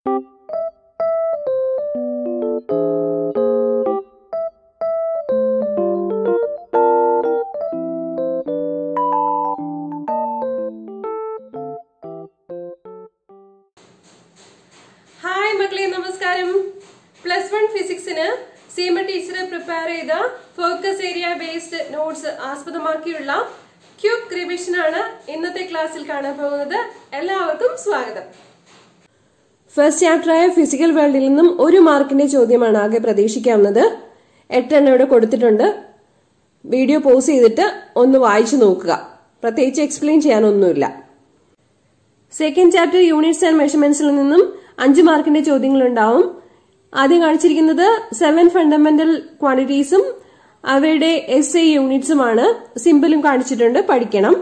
Hi മക്കളെ നമസ്കാരം plus one ഫിസിക്സിന് സീമ ടീച്ചർ പ്രിപ്പയർ ചെയ്ത ഫോക്കസ് ഏരിയ ബേസ്ഡ് നോട്ട്സ് ആസ്പദമാക്കിയുള്ള ക്യൂബ് റിവിഷൻ ആണ് ഇന്നത്തെ ക്ലാസ്സിൽ കാണാൻ പോകുന്നത് എല്ലാവർക്കും സ്വാഗതം ഫസ്റ്റ് ചാപ്റ്ററായ ഫിസിക്കൽ വേൾഡിൽ നിന്നും ഒരു മാർക്കിന്റെ ചോദ്യമാണ് ആകെ പ്രതീക്ഷിക്കാവുന്നത് എട്ടെണ്ണം ഇവിടെ കൊടുത്തിട്ടുണ്ട് വീഡിയോ പോസ് ചെയ്തിട്ട് ഒന്ന് വായിച്ചു നോക്കുക പ്രത്യേകിച്ച് എക്സ്പ്ലെയിൻ ചെയ്യാനൊന്നുമില്ല സെക്കൻഡ് ചാപ്റ്റർ യൂണിറ്റ്സ് ആൻഡ് മെഷർമെന്റ്സിൽ നിന്നും അഞ്ച് മാർക്കിന്റെ ചോദ്യങ്ങൾ ഉണ്ടാവും ആദ്യം കാണിച്ചിരിക്കുന്നത് സെവൻ ഫണ്ടമെന്റൽ ക്വാണ്ടിറ്റീസും അവയുടെ എസ് ഐ യൂണിറ്റ്സുമാണ് സിമ്പിളും കാണിച്ചിട്ടുണ്ട് പഠിക്കണം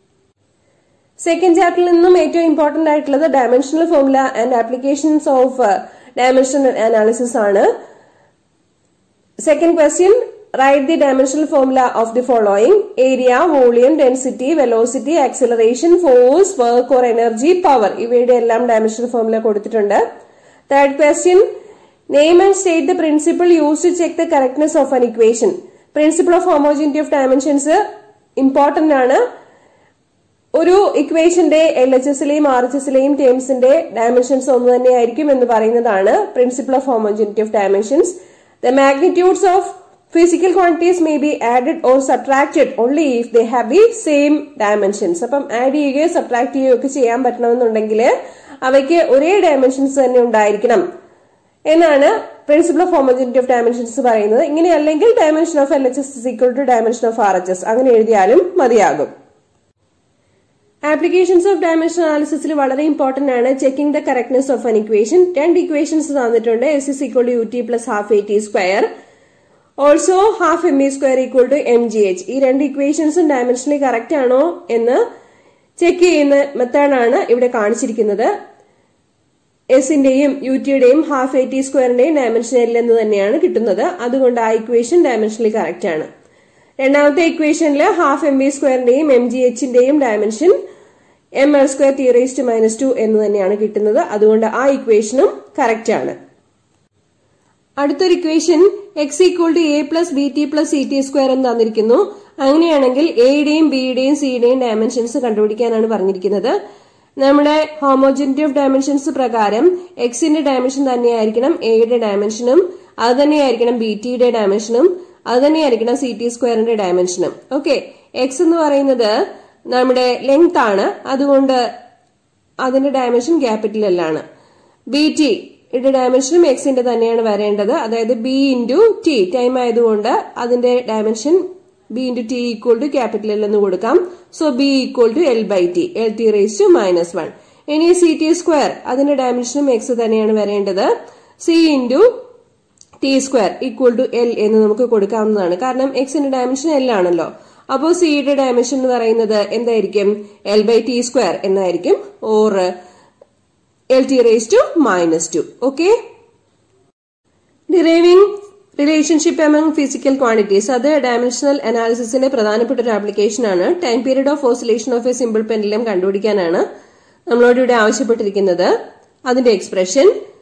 സെക്കൻഡ് ചാപ്റ്ററിൽ നിന്നും ഏറ്റവും ഇമ്പോർട്ടന്റ് ആയിട്ടുള്ളത് dimensional formula and applications of dimensional analysis ആണ് Second question, write the dimensional formula of the following area, volume, density, velocity, acceleration, force, work or energy, power. ഇവയുടെ എല്ലാം ഡയമെൻഷണൽ ഫോർമുല കൊടുത്തിട്ടുണ്ട് third question name and state the principle use to check the correctness of an equation principle of homogeneity of dimensions important ആണ് ഒരു ഇക്വേഷന്റെ L H എസിലെയും R H എസിലെയും ടേംസിന്റെ dimensions ഒന്ന് തന്നെയായിരിക്കും എന്ന് പറയുന്നതാണ് principle of homogeneity of dimensions The magnitudes of physical quantities may be added or subtracted only if they have the same dimensions. അപ്പം ആഡ് ചെയ്യുകയോ സബ്ട്രാക്ട് ചെയ്യുകയോ ഒക്കെ ചെയ്യാൻ പറ്റണമെന്നുണ്ടെങ്കിൽ അവയ്ക്ക് ഒരേ ഡയമെൻഷൻസ് തന്നെ ഉണ്ടായിരിക്കണം എന്നാണ് principle of homogeneity of dimensions പറയുന്നത് ഇങ്ങനെയല്ലെങ്കിൽ dimension of L H S is equal to dimension of R H S അങ്ങനെ എഴുതിയാലും മതിയാകും ആപ്ലിക്കേഷൻസ് ഓഫ് ഡയമെൻഷൻ അനാലിസിസിൽ വളരെ ഇമ്പോർട്ടന്റ് ആണ് checking the correctness of an equation രണ്ട് ഇക്വേഷൻസ് തന്നിട്ടുണ്ട് S is equal to U T plus half A T square also half M E square equal to M G H ഈ രണ്ട് ഇക്വേഷൻസും dimensionally correct ആണോ എന്ന് check ചെയ്യുന്ന മെത്തേഡാണ് ഇവിടെ കാണിച്ചിരിക്കുന്നത് എസിന്റെയും യു ടിയുടെയും ഹാഫ് എ ടി സ്ക്വയറിന്റെയും ഡയമെൻഷൻ എൽ എന്ന് തന്നെയാണ് കിട്ടുന്നത് അതുകൊണ്ട് ആ ഇക്വേഷൻ ഡയമെൻഷനലി കറക്റ്റ് ആണ് രണ്ടാമത്തെ ഇക്വേഷനിൽ ഹാഫ് എം ബി സ്ക്വയറിന്റെയും എം ജി എച്ചിന്റെയും dimension M L square T raised minus two എന്ന് തന്നെയാണ് കിട്ടുന്നത് അതുകൊണ്ട് ആ ഇക്വേഷനും കറക്റ്റ് ആണ് അടുത്തൊരു equation X equal to A plus B T plus C T square എന്ന് തന്നിരിക്കുന്നു അങ്ങനെയാണെങ്കിൽ എയുടെയും ബിയുടെയും സിയുടെയും ഡയമെൻഷൻസ് കണ്ടുപിടിക്കാനാണ് പറഞ്ഞിരിക്കുന്നത് നമ്മുടെ ഹോമോജിനിറ്റി ഓഫ് ഡയമെൻഷൻസ് പ്രകാരം എക്സിന്റെ ഡയമെൻഷൻ തന്നെയായിരിക്കണം എയുടെ ഡയമെൻഷനും അത് തന്നെയായിരിക്കണം ബി ടിയുടെ ഡയമെൻഷനും അത് തന്നെയായിരിക്കണം സി ടി സ്ക്വയറിന്റെ ഡയമെൻഷനും ഓക്കെ എക്സ് എന്ന് പറയുന്നത് നമ്മുടെ ലെങ്ത് ആണ് അതുകൊണ്ട് അതിന്റെ ഡയമെൻഷൻ ക്യാപിറ്റൽ എൽ ആണ് ബി ടി യുടെ ഡയമെൻഷനും എക്സിന്റെ തന്നെയാണ് വരേണ്ടത് അതായത് ബി ഇൻറ്റു ടി ടൈം ആയതുകൊണ്ട് അതിന്റെ dimension B into T equal to capital L എന്ന് കൊടുക്കാം so B equal to L by T L T raise to minus one ഇനി സി ടി സ്ക്വയർ അതിന്റെ ഡയമെൻഷനും എക്സ് തന്നെയാണ് വരേണ്ടത് C into T square equal to L എന്ന് നമുക്ക് കൊടുക്കാവുന്നതാണ് കാരണം എക്സിന്റെ ഡയമെൻഷൻ എൽ ആണല്ലോ അപ്പോൾ സിയുടെ ഡയമെൻഷൻ എന്ന് പറയുന്നത് എന്തായിരിക്കും എൽ ബൈ ടി സ്ക്വയർ എന്നായിരിക്കും or L T raise to minus two okay deriving relationship among physical quantities അത് ഡയമെൻഷണൽ അനാലിസിസിന്റെ പ്രധാനപ്പെട്ട ഒരു ആപ്ലിക്കേഷൻ ആണ് time period of oscillation of a simple pendulum കണ്ടുപിടിക്കാനാണ് നമ്മളോട് ഇവിടെ ആവശ്യപ്പെട്ടിരിക്കുന്നത് അതിന്റെ എക്സ്പ്രഷൻ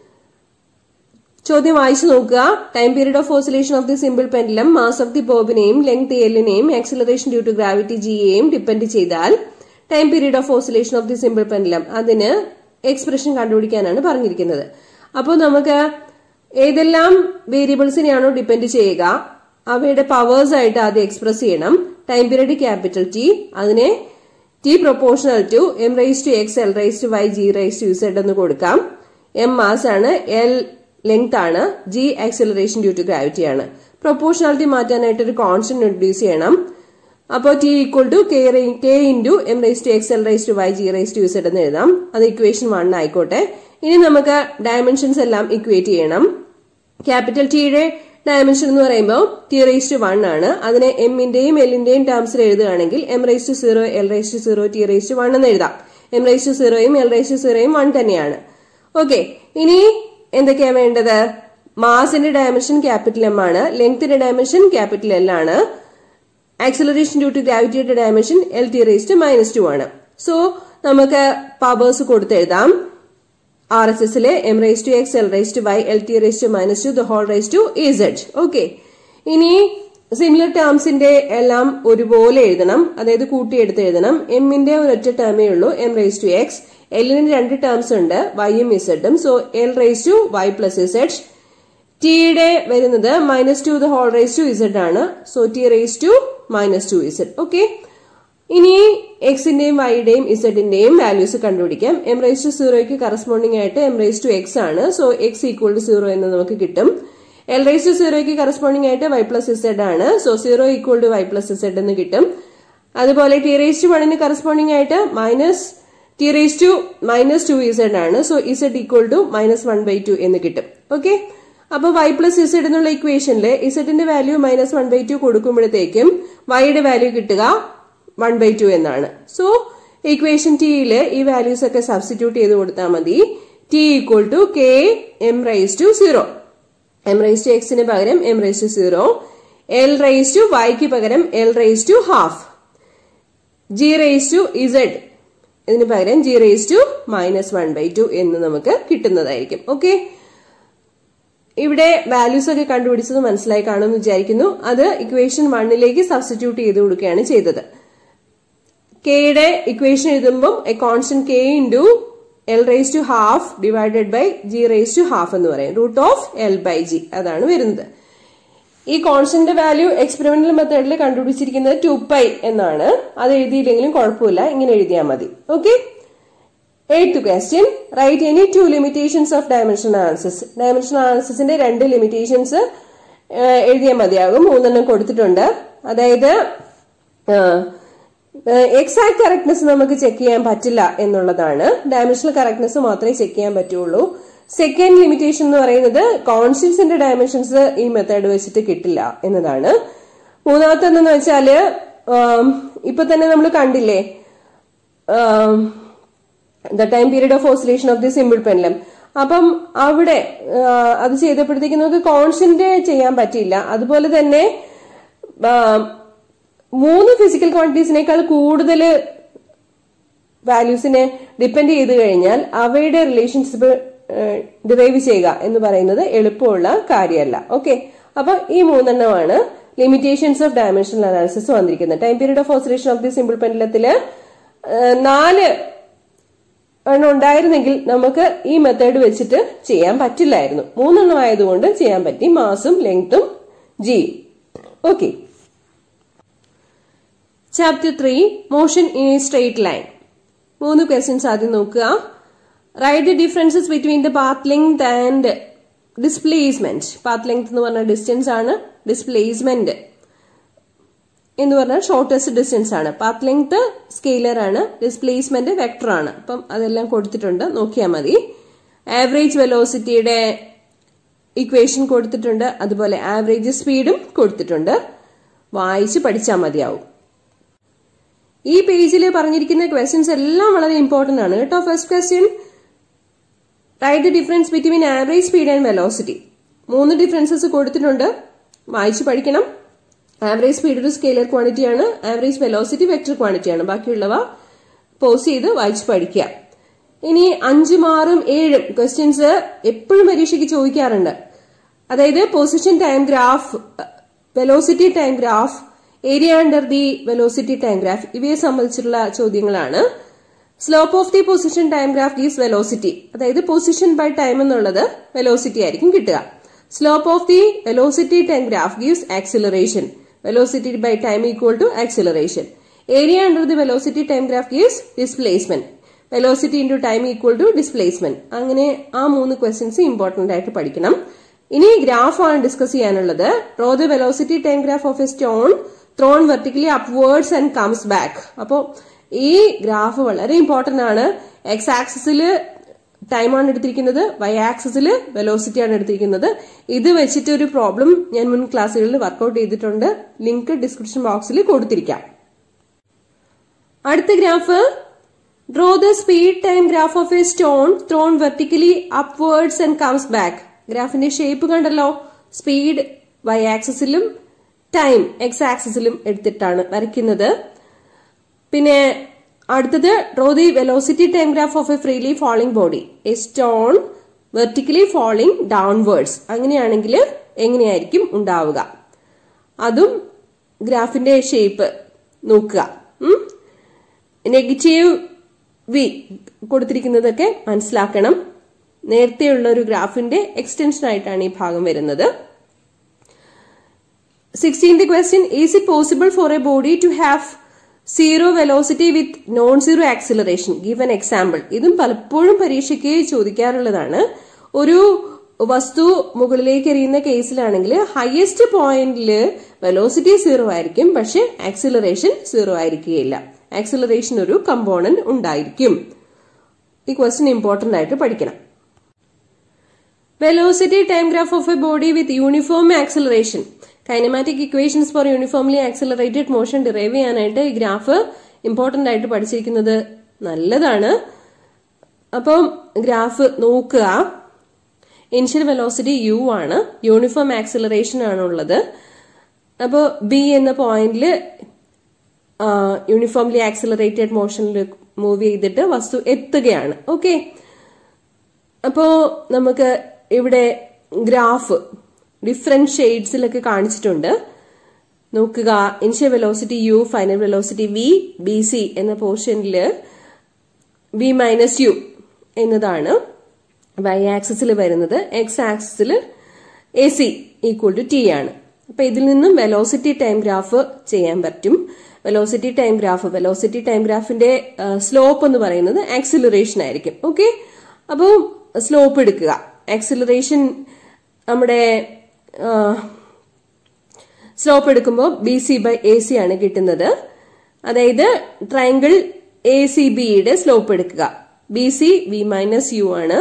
ചോദ്യം വായിച്ചു നോക്കുക time period of oscillation of the simple pendulum mass of the ബോബിനെയും ലെങ്ത് എല്ലിനെയും ആക്സിലറേഷൻ ഡ്യൂ ടു ഗ്രാവിറ്റി ജിയെയും ഡിപ്പെൻഡ് ചെയ്താൽ time period of oscillation of the simple pendulum അതിന് എക്സ്പ്രഷൻ കണ്ടുപിടിക്കാനാണ് പറഞ്ഞിരിക്കുന്നത് അപ്പോൾ നമുക്ക് ഏതെല്ലാം വേരിയബിൾസിനെയാണോ ഡിപ്പെൻഡ് ചെയ്യുക അവയുടെ പവേഴ്സ് ആയിട്ട് ആദ്യം എക്സ്പ്രസ് ചെയ്യണം ടൈം പീരീഡ് ക്യാപിറ്റൽ ടി അതിനെ T proportional to M raise to X L raise to Y G raise to Z എന്ന് കൊടുക്കാം എം മാസ് ആണ് എൽ ലെങ്ത് ആണ് G acceleration due to gravity ആണ് പ്രൊപ്പോർഷണാലിറ്റി മാറ്റാനായിട്ട് ഒരു കോൺസ്റ്റന്റ് ഇൻട്രൊഡ്യൂസ് ചെയ്യണം അപ്പോൾ T equal to K K into M raise to X L raise to Y G raise to Z എന്ന് എഴുതാം അത് ഇക്വേഷൻ വൺ ആയിക്കോട്ടെ ഇനി നമുക്ക് ഡയമെൻഷൻസ് എല്ലാം ഇക്വേറ്റ് ചെയ്യണം ക്യാപിറ്റൽ ടിയുടെ ഡയമെൻഷൻ എന്ന് പറയുമ്പോൾ ടി റൈസ് ടു വൺ ആണ് അതിനെ എമ്മിന്റെയും എല്ലിന്റെയും ടേംസിൽ എഴുതുകയാണെങ്കിൽ M raise to zero L raise to zero T raise to one എന്ന് എഴുതാം എം റൈസ് ടു സീറോയും എൽ റൈസ് ടു സീറോയും വൺ തന്നെയാണ് ഓക്കെ ഇനി എന്തൊക്കെയാ വേണ്ടത് മാസിന്റെ ഡയമെൻഷൻ ക്യാപിറ്റൽ എം ആണ് ലെങ്ത്തിന്റെ ഡയമെൻഷൻ ക്യാപിറ്റൽ എൽ ആണ് ആക്സിലറേഷൻ ഡ്യൂ ടു ഗ്രാവിറ്റിയുടെ dimension L T raise to minus two ആണ് സോ നമുക്ക് പവേഴ്സ് കൊടുത്തെഴുതാം ആർ എസ് എസിലെ M raise to X L raise to Y L T raise to minus two the whole raise to Z okay ഇനി similar ടേംസിന്റെ എല്ലാം ഒരുപോലെ എഴുതണം അതായത് കൂട്ടിയെടുത്ത് എഴുതണം എമ്മിന്റെ ഒരൊറ്റ ടേമേ ഉള്ളൂ എം റേസ് ടു എക്സ് എല്ലിന് രണ്ട് ടേംസ് ഉണ്ട് വൈയും ഇസഡും so L raise to Y plus Z ടിയുടെ വരുന്നത് minus two the whole raise to Z ആണ് so T raise to minus two Z okay ഇനി എക്സിന്റെയും വൈയുടെയും ഇസഡിന്റെയും വാല്യൂസ് കണ്ടുപിടിക്കാം എം റേസ് ടു സീറോയ്ക്ക് കറസ്പോണ്ടിങ് ആയിട്ട് എം റേസ് ടു എക്സ് ആണ് so X equal to zero എന്ന് നമുക്ക് കിട്ടും എൽ റേസ് ടു സീറോയ്ക്ക് കറസ്പോണ്ടിങ് ആയിട്ട് വൈ പ്ലസ് ഇസഡ് ആണ് so zero equal to Y plus Z എന്ന് കിട്ടും അതുപോലെ ടി റേസ് ടു വണ്ണിന് കറസ്പോണ്ടിങ് ആയിട്ട് minus T raise to minus two Z ആണ് so Z equal to minus one by two എന്ന് കിട്ടും ഓക്കെ അപ്പൊ വൈ പ്ലസ് ഇസഡ് എന്നുള്ള ഇക്വേഷനിൽ ഇസഡിന്റെ value minus one by two കൊടുക്കുമ്പോഴത്തേക്കും വൈയുടെ വാല്യൂ കിട്ടുക വൺ ബൈ ടു എന്നാണ് സോ ഇക്വേഷൻ ടിയിൽ ഈ വാല്യൂസ് ഒക്കെ സബ്സ്റ്റിറ്റ്യൂട്ട് ചെയ്ത് കൊടുത്താൽ മതി T equal to K M raise to zero M raise to എക്സിന് പകരം M raise to zero L raise to വൈക്ക് പകരം L raise to half G raise to Z ഇതിന് പകരം G raise to minus one by two എന്ന് നമുക്ക് കിട്ടുന്നതായിരിക്കും okay ഇവിടെ വാല്യൂസ് ഒക്കെ കണ്ടുപിടിച്ചത് മനസ്സിലായി കാണുമെന്ന് വിചാരിക്കുന്നു അത് ഇക്വേഷൻ വണ്ണിലേക്ക് സബ്സ്റ്റിറ്റ്യൂട്ട് ചെയ്ത് കൊടുക്കുകയാണ് ചെയ്തത് കെയുടെ ഇക്വേഷൻ എഴുതുമ്പോൾ a constant K into L raise to half divided by G raise to half എന്ന് പറയും root of L by G അതാണ് വരുന്നത് ഈ കോൺസ്റ്റന്റ് വാല്യൂ എക്സ്പെരിമെന്റൽ മെത്തേഡിൽ കണ്ടുപിടിച്ചിരിക്കുന്നത് ടു പൈ എന്നാണ് അത് എഴുതിയില്ലെങ്കിലും കുഴപ്പമില്ല ഇങ്ങനെ എഴുതിയാൽ മതി okay eighth question write any two limitations of dimension analysis dimension അനാലിസിന്റെ രണ്ട് ലിമിറ്റേഷൻസ് എഴുതിയാൽ മതിയാകും മൂന്നെണ്ണം കൊടുത്തിട്ടുണ്ട് അതായത് എക്സാക്ട് കറക്റ്റ്നെസ് നമുക്ക് ചെക്ക് ചെയ്യാൻ പറ്റില്ല എന്നുള്ളതാണ് ഡയമെൻഷണൽ കറക്റ്റ്നെസ് മാത്രമേ ചെക്ക് ചെയ്യാൻ പറ്റുള്ളൂ സെക്കൻഡ് ലിമിറ്റേഷൻ എന്ന് പറയുന്നത് കോൺഷ്യൻസിന്റെ ഡയമെൻഷൻസ് ഈ മെത്തേഡ് വെച്ചിട്ട് കിട്ടില്ല എന്നതാണ് മൂന്നാമത്തെ എന്തെന്ന് വെച്ചാല് ഇപ്പൊ തന്നെ നമ്മൾ കണ്ടില്ലേ the time period of oscillation of the simple pendulum അപ്പം അവിടെ അത് ചെയ്തപ്പോഴത്തേക്ക് നമുക്ക് കോൺഷ്യന്റ് ചെയ്യാൻ പറ്റില്ല അതുപോലെ തന്നെ മൂന്ന് ഫിസിക്കൽ ക്വാണ്ടിറ്റീസിനേക്കാൾ കൂടുതൽ വാല്യൂസിനെ ഡിപ്പെൻഡ് ചെയ്ത് കഴിഞ്ഞാൽ അവയുടെ റിലേഷൻഷിപ്പ് ഡിറൈവ് ചെയ്യുക എന്ന് പറയുന്നത് എളുപ്പമുള്ള കാര്യമല്ല ഓക്കെ അപ്പൊ ഈ മൂന്നെണ്ണമാണ് ലിമിറ്റേഷൻസ് ഓഫ് ഡയമെൻഷണൽ അനാലിസിസ് വന്നിരിക്കുന്നത് time period of oscillation of the simple പെൻഡലത്തില് നാല് എണ്ണം ഉണ്ടായിരുന്നെങ്കിൽ നമുക്ക് ഈ മെത്തേഡ് വെച്ചിട്ട് ചെയ്യാൻ പറ്റില്ലായിരുന്നു മൂന്നെണ്ണം ആയതുകൊണ്ട് ചെയ്യാൻ പറ്റി മാസും ലെങ്ത്തും ജിയും okay chapter three motion in a straight line മൂന്ന് ക്വസ്റ്റ്യൻസ് ആദ്യം നോക്കുക write the differences between the path length and displacement path length എന്ന് പറഞ്ഞ ഡിസ്റ്റൻസ് ആണ് ഡിസ്പ്ലേസ്മെന്റ് എന്ന് പറഞ്ഞാൽ ഷോർട്ടസ്റ്റ് ഡിസ്റ്റൻസ് ആണ് പാത്ത് ലെങ്ത് സ്കെയിലർ ആണ് ഡിസ്പ്ലേസ്മെന്റ് വെക്ടർ ആണ് അപ്പം അതെല്ലാം കൊടുത്തിട്ടുണ്ട് നോക്കിയാൽ മതി ആവറേജ് വെലോസിറ്റിയുടെ ഇക്വേഷൻ കൊടുത്തിട്ടുണ്ട് അതുപോലെ ആവറേജ് സ്പീഡും കൊടുത്തിട്ടുണ്ട് വായിച്ച് പഠിച്ചാൽ മതിയാവും ഈ പേജിൽ പറഞ്ഞിരിക്കുന്ന ക്വസ്റ്റ്യൻസ് എല്ലാം വളരെ ഇമ്പോർട്ടന്റ് ആണ് കേട്ടോ first question write the difference between average speed and velocity മൂന്ന് ഡിഫറൻസസ് കൊടുത്തിട്ടുണ്ട് വായിച്ച് പഠിക്കണം ആവറേജ് സ്പീഡ് ഒരു സ്കെയിലർ ക്വാണ്ടിറ്റി ആണ് ആവറേജ് വെലോസിറ്റി വെക്ടർ ക്വാണ്ടിറ്റി ആണ് ബാക്കിയുള്ളവ പോസ് ചെയ്ത് വായിച്ച് പഠിക്കുക ഇനി അഞ്ചും ആറും ഏഴും ക്വസ്റ്റ്യൻസ് എപ്പോഴും പരീക്ഷയ്ക്ക് ചോദിക്കാറുണ്ട് അതായത് position time graph velocity time graph area under the velocity time graph ഇവയെ സംബന്ധിച്ചിട്ടുള്ള ചോദ്യങ്ങളാണ് slope of the position time graph gives velocity അതായത് പൊസിഷൻ ബൈ ടൈം എന്നുള്ളത് വെലോസിറ്റി ആയിരിക്കും കിട്ടുക slope of the velocity time graph gives acceleration velocity by time equal to acceleration area under the velocity time graph gives displacement velocity into time equal to displacement അങ്ങനെ ആ മൂന്ന് questions important ആയിട്ട് പഠിക്കണം ഇനി graph ആണ് discuss ചെയ്യാനുള്ളത് draw the velocity time graph of a stone thrown vertically upwards and comes back അപ്പോൾ ഈ ഗ്രാഫ് വളരെ ഇമ്പോർട്ടന്റ് ആണ് എക്സ് ആക്സിസിൽ ടൈമാണ് എടുത്തിരിക്കുന്നത് വൈ ആക്സിസിൽ വെലോസിറ്റി ആണ് എടുത്തിരിക്കുന്നത് ഇത് വെച്ചിട്ട് ഒരു പ്രോബ്ലം ഞാൻ മുൻ ക്ലാസ്സുകളിൽ വർക്ക്ഔട്ട് ചെയ്തിട്ടുണ്ട് ലിങ്ക് ഡിസ്ക്രിപ്ഷൻ ബോക്സിൽ കൊടുത്തിരിക്കാം അടുത്ത graph draw the speed time graph of a stone thrown vertically upwards and comes back ഗ്രാഫിന്റെ ഷേപ്പ് കണ്ടല്ലോ സ്പീഡ് വൈ ആക്സിസിലും ടൈം എക്സ് ആക്സിസിലും എടുത്തിട്ടാണ് വരയ്ക്കുന്നത് പിന്നെ അടുത്തത് draw the velocity time graph of a freely falling body a stone vertically falling downwards അങ്ങനെയാണെങ്കിൽ എങ്ങനെയായിരിക്കും ഉണ്ടാവുക അതും ഗ്രാഫിന്റെ ഷേപ്പ് നോക്കുക നെഗറ്റീവ് വി കൊടുത്തിരിക്കുന്നതൊക്കെ മനസ്സിലാക്കണം നേരത്തെയുള്ള ഒരു ഗ്രാഫിന്റെ എക്സ്റ്റൻഷൻ ആയിട്ടാണ് ഈ ഭാഗം വരുന്നത് sixteenth question is it possible for a body to have zero velocity with non zero acceleration give an example ഇതും പലപ്പോഴും പരീക്ഷയ്ക്ക് ചോദിക്കാറുള്ളതാണ് ഒരു വസ്തു മുകളിലേക്ക് എറിയുന്ന കേസിലാണെങ്കിൽ ഹയസ്റ്റ് പോയിന്റിൽ വെലോസിറ്റി സീറോ ആയിരിക്കും പക്ഷെ ആക്സിലറേഷൻ സീറോ ആയിരിക്കുകയില്ല ആക്സിലറേഷൻ ഒരു കമ്പോണന്റ് ഉണ്ടായിരിക്കും ഈ ക്വസ്റ്റ്യൻ ഇമ്പോർട്ടന്റ് ആയിട്ട് പഠിക്കണം velocity time graph of a body with uniform acceleration kinematic equations for uniformly accelerated motion derive ചെയ്യാനായിട്ട് ഈ ഗ്രാഫ് ഇമ്പോർട്ടന്റ് ആയിട്ട് പഠിച്ചിരിക്കുന്നത് നല്ലതാണ് അപ്പം ഗ്രാഫ് നോക്കുക ഇനിഷ്യൽ വെലോസിറ്റി യു ആണ് യൂണിഫോം ആക്സിലറേഷൻ ആണുള്ളത് അപ്പോൾ ബി എന്ന പോയിന്റിൽ യൂണിഫോംലി ആക്സിലറേറ്റഡ് മോഷനിൽ മൂവ് ചെയ്തിട്ട് വസ്തു എത്തുകയാണ് ഓക്കെ അപ്പോ നമുക്ക് ഇവിടെ ഗ്രാഫ് ഡിഫറെന്റ് ഷെയ്ഡ്സിലൊക്കെ കാണിച്ചിട്ടുണ്ട് നോക്കുക initial velocity U final velocity V B C എന്ന പോർഷനിൽ വി മൈനസ് യു എന്നതാണ് വൈ ആക്സിസിൽ വരുന്നത് എക്സ് ആക്സിസിൽ A C equal to T ആണ് അപ്പൊ ഇതിൽ നിന്നും വെലോസിറ്റി ടൈം ഗ്രാഫ് ചെയ്യാൻ പറ്റും velocity time graph velocity time ഗ്രാഫിന്റെ സ്ലോപ്പ് എന്ന് പറയുന്നത് ആക്സിലറേഷൻ ആയിരിക്കും ഓക്കെ അപ്പോൾ സ്ലോപ്പ് എടുക്കുക ആക്സിലറേഷൻ നമ്മുടെ സ്ലോപ്പ് എടുക്കുമ്പോൾ B C by A C ആണ് കിട്ടുന്നത് അതായത് ട്രയാങ്കിൾ എ സി ബിയുടെ സ്ലോപ്പ് എടുക്കുക B C V minus U ആണ്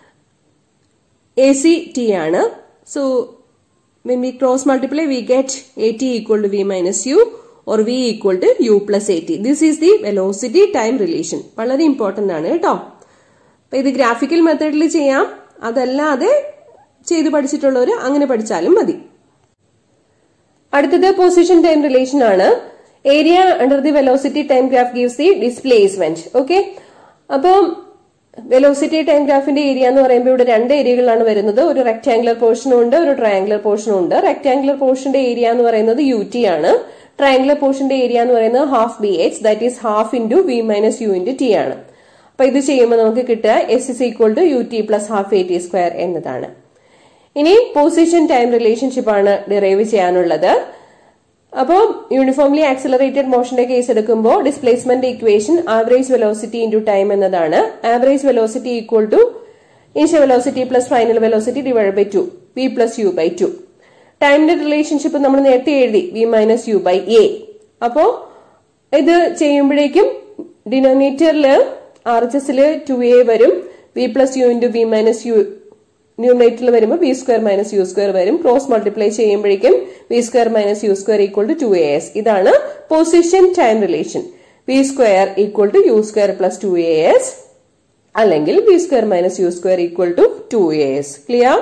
എ സി ടി ആണ് so when we cross multiply we get A T equal to V minus U or V equal to U plus A T this is the velocity time relation വളരെ important ആണ് കേട്ടോ അപ്പൊ ഇത് graphical മെത്തേഡിൽ ചെയ്യാം അതല്ലാതെ ചെയ്തു പഠിച്ചിട്ടുള്ളവർ അങ്ങനെ പഠിച്ചാലും മതി അടുത്തത് പൊസിഷൻ ടൈം റിലേഷൻ ആണ് area under the velocity time graph gives the displacement okay അപ്പം വെലോസിറ്റി ടൈം ഗ്രാഫിന്റെ ഏരിയ എന്ന് പറയുമ്പോൾ ഇവിടെ രണ്ട് ഏരിയകളാണ് വരുന്നത് ഒരു റെക്ടാംഗുലർ പോർഷനും ഉണ്ട് ഒരു ട്രയാംഗുലർ പോർഷനും ഉണ്ട് റെക്ടാംഗുലർ പോർഷന്റെ ഏരിയ എന്ന് പറയുന്നത് യു ടി ആണ് ട്രയാംഗുലർ പോർഷന്റെ ഏരിയ എന്ന് പറയുന്നത് half b h that is half into v minus u into t ആണ് അപ്പൊ ഇത് ചെയ്യുമ്പോൾ നമുക്ക് കിട്ടുക s is equal to U T plus half A T square എന്നതാണ് ഇനി പൊസിഷൻ ടൈം റിലേഷൻഷിപ്പ് ആണ് ഡിറൈവ് ചെയ്യാനുള്ളത് അപ്പോൾ യൂണിഫോംലി ആക്സിലറേറ്റഡ് മോഷന്റെ കേസ് എടുക്കുമ്പോൾ displacement equation average velocity into time എന്നതാണ് average velocity equal to initial velocity plus final velocity divide by two v plus u by two ടൈമിന്റെ relationship നമ്മൾ നേരത്തെ എഴുതി v minus u by a അപ്പോ ഇത് ചെയ്യുമ്പോഴേക്കും ഡിനോമിനേറ്ററിൽ ആർ എച്ച് എസിൽ ടു എ വരും v plus u into v minus u ന്യൂമറേറ്ററിൽ വരുമ്പോൾ v square minus u square വരും ക്രോസ് മൾട്ടിപ്ലൈ ചെയ്യുമ്പോഴേക്കും v square minus u square equal to two A s ഇതാണ് position time relation v square equal to U square plus two A S അല്ലെങ്കിൽ v square minus u square equal to two A s clear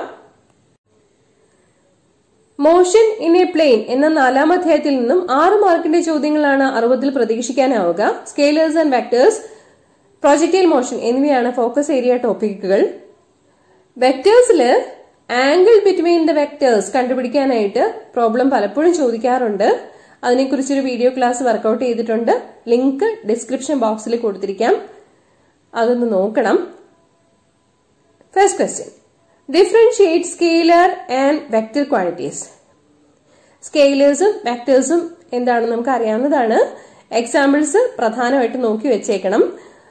motion in a plane എന്ന നാലാം അധ്യായത്തിൽ നിന്നും ആറ് മാർക്കിന്റെ ചോദ്യങ്ങളാണ് അറുപതിൽ പ്രതീക്ഷിക്കാനാവുക scalars and vectors projectile motion എന്നിവയാണ് ഫോക്കസ് ഏരിയ ടോപ്പിക്കുകൾ വെക്ടേഴ്സിൽ ആംഗിൾ ബിറ്റ്വീൻ ദ വെക്ടേഴ്സ് കണ്ടുപിടിക്കാനായിട്ട് പ്രോബ്ലം പലപ്പോഴും ചോദിക്കാറുണ്ട് അതിനെക്കുറിച്ചൊരു വീഡിയോ ക്ലാസ് വർക്കൗട്ട് ചെയ്തിട്ടുണ്ട് ലിങ്ക് ഡിസ്ക്രിപ്ഷൻ ബോക്സിൽ കൊടുത്തിരിക്കാം അതൊന്ന് നോക്കണം first question differentiate scalar and vector qualities സ്കെയിലേഴ്സും വെക്ടേഴ്സും എന്താണെന്ന് നമുക്ക് അറിയാവുന്നതാണ് എക്സാമ്പിൾസ് പ്രധാനമായിട്ട് നോക്കി വെച്ചേക്കണം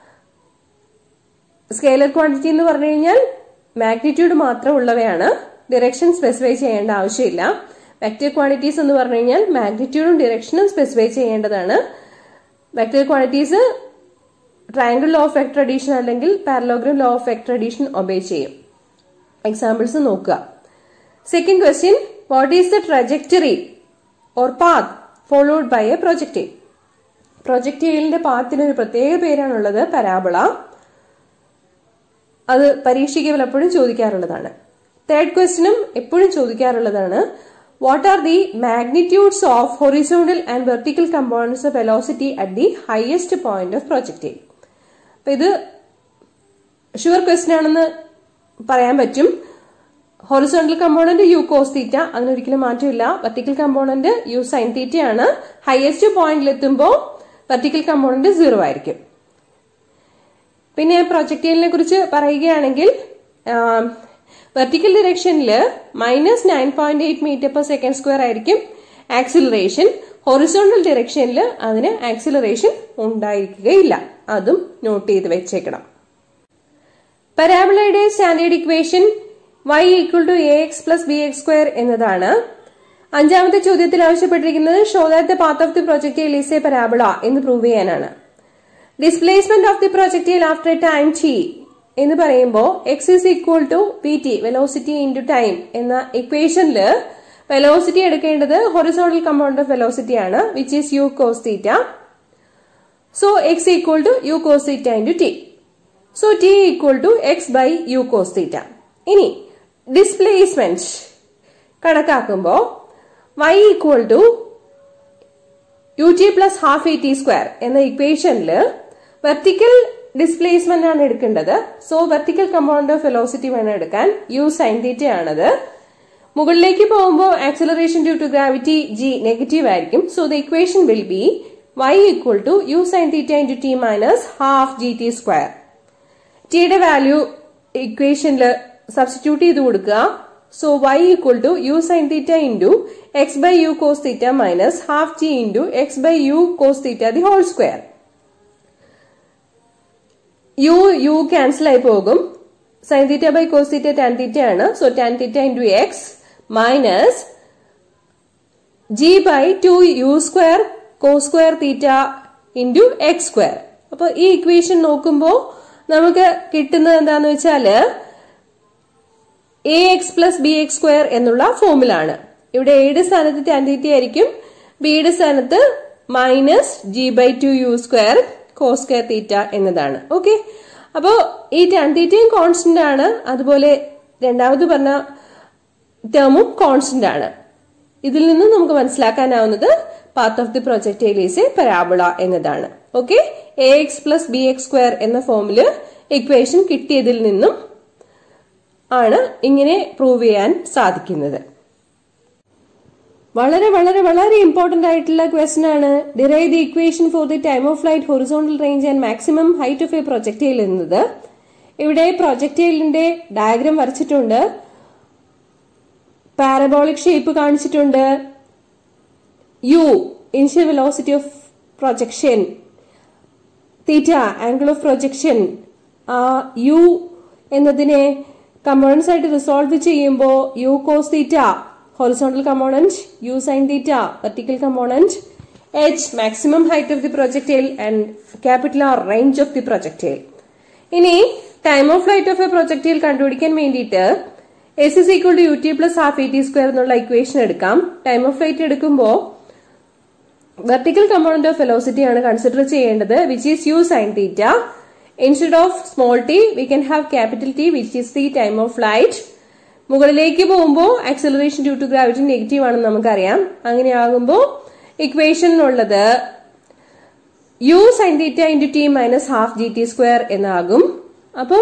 സ്കെയിലർ ക്വാണ്ടിറ്റി എന്ന് പറഞ്ഞു കഴിഞ്ഞാൽ മാഗ്നിറ്റ്യൂഡ് മാത്രം ഉള്ളവയാണ് ഡിറക്ഷൻ സ്പെസിഫൈ ചെയ്യേണ്ട ആവശ്യമില്ല വെക്ടർ ക്വാണ്ടിറ്റീസ് എന്ന് പറഞ്ഞു കഴിഞ്ഞാൽ മാഗ്നിറ്റ്യൂഡും ഡിറക്ഷനും സ്പെസിഫൈ ചെയ്യേണ്ടതാണ് vector quantities triangle law of vector addition അല്ലെങ്കിൽ parallelogram law of vector addition obey ചെയ്യും എക്സാമ്പിൾസ് നോക്കുക second question what is the trajectory or path followed by a projectile പ്രൊജക്റ്റൈലിന്റെ പാത്തിന് ഒരു പ്രത്യേക പേരാണുള്ളത് പരാബിള അത് പരീക്ഷയ്ക്ക് പലപ്പോഴും ചോദിക്കാറുള്ളതാണ് തേർഡ് ക്വസ്റ്റിനും എപ്പോഴും ചോദിക്കാറുള്ളതാണ് what are the magnitudes of horizontal and vertical components of velocity at the highest point of projectile അപ്പൊ ഇത് ഷുവർ ക്വസ്റ്റ്യൻ ആണെന്ന് പറയാൻ പറ്റും horizontal component u cos theta അതിനൊരിക്കലും മാറ്റമില്ല vertical component u sine theta ആണ് ഹയസ്റ്റ് പോയിന്റിൽ എത്തുമ്പോൾ വെർട്ടിക്കൽ കമ്പോണന്റ് സീറോ ആയിരിക്കും പിന്നെ പ്രൊജക്ടൈലിനെ കുറിച്ച് പറയുകയാണെങ്കിൽ വെർട്ടിക്കൽ ഡിറക്ഷനിൽ minus nine point eight metre per second square ആയിരിക്കും ആക്സിലറേഷൻ ഹൊറിസോണ്ടൽ ഡിറക്ഷനിൽ അതിന് ആക്സിലറേഷൻ ഉണ്ടായിരിക്കുകയില്ല അതും നോട്ട് ചെയ്ത് വെച്ചേക്കണം പരാബിളയുടെ standard equation y equal to a x plus b x square എന്നതാണ് അഞ്ചാമത്തെ ചോദ്യത്തിൽ ആവശ്യപ്പെട്ടിരിക്കുന്നത് show that the path of the projectile is a parabola എന്ന് പ്രൂവ് ചെയ്യാനാണ് displacement of the projectile after a time t എന്ന് പറയുമ്പോൾ x is equal to p T velocity into time എന്ന ഇക്വേഷനിൽ വെലോസിറ്റി എടുക്കേണ്ടത് ഹൊറിസോണ്ടൽ കമ്പൗണ്ട് ഓഫ് വെലോസിറ്റി ആണ് which is u cos theta so X equal to u cos theta into t so t equal to x by u cos theta ഇനി displacement കണക്കാക്കുമ്പോൾ y equal to U T plus half A T square എന്ന ഇക്വേഷനിൽ vertical displacement ആണ് എടുക്കേണ്ടത് so vertical compound of velocity വേണം എടുക്കാൻ u sine theta ആണത് മുകളിലേക്ക് പോകുമ്പോൾ acceleration due to gravity g negative ആയിരിക്കും so the equation will be y equal to u sine theta into t minus half g t square ടിയുടെ value ഇക്വേഷനിൽ substitute ചെയ്ത് കൊടുക്കുക so y equal to u sine theta into x by u cos theta minus half t into x by u cos theta the whole square u u cancel ആയി പോകും sine theta by cos theta tan theta ആണ് so tan theta into X minus g by two U square cos square theta into x square അപ്പൊ ഈ equation നോക്കുമ്പോൾ നമുക്ക് കിട്ടുന്നത് എന്താന്ന് വെച്ചാല് a x plus b x square എന്നുള്ള ഫോമിലാണ് ഇവിടെ എയുടെ സ്ഥാനത്ത് ടാൻ തീറ്റ ആയിരിക്കും ബിയുടെ സ്ഥാനത്ത് minus g by two U square cos square theta എന്നതാണ് ഓക്കെ അപ്പോ ഈ ടാൻ തീറ്റയും കോൺസ്റ്റന്റ് ആണ് അതുപോലെ രണ്ടാമത് പറഞ്ഞ ടേമും കോൺസ്റ്റന്റ് ആണ് ഇതിൽ നിന്ന് നമുക്ക് മനസ്സിലാക്കാനാവുന്നത് path of the projectile is a parabola എന്നതാണ് okay a x plus b x square എന്ന ഫോമില് ഇക്വേഷൻ കിട്ടിയതിൽ നിന്നും ആണ് ഇങ്ങനെ പ്രൂവ് ചെയ്യാൻ സാധിക്കുന്നത് വളരെ വളരെ വളരെ ഇമ്പോർട്ടന്റ് ആയിട്ടുള്ള ക്വസ്റ്റൻ ആണ് derive the equation for the time of flight horizontal range and maximum height of a projectile എന്നത് ഇവിടെ പ്രൊജക്ടൈലിന്റെ ഡയഗ്രാം വരച്ചിട്ടുണ്ട് പാരബോളിക് ഷേപ്പ് കാണിച്ചിട്ടുണ്ട് u initial velocity of projection theta angle of projection ആ യു എന്നതിനെ components ആയിട്ട് resolve ചെയ്യുമ്പോൾ u cos theta horizontal component u sine theta vertical component h maximum height of the projectile and capital R range of the projectile ഇനി time of flight of a projectile കണ്ടുപിടിക്കാൻ വേണ്ടിയിട്ട് s is equal to U T plus half A T square എന്നുള്ള equation എടുക്കാം time of flight എടുക്കുമ്പോൾ vertical component of velocity ആണ് consider ചെയ്യേണ്ടത് which is u sine theta instead of small t we can have capital T which is the time of flight മുകളിലേക്ക് പോകുമ്പോൾ acceleration due to gravity negative ആണെന്ന് നമുക്കറിയാം അങ്ങനെയാകുമ്പോൾ ഇക്വേഷനിലുള്ളത് u sine theta into t minus half g t square എന്നാകും അപ്പം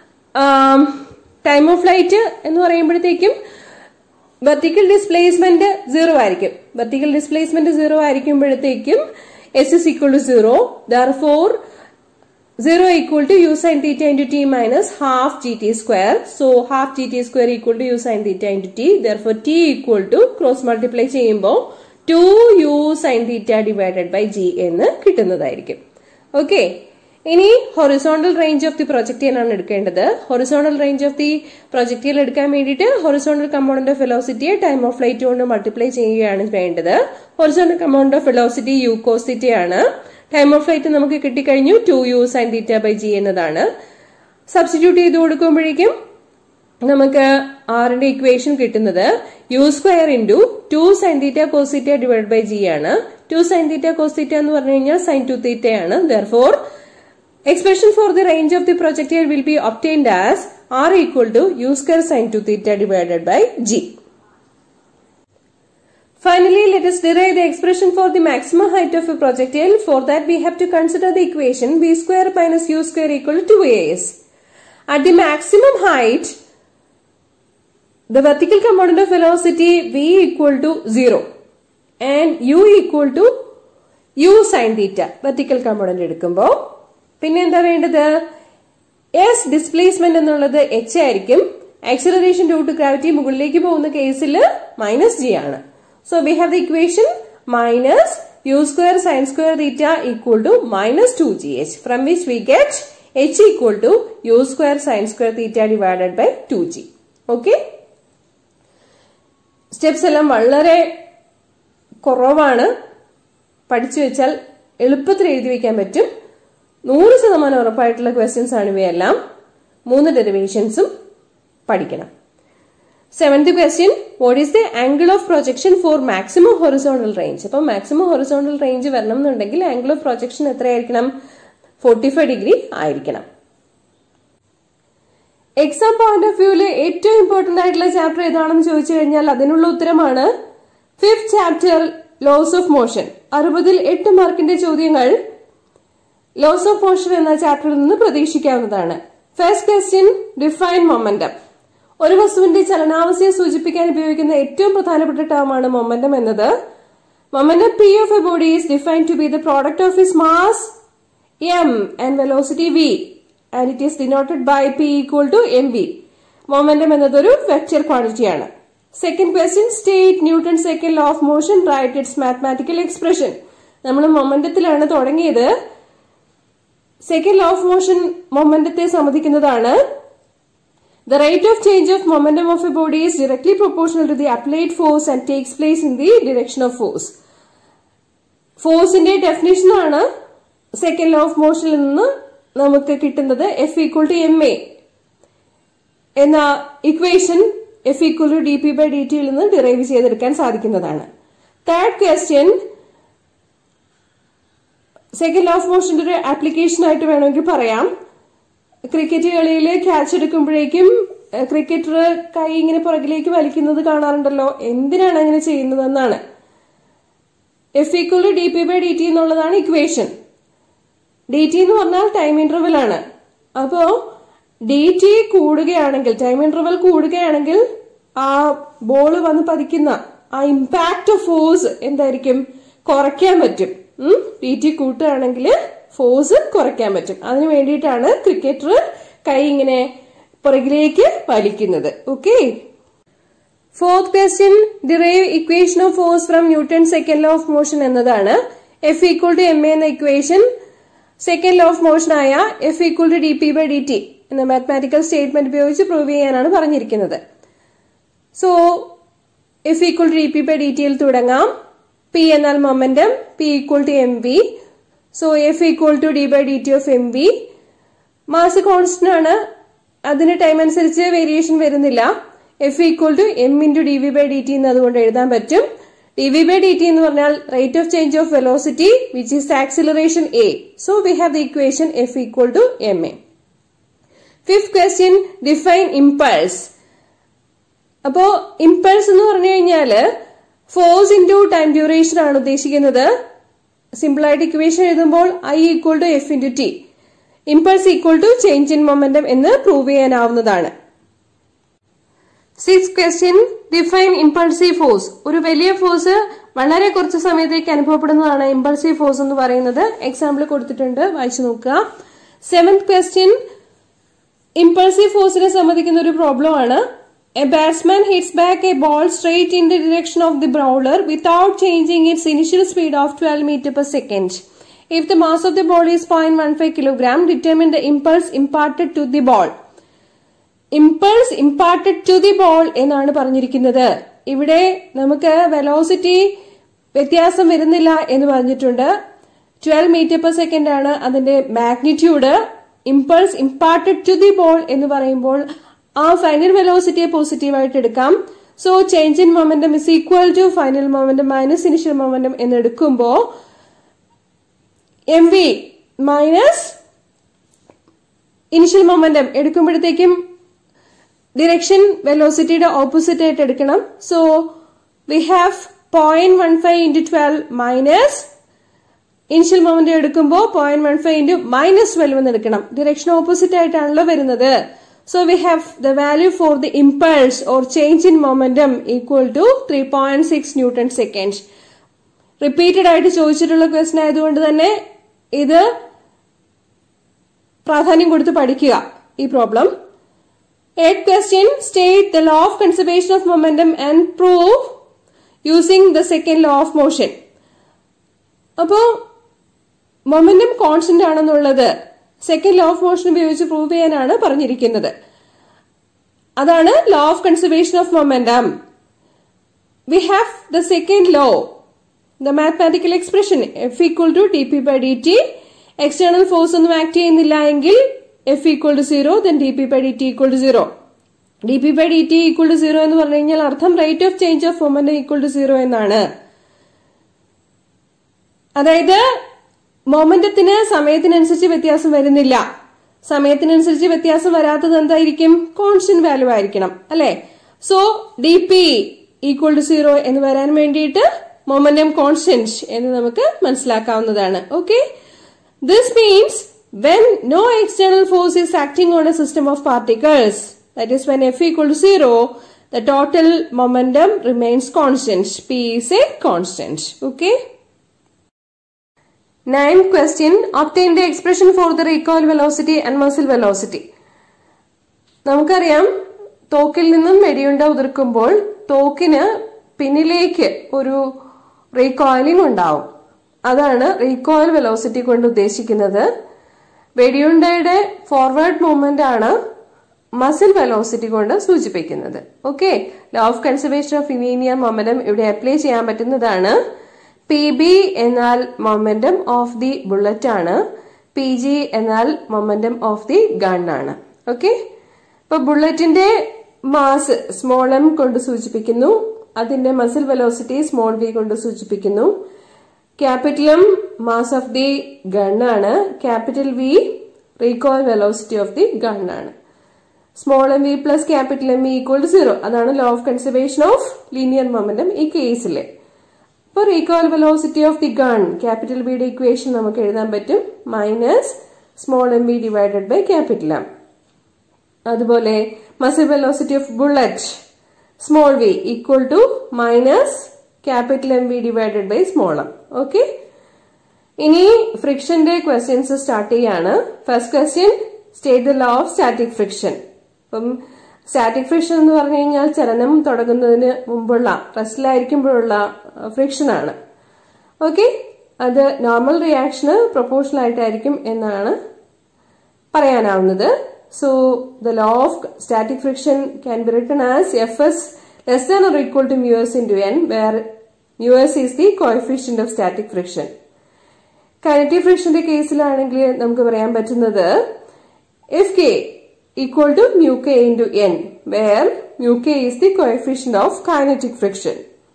time of flight എന്ന് പറയുമ്പോഴത്തേക്കും വെർട്ടിക്കൽ ഡിസ്പ്ലേസ്മെന്റ് സീറോ ആയിരിക്കും വെർട്ടിക്കൽ ഡിസ്പ്ലേസ്മെന്റ് സീറോ ആയിരിക്കുമ്പോഴത്തേക്കും s is equal to zero therefore zero equal to u sine theta into t minus half g t square so half g t square equal to u sine theta into t therefore t equal to cross multiply ചെയ്യുമ്പോൾ two u sine theta divided by g എന്ന് കിട്ടുന്നതായിരിക്കും okay ഇനി horizontal range of the projectile ആണ് എടുക്കേണ്ടത് horizontal range of the projectile എടുക്കാൻ വേണ്ടിയിട്ട് horizontal component of വെലോസിറ്റിയെ time of flight കൊണ്ട് മൾട്ടിപ്ലൈ ചെയ്യുകയാണ് വേണ്ടത് horizontal component of velocity u cos theta ആണ് ടൈം ഓഫ് ഫ്ലൈറ്റ് നമുക്ക് കിട്ടിക്കഴിഞ്ഞു two u sine theta by g എന്നതാണ് സബ്സ്റ്റിറ്റ്യൂട്ട് ചെയ്ത് കൊടുക്കുമ്പോഴേക്കും നമുക്ക് ആറിന്റെ ഇക്വേഷൻ കിട്ടുന്നത് u square into two sine theta cos theta divide by g ആണ് ടു സൈൻ തീറ്റ കോസിറ്റ എന്ന് പറഞ്ഞു കഴിഞ്ഞാൽ സൈൻ ടു തീറ്റ ആണ് therefore expression for the range of the projectile will be obtained as r equal to u square sin 2 theta divided by g. Finally, let us derive the expression for the maximum height of a projectile. For that, we have to consider the equation v square minus u square equal to 2as. At the maximum height, the vertical component of velocity v equal to 0 and u equal to u sin theta. Vertical component എടുക്കുമ്പോൾ പിന്നെ എന്താ വേണ്ടത് s displacement എന്നുള്ളത് h ആയിരിക്കും acceleration due to gravity മുകളിലേക്ക് പോകുന്ന കേസിൽ minus g ആണ് so we have the equation minus u square sine square theta equal to minus two G h from which we get h equal to U square sine square theta divided by two g okay steps എല്ലാം വളരെ കുറവാണ് പഠിച്ചു വെച്ചാൽ എളുപ്പത്തിൽ എഴുതി വെക്കാൻ പറ്റും നൂറ് ശതമാനം ഉറപ്പായിട്ടുള്ള ക്വസ്റ്റ്യൻസ് ആണ് ഇവയെല്ലാം മൂന്ന് ഡെറിവേഷൻസും പഠിക്കണം seventh question what is the angle of projection for maximum horizontal range അപ്പൊ മാക്സിമം ഹൊറിസോണ്ടൽ റേഞ്ച് വരണം എന്നുണ്ടെങ്കിൽ ആംഗിൾ ഓഫ് പ്രൊജക്ഷൻ എത്രയായിരിക്കണം ഫോർട്ടി ഫൈവ് ഡിഗ്രി ആയിരിക്കണം എക്സാം പോയിന്റ് ഓഫ് വ്യൂവില് ഏറ്റവും ഇമ്പോർട്ടന്റ് ആയിട്ടുള്ള ചാപ്റ്റർ ഏതാണെന്ന് ചോദിച്ചു കഴിഞ്ഞാൽ അതിനുള്ള ഉത്തരമാണ് fifth chapter laws of motion അറുപതിൽ എട്ട് മാർക്കിന്റെ ചോദ്യങ്ങൾ ലോസ് ഓഫ് മോഷൻ എന്ന ചാപ്റ്ററിൽ നിന്ന് പ്രതീക്ഷിക്കാവുന്നതാണ് ഫസ്റ്റ് ക്വസ്റ്റ്യൻ ഡിഫൈൻ മൊമെന്റം ഒരു വസ്തുവിന്റെ ചലനാവസ്ഥയെ സൂചിപ്പിക്കാൻ ഉപയോഗിക്കുന്ന ഏറ്റവും പ്രധാനപ്പെട്ട ടേമാണ് മൊമെന്റം എന്നത് momentum p of a body is define to be the product of his mass m and velocity v and it is denoted by p equal to M v momentum എന്നതൊരു vector ക്വാണ്ടിറ്റിയാണ് second question state Newton second law of motion write its mathematical expression നമ്മൾ മൊമെന്റത്തിലാണ് തുടങ്ങിയത് second law of motion മൊമെന്റത്തെ സമ്മതിക്കുന്നതാണ് the rate of change of momentum of a body is directly proportional to the applied force and takes place in the direction of force ഫോഴ്സിന്റെ definition ആണ് second law of മോഷനിൽ നിന്ന് നമുക്ക് കിട്ടുന്നത് f equal to M a എന്ന equation F equal to D P by d ടിയിൽ നിന്ന് derive ചെയ്തെടുക്കാൻ സാധിക്കുന്നതാണ് third question second law of മോഷന്റെ ഒരു ആപ്ലിക്കേഷൻ ആയിട്ട് വേണമെങ്കിൽ പറയാം ക്രിക്കറ്റ് കളിയിൽ ക്യാച്ച് എടുക്കുമ്പോഴേക്കും ക്രിക്കറ്റർ കൈ ഇങ്ങനെ പുറകിലേക്ക് വലിക്കുന്നത് കാണാറുണ്ടല്ലോ എന്തിനാണ് അങ്ങനെ ചെയ്യുന്നതെന്നാണ് f equal to D P by D t എന്നുള്ളതാണ് ഇക്വേഷൻ ഡി ടി എന്ന് പറഞ്ഞാൽ ടൈം ഇന്റർവെൽ ആണ് അപ്പോ ഡി ടി കൂടുകയാണെങ്കിൽ ടൈം ഇന്റർവെൽ കൂടുകയാണെങ്കിൽ ആ ബോൾ വന്ന് പതിക്കുന്ന ആ ഇമ്പാക്ട് ഓഫ് ഫോഴ്സ് എന്തായിരിക്കും കുറയ്ക്കാൻ പറ്റും ഡി ടി കൂട്ടുകയാണെങ്കിൽ ഫോഴ്സ് കുറയ്ക്കാൻ പറ്റും അതിനു വേണ്ടിയിട്ടാണ് ക്രിക്കറ്റർ കൈ ഇങ്ങനെ പുറകിലേക്ക് വലിക്കുന്നത് okay fourth question derive equation of force from Newton second law of motion എന്നതാണ് എഫ് ഈക്വൽ ടു എം എന്ന equation second law of motion ആയ f equal to D P by D t എന്ന mathematical statement ഉപയോഗിച്ച് prove ചെയ്യാനാണ് പറഞ്ഞിരിക്കുന്നത് so f equal to D P by d ടിയിൽ തുടങ്ങാം p എന്നാൽ momentum p equal to M v so f equal to D by D T of M V mass constant ആണ് അതിന് time അനുസരിച്ച് variation വരുന്നില്ല F equal to M into D V by D T എന്ന് അതുകൊണ്ട് എഴുതാൻ പറ്റും D V by D T എന്ന് പറഞ്ഞാൽ rate of change of velocity which is acceleration A so we have the equation F equal to M A fifth question define impulse അപ്പോ impulse എന്ന് പറഞ്ഞു കഴിഞ്ഞാല് ഫോഴ്സ് ഇൻറ്റു ടൈം ഡ്യൂറേഷൻ ആണ് ഉദ്ദേശിക്കുന്നത് simple ആയിട്ട് equation എഴുതുമ്പോൾ I equal to F into T impulse equal to change in momentum എന്ന് prove ചെയ്യാനാവുന്നതാണ് six question define impulsive force ഒരു വലിയ ഫോഴ്സ് വളരെ കുറച്ച് സമയത്തേക്ക് അനുഭവപ്പെടുന്നതാണ് ഇമ്പൾസീവ് ഫോഴ്സ് എന്ന് പറയുന്നത് എക്സാമ്പിൾ കൊടുത്തിട്ടുണ്ട് വായിച്ചു നോക്കുക സെവൻത് ക്വസ്റ്റ്യൻ ഇമ്പൾസീവ് ഫോഴ്സിനെ സംബന്ധിക്കുന്ന ഒരു പ്രോബ്ലം ആണ് a batsman hits back a ball straight in the direction of the bowler without changing its initial speed of twelve metre per second if the mass of the ball is point one five kilogram determine the impulse imparted to the ball impulse imparted to the ball എന്നാണ് പറഞ്ഞിരിക്കുന്നത് ഇവിടെ നമുക്ക് velocity വ്യത്യാസം വരുന്നില്ല എന്ന് പറഞ്ഞിട്ടുണ്ട് twelve metre per second ആണ് അതിന്റെ magnitude impulse imparted to the ball എന്ന് പറയുമ്പോൾ ആ ഫൈനൽ വെലോസിറ്റിയെ പോസിറ്റീവായിട്ട് എടുക്കാം so change in momentum is equal to final momentum minus initial momentum എന്ന് എടുക്കുമ്പോൾ M V minus initial momentum എടുക്കുമ്പോഴത്തേക്കും ഡിറക്ഷൻ വെലോസിറ്റിയുടെ ഓപ്പോസിറ്റ് ആയിട്ട് എടുക്കണം so we have point one five into twelve minus initial moment എടുക്കുമ്പോൾ point one five into minus twelve എന്ന് എടുക്കണം direction opposite ആയിട്ടാണല്ലോ വരുന്നത് so we have the value for the impulse or change in momentum equal to three point six newton second repeated ആയിട്ട് ചോദിച്ചിട്ടുള്ള question ആയതുകൊണ്ട് തന്നെ ഇത് പ്രാധാന്യം കൊടുത്ത് പഠിക്കുക ഈ problem eight question state the law of conservation of momentum and prove using the second law of motion അപ്പോ മൊമെന്റം കോൺസ്റ്റന്റ് ആണെന്നുള്ളത് സെക്കൻഡ് ലോ ഓഫ് മോഷൻ ഉപയോഗിച്ച് പ്രൂവ് ചെയ്യാനാണ് പറഞ്ഞിരിക്കുന്നത് അതാണ് law of conservation of momentum we have the second law the mathematical expression F equal to D P by D T external force ഒന്നും act ചെയ്യുന്നില്ല എങ്കിൽ F equal to zero then D P by D T equal to zero D P by D T equal to zero എന്ന് പറഞ്ഞു കഴിഞ്ഞാൽ അർത്ഥം rate of change of moment equal to zero എന്നാണ് അതായത് മൊമെന്റത്തിന് സമയത്തിനനുസരിച്ച് വ്യത്യാസം വരുന്നില്ല സമയത്തിനനുസരിച്ച് വ്യത്യാസം വരാത്തത് എന്തായിരിക്കും കോൺസ്റ്റന്റ് വാല്യൂ ആയിരിക്കണം അല്ലെ so D P equal to zero എന്ന് വരാൻ വേണ്ടിയിട്ട് മൊമെന്റം കോൺസ്റ്റന്റ് എന്ന് നമുക്ക് മനസ്സിലാക്കാവുന്നതാണ് okay this means when no external force is acting on a system of particles that is when F equal to zero the total momentum remains constant. P is a constant. Okay. Ninth question. Obtain the expression for the recoil velocity and muzzle velocity. നമുക്കറിയാം തോക്കിൽ നിന്നും വെടിയുണ്ട ഉതിർക്കുമ്പോൾ തോക്കിന് പിന്നിലേക്ക് ഒരു റീകോയിലിംഗ് ഉണ്ടാവും അതാണ് recoil velocity കൊണ്ട് ഉദ്ദേശിക്കുന്നത് വെടിയുണ്ടയുടെ ഫോർവേഡ് മൂവ്മെന്റ് ആണ് മസിൽ വെലോസിറ്റി കൊണ്ട് സൂചിപ്പിക്കുന്നത് okay law of conservation of linear momentum ഇവിടെ അപ്ലൈ ചെയ്യാൻ പറ്റുന്നതാണ് പി ബി എന്നാൽ മൊമെന്റം ഓഫ് ദി ബുള്ളറ്റ് ആണ് പി ജി എന്നാൽ മൊമെന്റം ഓഫ് ദി ഗൺ ആണ് ഓക്കെ ഇപ്പൊ ബുള്ളറ്റിന്റെ മാസ് സ്മോൾ എം കൊണ്ട് സൂചിപ്പിക്കുന്നു അതിന്റെ മസിൽ വെലോസിറ്റി സ്മോൾ വി കൊണ്ട് സൂചിപ്പിക്കുന്നു capital M mass of the gun ആണ് capital V recoil velocity of the gun ആണ് small M V plus capital M V equal to zero അതാണ് law of conservation of linear momentum ഈ കേസില് ഇപ്പോൾ recoil velocity of the gun capital വിയുടെ equation നമുക്ക് എഴുതാൻ പറ്റും minus small M V divided by capital M അതുപോലെ muzzle velocity of bullet small V equal to minus capital M V divided by small M okay ഇനി ഫ്രിക്ഷന്റെ questions start ചെയ്യാണ് first question state the law of static friction അപ്പം static friction എന്ന് പറഞ്ഞു കഴിഞ്ഞാൽ ചലനം തുടങ്ങുന്നതിന് മുമ്പുള്ള റെസ്റ്റിലായിരിക്കുമ്പോഴുള്ള ഫ്രിക്ഷൻ ആണ് ഓക്കെ അത് നോർമൽ റിയാക്ഷന് പ്രൊപ്പോർഷണൽ ആയിട്ടായിരിക്കും എന്നാണ് പറയാനാവുന്നത് so the law of static friction can be written as F S less than or equal to mu S into N where mu S is the coefficient of static friction kinetic ഫ്രിക്ഷന്റെ കേസിലാണെങ്കിൽ നമുക്ക് പറയാൻ പറ്റുന്നത് F K equal to mu k into n where mu k is the coefficient of kinetic friction.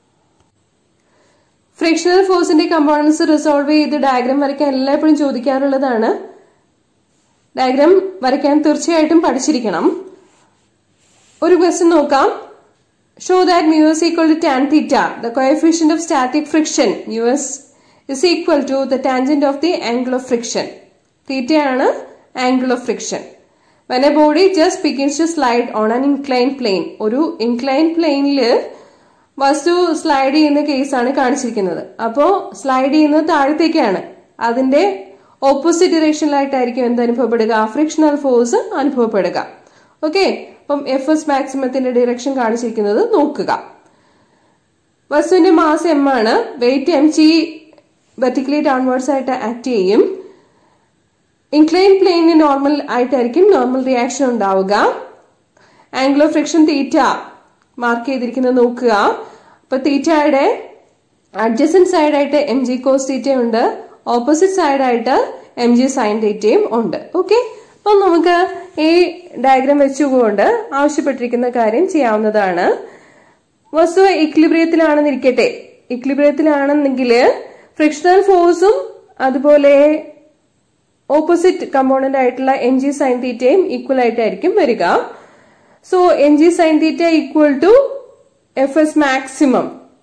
Frictional ഫോഴ്സിന്റെ components resolve ചെയ്ത് diagram വരയ്ക്കാൻ എല്ലായ്പ്പോഴും ചോദിക്കാറുള്ളതാണ് diagram വരയ്ക്കാൻ തീർച്ചയായിട്ടും പഠിച്ചിരിക്കണം ഒരു ക്വസ്റ്റ്യൻ നോക്കാം show that mu S equal to tan theta the coefficient of static friction mu S is equal to the tangent of the angle of friction തീറ്റയാണ് angle of friction when a body just begins to slide on an incline plane ഒരു incline പ്ലെയിനിൽ വസ്തു slide ചെയ്യുന്ന കേസാണ് കാണിച്ചിരിക്കുന്നത് അപ്പോ slide ചെയ്യുന്നത് താഴത്തേക്കാണ് അതിന്റെ ഓപ്പോസിറ്റ് ഡിറക്ഷനിലായിട്ടായിരിക്കും എന്ത് അനുഭവപ്പെടുക ഫ്രിക്ഷണൽ ഫോഴ്സ് അനുഭവപ്പെടുക ഓക്കെ അപ്പം എഫ് എസ് മാക്സിമത്തിന്റെ ഡിറക്ഷൻ കാണിച്ചിരിക്കുന്നത് നോക്കുക വസ്തുവിന്റെ മാസ് എം ആണ് weight M G vertically downwards ആയിട്ട് ആക്ട് ചെയ്യും ഇൻക്ലൈൻ പ്ലെയിനിന് നോർമൽ ആയിട്ടായിരിക്കും നോർമൽ റിയാക്ഷൻ ഉണ്ടാവുക angle of friction theta mark ചെയ്തിരിക്കുന്നത് നോക്കുക അപ്പൊ തീറ്റയുടെ അഡ്ജസൻ സൈഡായിട്ട് എം ജി കോസ് തീറ്റ ഉണ്ട് ഓപ്പോസിറ്റ് സൈഡായിട്ട് എം ജി സൈൻ തീറ്റയും ഉണ്ട് ഓക്കെ അപ്പൊ നമുക്ക് ഈ ഡയഗ്രാം വെച്ചുകൊണ്ട് ആവശ്യപ്പെട്ടിരിക്കുന്ന കാര്യം ചെയ്യാവുന്നതാണ് വസ്തു ഇക്ലിബ്രിയത്തിലാണെന്നിരിക്കട്ടെ ഇക്ലിബ്രിയത്തിലാണെന്നെങ്കിൽ ഫ്രിക്ഷണൽ ഫോഴ്സും അതുപോലെ ഓപ്പോസിറ്റ് കമ്പോണന്റ് ആയിട്ടുള്ള എൻ ജി സൈൻ തീറ്റയും ഈക്വൽ ആയിട്ടായിരിക്കും വരിക so N G sine theta equal to F S maximum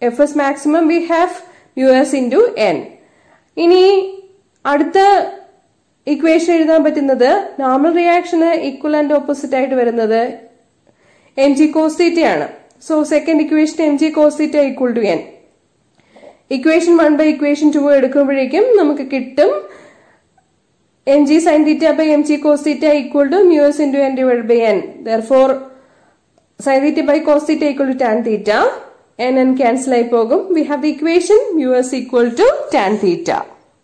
F S maximum we have U S into N ഇനി അടുത്ത ഇക്വേഷൻ എഴുതാൻ പറ്റുന്നത് നോർമൽ റിയാക്ഷന് ഈക്വൽ ആൻഡ് ഓപ്പോസിറ്റ് ആയിട്ട് വരുന്നത് എം ജി കോസ്റ്റീറ്റയാണ് so second equation M G cos theta equal to N equation one by equation two എടുക്കുമ്പോഴേക്കും നമുക്ക് കിട്ടും M G sine theta by M G cos theta equal to mu S into N divide by N therefore sine theta by cos theta equal to tan theta N N cancel ആയി പോകും we have the equation mu S equal to tan theta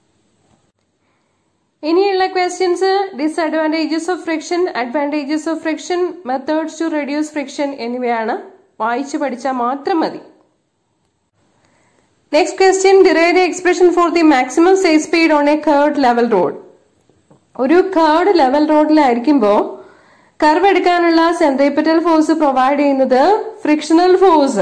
ഇനിയുള്ള questions disadvantages of friction advantages of friction methods to reduce friction എന്നിവയാണ് വായിച്ചു പഠിച്ചാൽ മാത്രം മതി next question derive the expression for the maximum safe speed on a curved level road ഒരു curved level റോഡിലായിരിക്കുമ്പോൾ curve എടുക്കാനുള്ള centripetal force provide ചെയ്യുന്നത് frictional force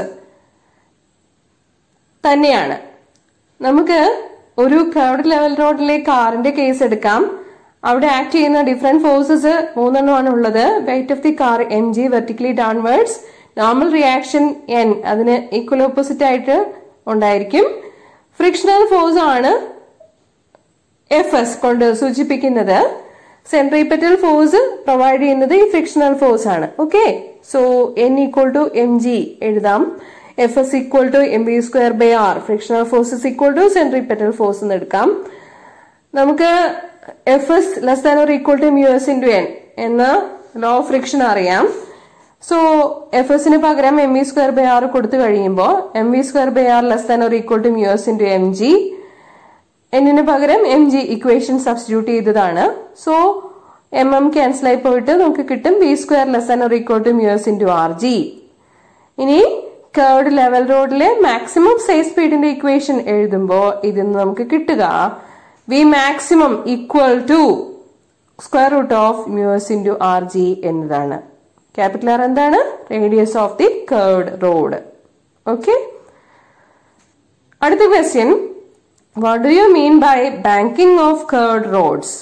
തന്നെയാണ് നമുക്ക് ഒരു കർവ്ഡ് ലെവൽ റോഡിലെ കാറിന്റെ കേസ് എടുക്കാം അവിടെ ആക്ട് ചെയ്യുന്ന ഡിഫറെന്റ് ഫോഴ്സസ് മൂന്നെണ്ണമാണ് ഉള്ളത് weight of the car M G vertically downwards normal reaction N അതിന് ഈക്വൽ ഓപ്പോസിറ്റ് ആയിട്ട് ഉണ്ടായിരിക്കും ഫ്രിക്ഷണൽ ഫോഴ്സ് ആണ് എഫ് എസ് കൊണ്ട് സൂചിപ്പിക്കുന്നത് സെൻട്രിപ്പറ്റൽ ഫോഴ്സ് പ്രൊവൈഡ് ചെയ്യുന്നത് ഈ ഫ്രിക്ഷണൽ ഫോഴ്സ് ആണ് okay so N equal to M G എഴുതാം F S equal to M V square by R frictional forces equal to centripetal force എന്ന് എടുക്കാം നമുക്ക് F S less than or equal to mu S into N എന്ന law of friction അറിയാം so F എസിന് പകരം M V square by R കൊടുത്തു കഴിയുമ്പോൾ M V square by R less than or equal to mu S into M G എന്നിന് പകരം M G equation substitute ചെയ്തതാണ് so M M cancel ആയി പോയിട്ട് നമുക്ക് കിട്ടും V square less than or equal to mu S into R G ഇനി curved level റോഡിലെ maximum safe സ്പീഡിന്റെ ഇക്വേഷൻ എഴുതുമ്പോൾ ഇതിൽ നിന്ന് നമുക്ക് കിട്ടുക V maximum equal to square root of mu S into R G എന്നതാണ് ക്യാപിറ്റൽ ആർ എന്താണ് radius of the curved road okay അടുത്ത question what do you mean by banking of curved roads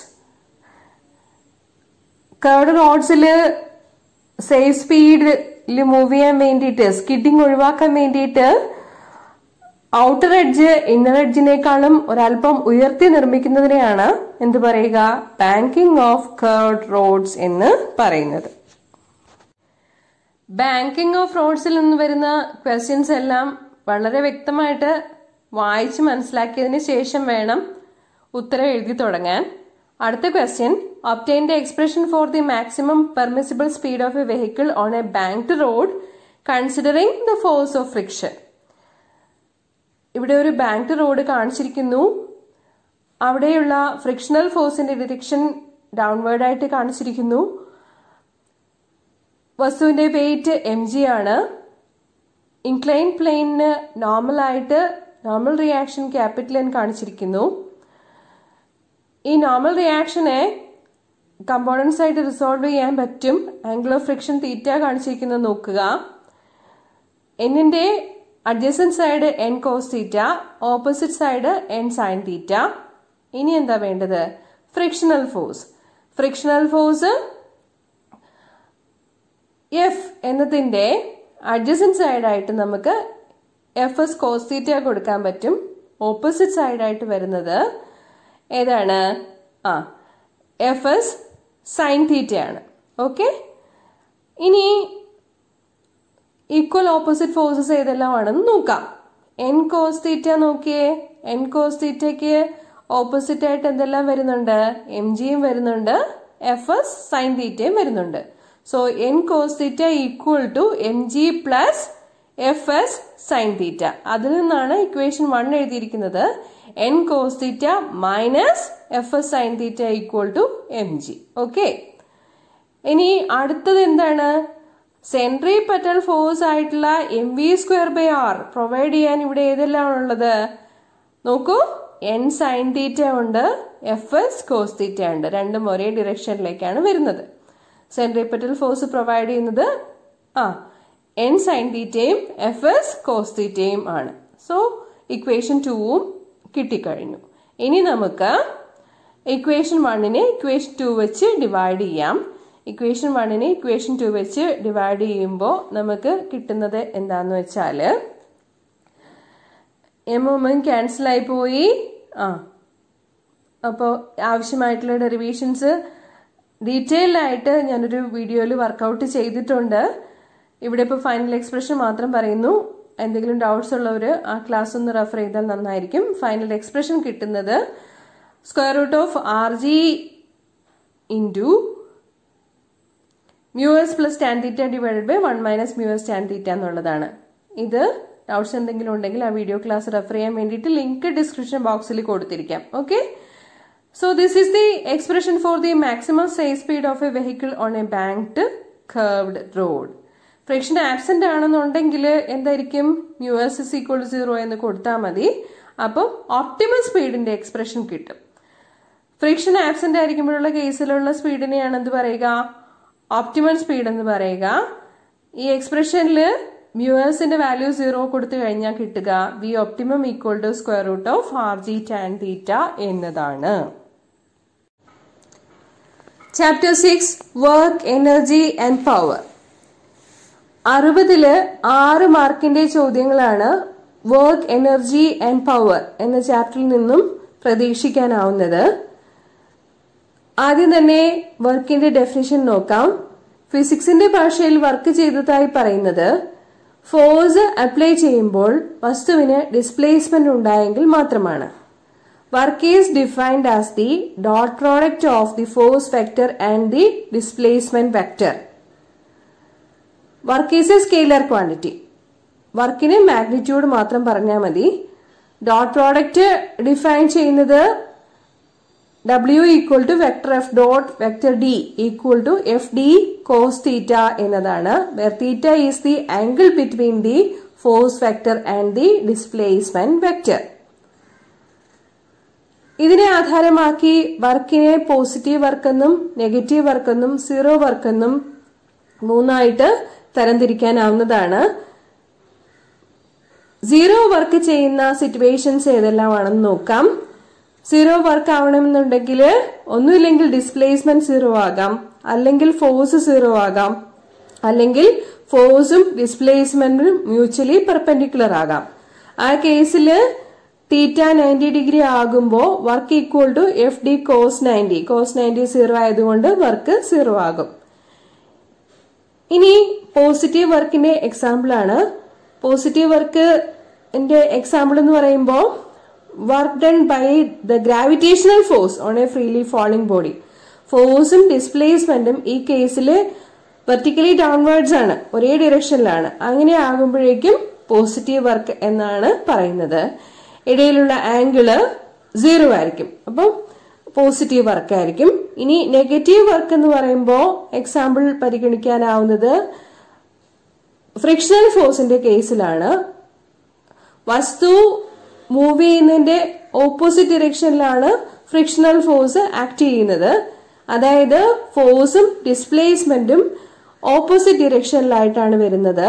curved റോഡ്സിൽ safe സ്പീഡിൽ move ചെയ്യാൻ വേണ്ടിയിട്ട് skidding ഒഴിവാക്കാൻ വേണ്ടിയിട്ട് outer edge inner എഡ്ജിനേക്കാളും ഒരല്പം ഉയർത്തി നിർമ്മിക്കുന്നതിനെയാണ് എന്ത് പറയുക ബാങ്കിങ് ഓഫ് കേർഡ് റോഡ്സ് എന്ന് പറയുന്നത് ബാങ്കിങ് ഓഫ് റോഡ്സിൽ നിന്ന് വരുന്ന ക്വസ്റ്റ്യൻസ് എല്ലാം വളരെ വ്യക്തമായിട്ട് വായിച്ച് മനസ്സിലാക്കിയതിന് ശേഷം വേണം ഉത്തരം എഴുതി തുടങ്ങാൻ അടുത്ത question obtain the expression for the maximum permissible speed of a vehicle on a banked road considering the force of friction ഇവിടെ ഒരു ബാങ്ക്ഡ് റോഡ് കാണിച്ചിരിക്കുന്നു അവിടെയുള്ള ഫ്രിക്ഷണൽ ഫോഴ്സിന്റെ ഡിറക്ഷൻ ഡൗൺവേർഡ് ആയിട്ട് കാണിച്ചിരിക്കുന്നു വസ്തുവിന്റെ വെയിറ്റ് എം ജി ആണ് ഇൻക്ലൈൻ പ്ലെയിനിന് നോർമൽ ആയിട്ട് നോർമൽ റിയാക്ഷൻ ക്യാപിറ്റൽ എന്ന് കാണിച്ചിരിക്കുന്നു ഈ നോർമൽ റിയാക്ഷനെ കമ്പോണൻസ് ആയിട്ട് റിസോൾവ് ചെയ്യാൻ പറ്റും ആംഗിൾ ഓഫ് ഫ്രിക്ഷൻ തീറ്റ കാണിച്ചിരിക്കുന്നത് നോക്കുക എന്നിന്റെ adjacent side N cos theta opposite side N sine theta ഇനി എന്താ വേണ്ടത് frictional force frictional force F എന്നതിന്റെ അഡ്ജസൻ സൈഡായിട്ട് നമുക്ക് എഫ് എസ് കോസ് തീറ്റ കൊടുക്കാൻ പറ്റും ഓപ്പോസിറ്റ് സൈഡായിട്ട് വരുന്നത് ഏതാണ് ആ എഫ് എസ് സൈൻ തീറ്റയാണ് ഓക്കെ ഇനി ഈക്വൽ ഓപ്പോസിറ്റ് ഫോഴ്സസ് ഏതെല്ലാമാണെന്ന് നോക്കാം എൻ കോസ് തീറ്റ നോക്കിയേ എൻ കോസ് തീറ്റയ്ക്ക് ഓപ്പോസിറ്റ് ആയിട്ട് എന്തെല്ലാം വരുന്നുണ്ട് എം ജിയും വരുന്നുണ്ട് എഫ് എസ് സൈൻ തീറ്റയും വരുന്നുണ്ട് so N cos theta equal to M G plus F S sine theta അതിൽ നിന്നാണ് ഇക്വേഷൻ വൺ എഴുതിയിരിക്കുന്നത് N cos theta minus F S sine theta equal to M G okay ഇനി അടുത്തത് എന്താണ് centripetal force ആയിട്ടുള്ള M V square by R provide ചെയ്യാൻ ഇവിടെ ഏതെല്ലാം ഉള്ളത് നോക്കൂ എൻ സൈൻ തീറ്റ ഉണ്ട് എഫ് എസ് കോസ് തീറ്റ ഉണ്ട് രണ്ടും ഒരേ ഡിറക്ഷനിലേക്കാണ് വരുന്നത് സെൻട്രി പെറ്റൽ ഫോഴ്സ് പ്രൊവൈഡ് ചെയ്യുന്നത് ആ എൻ സൈൻ തീറ്റയും എഫ് എസ് കോസ് തീറ്റയും ആണ് സോ ഇക്വേഷൻ ടൂവും കിട്ടിക്കഴിഞ്ഞു ഇനി നമുക്ക് ഇക്വേഷൻ വണ്ണിനെ ഇക്വേഷൻ ടു വെച്ച് ഡിവൈഡ് ചെയ്യാം ഇക്വേഷൻ വണ്ണിനെ ഇക്വേഷൻ ടു വെച്ച് ഡിവൈഡ് ചെയ്യുമ്പോൾ നമുക്ക് കിട്ടുന്നത് എന്താന്ന് വെച്ചാൽ എമ്മും ക്യാൻസൽ ആയി പോയി ആ അപ്പോൾ ആവശ്യമായിട്ടുള്ള ഡെറിവേഷൻസ് ഡീറ്റെയിൽഡ് ആയിട്ട് ഞാനൊരു വീഡിയോയിൽ വർക്കൗട്ട് ചെയ്തിട്ടുണ്ട് ഇവിടെ ഇപ്പോൾ ഫൈനൽ എക്സ്പ്രഷൻ മാത്രം പറയുന്നു എന്തെങ്കിലും ഡൗട്ട്സ് ഉള്ളവർ ആ ക്ലാസ് ഒന്ന് റെഫർ ചെയ്താൽ നന്നായിരിക്കും ഫൈനൽ എക്സ്പ്രഷൻ കിട്ടുന്നത് square root of R G into mu S plus tan theta divided by one minus mu S tan theta എന്നുള്ളതാണ് ഇത് ഡൗട്ട്സ് എന്തെങ്കിലും ഉണ്ടെങ്കിൽ ആ വീഡിയോ ക്ലാസ് റെഫർ ചെയ്യാൻ വേണ്ടിയിട്ട് ലിങ്ക് ഡിസ്ക്രിപ്ഷൻ ബോക്സിൽ കൊടുത്തിരിക്കാം okay so this is the expression for the maximum safe speed of a vehicle on a banked curved road friction absent ആണെന്നുണ്ടെങ്കിൽ എന്തായിരിക്കും mu S is equal zero എന്ന് കൊടുത്താൽ മതി അപ്പം ഓപ്റ്റിമൽ സ്പീഡിന്റെ എക്സ്പ്രഷൻ കിട്ടും ഫ്രിക്ഷൻ ആബ്സെന്റ് ആയിരിക്കുമ്പോഴുള്ള കേസിലുള്ള സ്പീഡിനെയാണ് എന്ത് പറയുക ഓപ്റ്റിമൽ സ്പീഡ് എന്ന് പറയുക ഈ എക്സ്പ്രഷനിൽ മ്യൂവേഴ്സിന്റെ വാല്യൂ സീറോ കൊടുത്തു കഴിഞ്ഞാൽ കിട്ടുക V optimum equal to square root of R G tan theta എന്നതാണ് chapter six work energy and power അറുപതില് ആറ് മാർക്കിന്റെ ചോദ്യങ്ങളാണ് വർക്ക് എനർജി ആൻഡ് പവർ എന്ന ചാപ്റ്ററിൽ നിന്നും പ്രതീക്ഷിക്കാനാവുന്നത് ആദ്യം തന്നെ വർക്കിന്റെ ഡെഫിനിഷൻ നോക്കാം ഫിസിക്സിന്റെ ഭാഷയിൽ വർക്ക് ചെയ്തതായി പറയുന്നത് ഫോഴ്സ് അപ്ലൈ ചെയ്യുമ്പോൾ വസ്തുവിന് ഡിസ്പ്ലേസ്മെന്റ് ഉണ്ടായെങ്കിൽ മാത്രമാണ് work is defined as the dot product of the force vector and the displacement vector work is a scalar quantity വർക്കിന് മാഗ്നിറ്റ്യൂഡ് മാത്രം പറഞ്ഞാൽ മതി ഡോട്ട് പ്രോഡക്റ്റ് ഡിഫൈൻ ചെയ്യുന്നത് W equal to vector F dot vector D equal to F D cos theta എന്നതാണ് where theta is the angle between the force vector and the displacement vector ഇതിനെ ആധാരമാക്കി വർക്കിനെ positive വർക്കെന്നും negative വർക്കെന്നും zero വർക്കെന്നും മൂന്നായിട്ട് തരംതിരിക്കാനാവുന്നതാണ് zero work ചെയ്യുന്ന situations ഏതെല്ലാമാണെന്ന് നോക്കാം സീറോ വർക്ക് ആവണമെന്നുണ്ടെങ്കിൽ ഒന്നുമില്ലെങ്കിൽ ഡിസ്പ്ലേസ്മെന്റ് സീറോ ആകാം അല്ലെങ്കിൽ ഫോഴ്സ് സീറോ ആകാം അല്ലെങ്കിൽ ഫോഴ്സും ഡിസ്പ്ലേസ്മെന്റും മ്യൂച്വലി പെർപെൻഡിക്കുലർ ആകാം ആ കേസിൽ തീറ്റ നയൻറ്റി ഡിഗ്രി ആകുമ്പോൾ work equal to F D cos ninety cos ninety zero ആയതുകൊണ്ട് വർക്ക് സീറോ ആകും ഇനി പോസിറ്റീവ് വർക്കിന്റെ എക്സാമ്പിൾ ആണ് പോസിറ്റീവ് വർക്കിന്റെ എക്സാമ്പിൾ എന്ന് പറയുമ്പോൾ work done by the gravitational force on a freely falling body ഫോഴ്സും ഡിസ്പ്ലേസ്മെന്റും ഈ കേസിൽ വെർട്ടിക്കലി ഡൗൺവേർഡ്സ് ആണ് ഒരേ ഡിറക്ഷനിലാണ് അങ്ങനെ ആകുമ്പോഴേക്കും പോസിറ്റീവ് വർക്ക് എന്നാണ് പറയുന്നത് ഇടയിലുള്ള ആംഗിള് സീറോ ആയിരിക്കും അപ്പം പോസിറ്റീവ് വർക്ക് ആയിരിക്കും ഇനി നെഗറ്റീവ് വർക്ക് എന്ന് പറയുമ്പോൾ എക്സാമ്പിൾ പരിഗണിക്കാനാവുന്നത് ഫ്രിക്ഷണൽ ഫോഴ്സിന്റെ കേസിലാണ് വസ്തു മൂവ് ചെയ്യുന്നതിന്റെ ഓപ്പോസിറ്റ് ഡിറക്ഷനിലാണ് ഫ്രിക്ഷണൽ ഫോഴ്സ് ആക്ട് ചെയ്യുന്നത് അതായത് ഫോഴ്സും ഡിസ്പ്ലേസ്മെന്റും ഓപ്പോസിറ്റ് ഡിറക്ഷനിലായിട്ടാണ് വരുന്നത്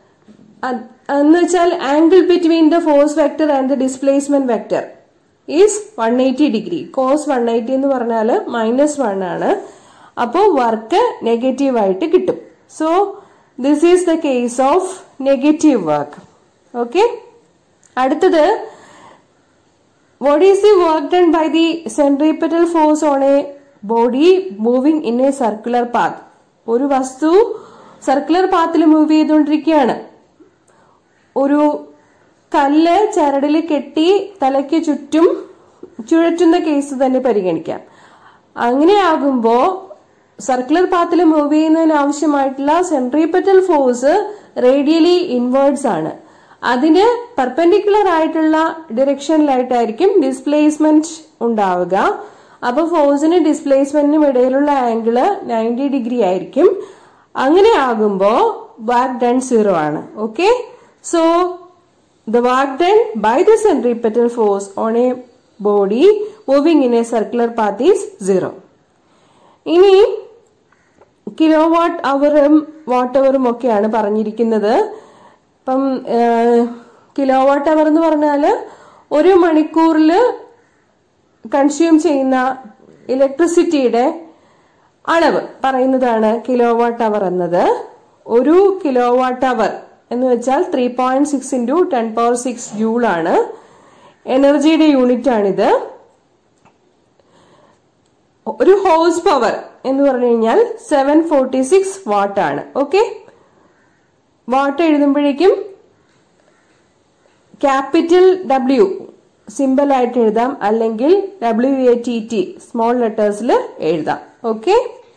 എന്ന് വെച്ചാൽ angle between the force vector and the displacement vector is one eighty degree cos one eighty എന്ന് പറഞ്ഞാൽ മൈനസ് വൺ ആണ് അപ്പോൾ വർക്ക് നെഗറ്റീവ് ആയിട്ട് കിട്ടും so this is the case of negative work okay അടുത്തത് what is the work done by the centripetal force on a body moving in a circular path ഒരു വസ്തു circular പാത്തിൽ move ചെയ്തുകൊണ്ടിരിക്കുകയാണ് ഒരു കല്ല് ചരടിൽ കെട്ടി തലയ്ക്ക് ചുറ്റും ചുഴറ്റുന്ന കേസ് തന്നെ പരിഗണിക്കാം അങ്ങനെയാകുമ്പോ സർക്കുലർ പാത്തിൽ മൂവ് ചെയ്യുന്നതിന് ആവശ്യമായിട്ടുള്ള സെൻട്രിപ്പറ്റൽ ഫോഴ്സ് റേഡിയലി ഇൻവേർഡ്സ് ആണ് അതിന് പെർപെൻഡിക്കുലർ ആയിട്ടുള്ള ഡിറക്ഷനിലായിട്ടായിരിക്കും ഡിസ്പ്ലേസ്മെന്റ് ഉണ്ടാവുക അപ്പൊ ഫോഴ്സിനും ഡിസ്പ്ലേസ്മെന്റിനും ഇടയിലുള്ള ആംഗിള് നയൻറ്റി ഡിഗ്രി ആയിരിക്കും അങ്ങനെ ആകുമ്പോ വർക്ക് ഡൺ സീറോ ആണ് okay so the work done by the centripetal force on a body moving in a circular path is zero ഇനി കിലോ വാട്ട് അവറും വാട്ട് അവറും ഒക്കെയാണ് പറഞ്ഞിരിക്കുന്നത് ഇപ്പം കിലോ വാട്ട് അവർ എന്ന് പറഞ്ഞാൽ ഒരു മണിക്കൂറിൽ കൺസ്യൂം ചെയ്യുന്ന ഇലക്ട്രിസിറ്റിയുടെ അളവ് പറയുന്നതാണ് കിലോ വാട്ട് അവർ എന്നത് ഒരു കിലോ വാട്ട് അവർ എന്ന് വെച്ചാൽ three point six into ten power six joule ആണ് എനർജിയുടെ യൂണിറ്റ് ആണിത് ഒരു ഹോഴ്സ് പവർ എന്ന് പറഞ്ഞു കഴിഞ്ഞാൽ സെവൻ ഫോർട്ടി സിക്സ് വാട്ട് ആണ് ഓക്കെ വാട്ട് എഴുതുമ്പോഴേക്കും ക്യാപിറ്റൽ ഡബ്ല്യു സിമ്പിൾ ആയിട്ട് എഴുതാം അല്ലെങ്കിൽ W A T T small ലെറ്റേഴ്സിൽ എഴുതാം okay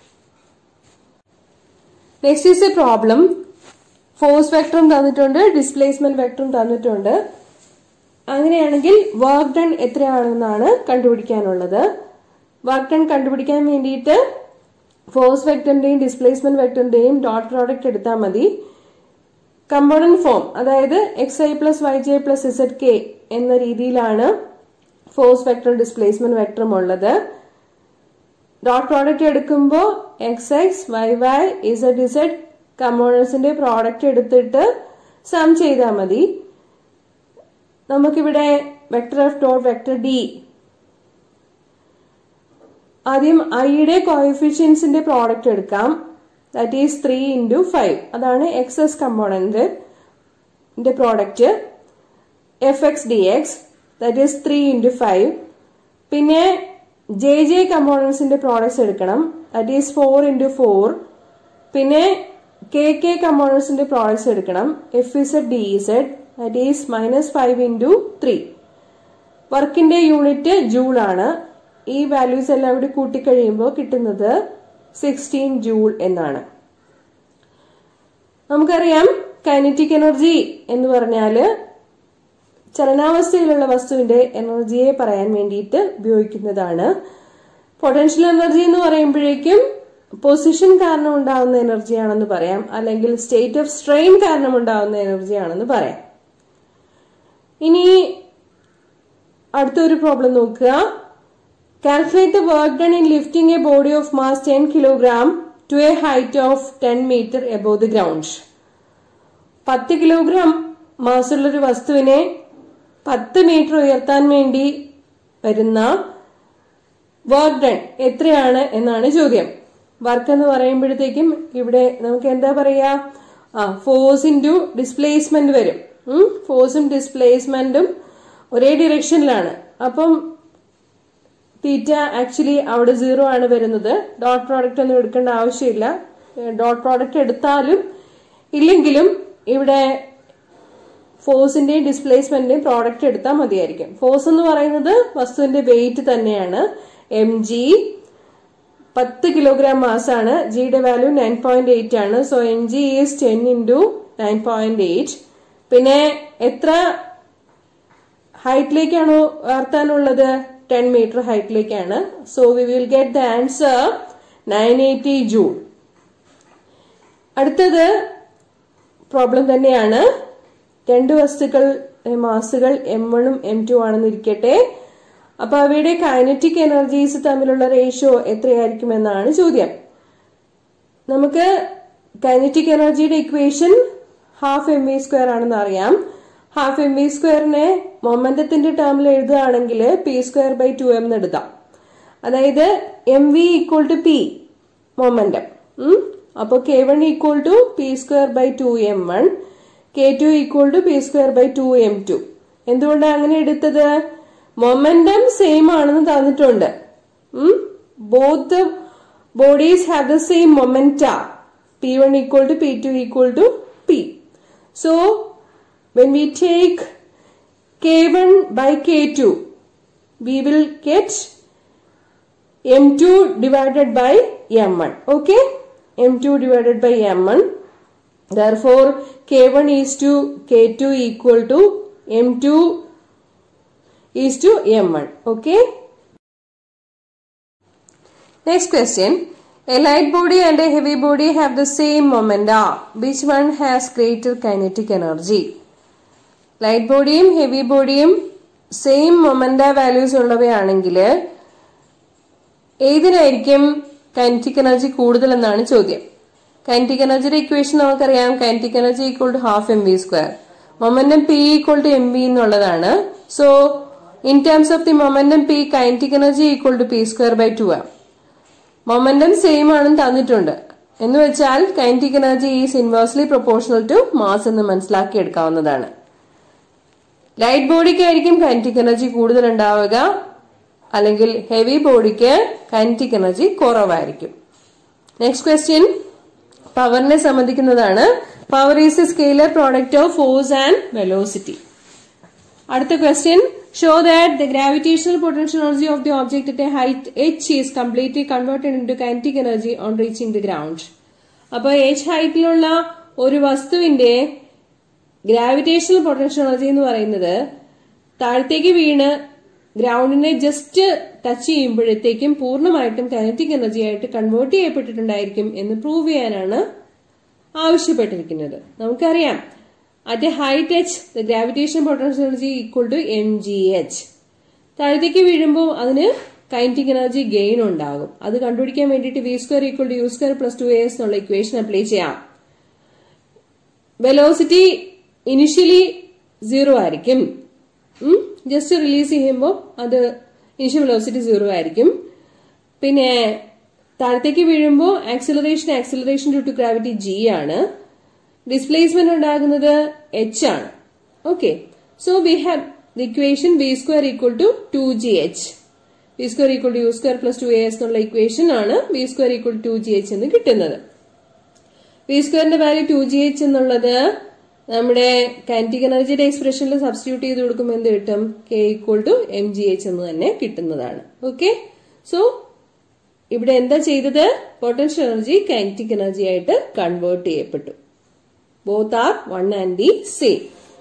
next is a problem force വെക്ടറും തന്നിട്ടുണ്ട് ഡിസ്പ്ലേസ്മെന്റ് വെക്ടറും തന്നിട്ടുണ്ട് അങ്ങനെയാണെങ്കിൽ വർക്ക് ഡൺ എത്രയാണെന്നാണ് കണ്ടുപിടിക്കാനുള്ളത് വർക്ക് ഡൺ കണ്ടുപിടിക്കാൻ വേണ്ടിയിട്ട് ഫോഴ്സ് വെക്ടറിന്റെയും ഡിസ്പ്ലേസ്മെന്റ് വെക്ടറിന്റെയും ഡോട്ട് പ്രോഡക്റ്റ് എടുത്താൽ മതി കമ്പോണന്റ് ഫോം അതായത് X I plus Y J plus Z K എന്ന രീതിയിലാണ് ഫോഴ്സ് വെക്ടറും ഡിസ്പ്ലേസ്മെന്റ് വെക്ടറും ഉള്ളത് ഡോട്ട് പ്രോഡക്റ്റ് എടുക്കുമ്പോൾ X X Y Y Z Z കമ്പോണൻസിന്റെ പ്രോഡക്റ്റ് എടുത്തിട്ട് സം ചെയ്താൽ മതി നമുക്കിവിടെ vector F dot vector D ആദ്യം ഐയുടെ കോയിഫിഷ്യൻസിന്റെ പ്രോഡക്റ്റ് എടുക്കാം that is three into five അതാണ് X S component product F X D X that is three into five പിന്നെ ജെ ജെ കമ്പോണൻസിന്റെ പ്രോഡക്ട്സ് എടുക്കണം that is four into four പിന്നെ K K കമ്പോണൻസിന്റെ പ്രോഡക്ട്സ് എടുക്കണം F Z D Z that is minus five into three വർക്കിന്റെ unit joule ആണ് ഈ values എല്ലാം കൂടി കൂട്ടിക്കഴിയുമ്പോൾ കിട്ടുന്നത് സിക്സ്റ്റീൻ ജൂൾ എന്നാണ് നമുക്കറിയാം കൈനറ്റിക് എനർജി എന്ന് പറഞ്ഞാല് ചലനാവസ്ഥയിലുള്ള വസ്തുവിന്റെ എനർജിയെ പറയാൻ വേണ്ടിയിട്ട് ഉപയോഗിക്കുന്നതാണ് പൊട്ടൻഷ്യൽ എനർജി എന്ന് പറയുമ്പോഴേക്കും പൊസിഷൻ കാരണം ഉണ്ടാകുന്ന എനർജിയാണെന്ന് പറയാം അല്ലെങ്കിൽ സ്റ്റേറ്റ് ഓഫ് സ്ട്രെയിൻ കാരണം ഉണ്ടാകുന്ന എനർജിയാണെന്ന് പറയാം ഇനി അടുത്തൊരു പ്രോബ്ലം നോക്കുക calculate the work done in lifting a body of mass ten kilogram to a height of ten metre above the ground പത്ത് കിലോഗ്രാം മാസുള്ള ഒരു വസ്തുവിനെ പത്ത് മീറ്റർ ഉയർത്താൻ വേണ്ടി വരുന്ന വർക്ക് ഡൺ എത്രയാണ് എന്നാണ് ചോദ്യം വർക്ക് എന്ന് പറയുമ്പോഴത്തേക്കും ഇവിടെ നമുക്ക് എന്താ പറയാ ആ ഫോഴ്സ് ഇൻറ്റു ഡിസ്പ്ലേസ്മെന്റ് വരും ഫോഴ്സും ഡിസ്പ്ലേസ്മെന്റും ഒരേ ഡിറക്ഷനിലാണ് അപ്പം തീറ്റ ആക്ച്വലി അവിടെ സീറോ ആണ് വരുന്നത് ഡോട്ട് പ്രോഡക്റ്റ് ഒന്നും എടുക്കേണ്ട ആവശ്യമില്ല ഡോട്ട് പ്രോഡക്റ്റ് എടുത്താലും ഇല്ലെങ്കിലും ഇവിടെ ഫോഴ്സിന്റെയും ഡിസ്പ്ലേസ്മെന്റിന്റെയും പ്രോഡക്റ്റ് എടുത്താൽ മതിയായിരിക്കും ഫോഴ്സ് എന്ന് പറയുന്നത് വസ്തുവിന്റെ വെയിറ്റ് തന്നെയാണ് എം ജി പത്ത് കിലോഗ്രാം മാസ് ആണ് ജിയുടെ വാല്യൂ നയൻ പോയിന്റ് എയ്റ്റ് ആണ് so M G is ten into nine point eight പിന്നെ എത്ര ഹൈറ്റിലേക്കാണോ ഉയർത്താനുള്ളത് ടെൻ മീറ്റർ ഹൈറ്റിലേക്കാണ് so we will get the answer nine eighty joule അടുത്തത് പ്രോബ്ലം തന്നെയാണ് രണ്ട് വസ്തുക്കൾ മാസുകൾ എം വണ്ണും എം ടു ആണെന്ന് ഇരിക്കട്ടെ അപ്പൊ അവയുടെ കൈനറ്റിക് എനർജീസ് തമ്മിലുള്ള റേഷ്യോ എത്രയായിരിക്കും എന്നാണ് ചോദ്യം നമുക്ക് കൈനറ്റിക് എനർജിയുടെ equation half M V square ആണെന്ന് അറിയാം ഹാഫ് എം വി സ്ക്വയറിനെ മൊമെന്റത്തിന്റെ ടേമിൽ എഴുതുകയാണെങ്കിൽ P square by two M എന്ന് എടുക്കാം അതായത് M V equal to P momentum അപ്പോൾ K one equal to P square by two M one K two equal to P square by two M two എന്തുകൊണ്ടാണ് അങ്ങനെ എടുത്തത് momentum same ആണെന്ന് തന്നിട്ടുണ്ട് both bodies have the same momenta P one equal to P two equal to P so when we take k1 by k2 we will get m2 divided by m1 okay m2 divided by m1 therefore k1 is to k2 equal to m2 is to m1 okay next question a light body and a heavy body have the same momenta which one has greater kinetic energy light ബോഡിയും heavy ബോഡിയും same momenta values ഉള്ളവയാണെങ്കിൽ ഏതിനായിരിക്കും kinetic energy കൂടുതൽ എന്നാണ് ചോദ്യം kinetic എനർജിയുടെ equation നമുക്കറിയാം kinetic energy equal to half M V square momentum P equal to M V എന്നുള്ളതാണ് so in terms of the momentum P kinetic energy equal to P square by two ആണ് momentum same ആണെന്ന് തന്നിട്ടുണ്ട് എന്ന് വെച്ചാൽ kinetic energy is inversely proportional to mass എന്ന് മനസ്സിലാക്കി എടുക്കാവുന്നതാണ് light ബോഡിക്കായിരിക്കും kinetic energy കൂടുതൽ ഉണ്ടാവുക അല്ലെങ്കിൽ ഹെവി ബോഡിക്ക് കൈനറ്റിക് എനർജി കുറവായിരിക്കും നെക്സ്റ്റ് ക്വസ്റ്റ്യൻ പവറിനെ സംബന്ധിക്കുന്നതാണ് power is a scalar product of force and velocity അടുത്ത question show that the gravitational potential energy of the object at a height H is completely converted into kinetic energy on reaching the ground അപ്പൊ H ഹൈറ്റിലുള്ള ഒരു വസ്തുവിന്റെ gravitational potential energy എന്ന് പറയുന്നത് താഴത്തേക്ക് വീണ് ഗ്രൗണ്ടിനെ just touch ചെയ്യുമ്പോഴത്തേക്കും പൂർണ്ണമായിട്ടും കൈനറ്റിക് എനർജി ആയിട്ട് കൺവേർട്ട് ചെയ്യപ്പെട്ടിട്ടുണ്ടായിരിക്കും എന്ന് പ്രൂവ് ചെയ്യാനാണ് ആവശ്യപ്പെട്ടിരിക്കുന്നത് നമുക്കറിയാം at a height H the gravitation potential energy equal to M G H താഴത്തേക്ക് വീഴുമ്പോൾ അതിന് കൈനറ്റിക് എനർജി ഗെയിൻ ഉണ്ടാകും അത് കണ്ടുപിടിക്കാൻ വേണ്ടിയിട്ട് V square equal to U square plus two S എന്നുള്ള ഇക്വേഷൻ അപ്ലൈ ചെയ്യാം വെലോസിറ്റി ഇനിഷ്യലി സീറോ ആയിരിക്കും ജസ്റ്റ് റിലീസ് ചെയ്യുമ്പോൾ അത് ഇനിഷ്യൽ വെലോസിറ്റി സീറോ ആയിരിക്കും പിന്നെ താഴത്തേക്ക് വീഴുമ്പോൾ acceleration acceleration due to gravity G ആണ് ഡിസ്പ്ലേസ്മെന്റ് ഉണ്ടാകുന്നത് എച്ച് ആണ് okay so we have the equation V square equal to two G H V square equal to U square plus two A S എന്നുള്ള equation ആണ് V square equal to G H എന്ന് കിട്ടുന്നത് V സ്ക്വയറിന്റെ value to G H എന്നുള്ളത് നമ്മുടെ കാൻറ്റിക് എനർജിയുടെ എക്സ്പ്രഷനിൽ substitute ചെയ്ത് കൊടുക്കുമ്പോൾ എന്ത് കിട്ടും K equal to M G H എന്ന് തന്നെ കിട്ടുന്നതാണ് ഓക്കെ സോ ഇവിടെ എന്താ ചെയ്തത് പൊട്ടൻഷ്യൽ എനർജി കൈനറ്റിക് എനർജി ആയിട്ട് കൺവേർട്ട് ചെയ്യപ്പെട്ടു both R one and the same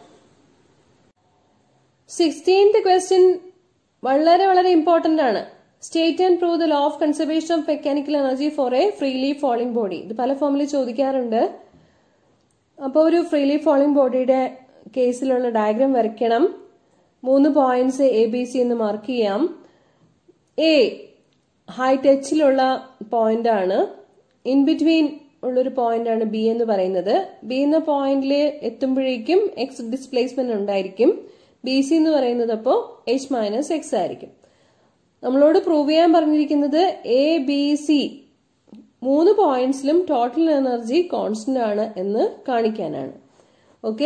sixteenth question വളരെ വളരെ ഇമ്പോർട്ടന്റ് ആണ് state and prove the law of conservation of mechanical energy for a freely falling body ഇത് പല ഫോമിൽ ചോദിക്കാറുണ്ട് അപ്പോൾ ഒരു ഫ്രീലി ഫോളിംഗ് ബോഡിയുടെ കേസിലുള്ള ഡയഗ്രാം വരയ്ക്കണം മൂന്ന് പോയിന്റ്സ് എ ബി സി എന്ന് മാർക്ക് ചെയ്യാം എ ഹൈ ടച്ചിലുള്ള പോയിന്റ് ആണ് ഇൻ ബിറ്റ്വീൻ ഉള്ളൊരു പോയിന്റ് ആണ് ബി എന്ന് പറയുന്നത് ബി എന്ന പോയിന്റിൽ എത്തുമ്പോഴേക്കും എക്സ് ഡിസ്പ്ലേസ്മെന്റ് ഉണ്ടായിരിക്കും ബി സി എന്ന് പറയുന്നത് അപ്പോൾ എച്ച് മൈനസ് എക്സ് ആയിരിക്കും നമ്മളോട് പ്രൂവ് ചെയ്യാൻ പറഞ്ഞിരിക്കുന്നത് എ ബി സി മൂന്ന് പോയിന്റ്സിലും ടോട്ടൽ എനർജി കോൺസ്റ്റന്റ് ആണ് എന്ന് കാണിക്കാനാണ് okay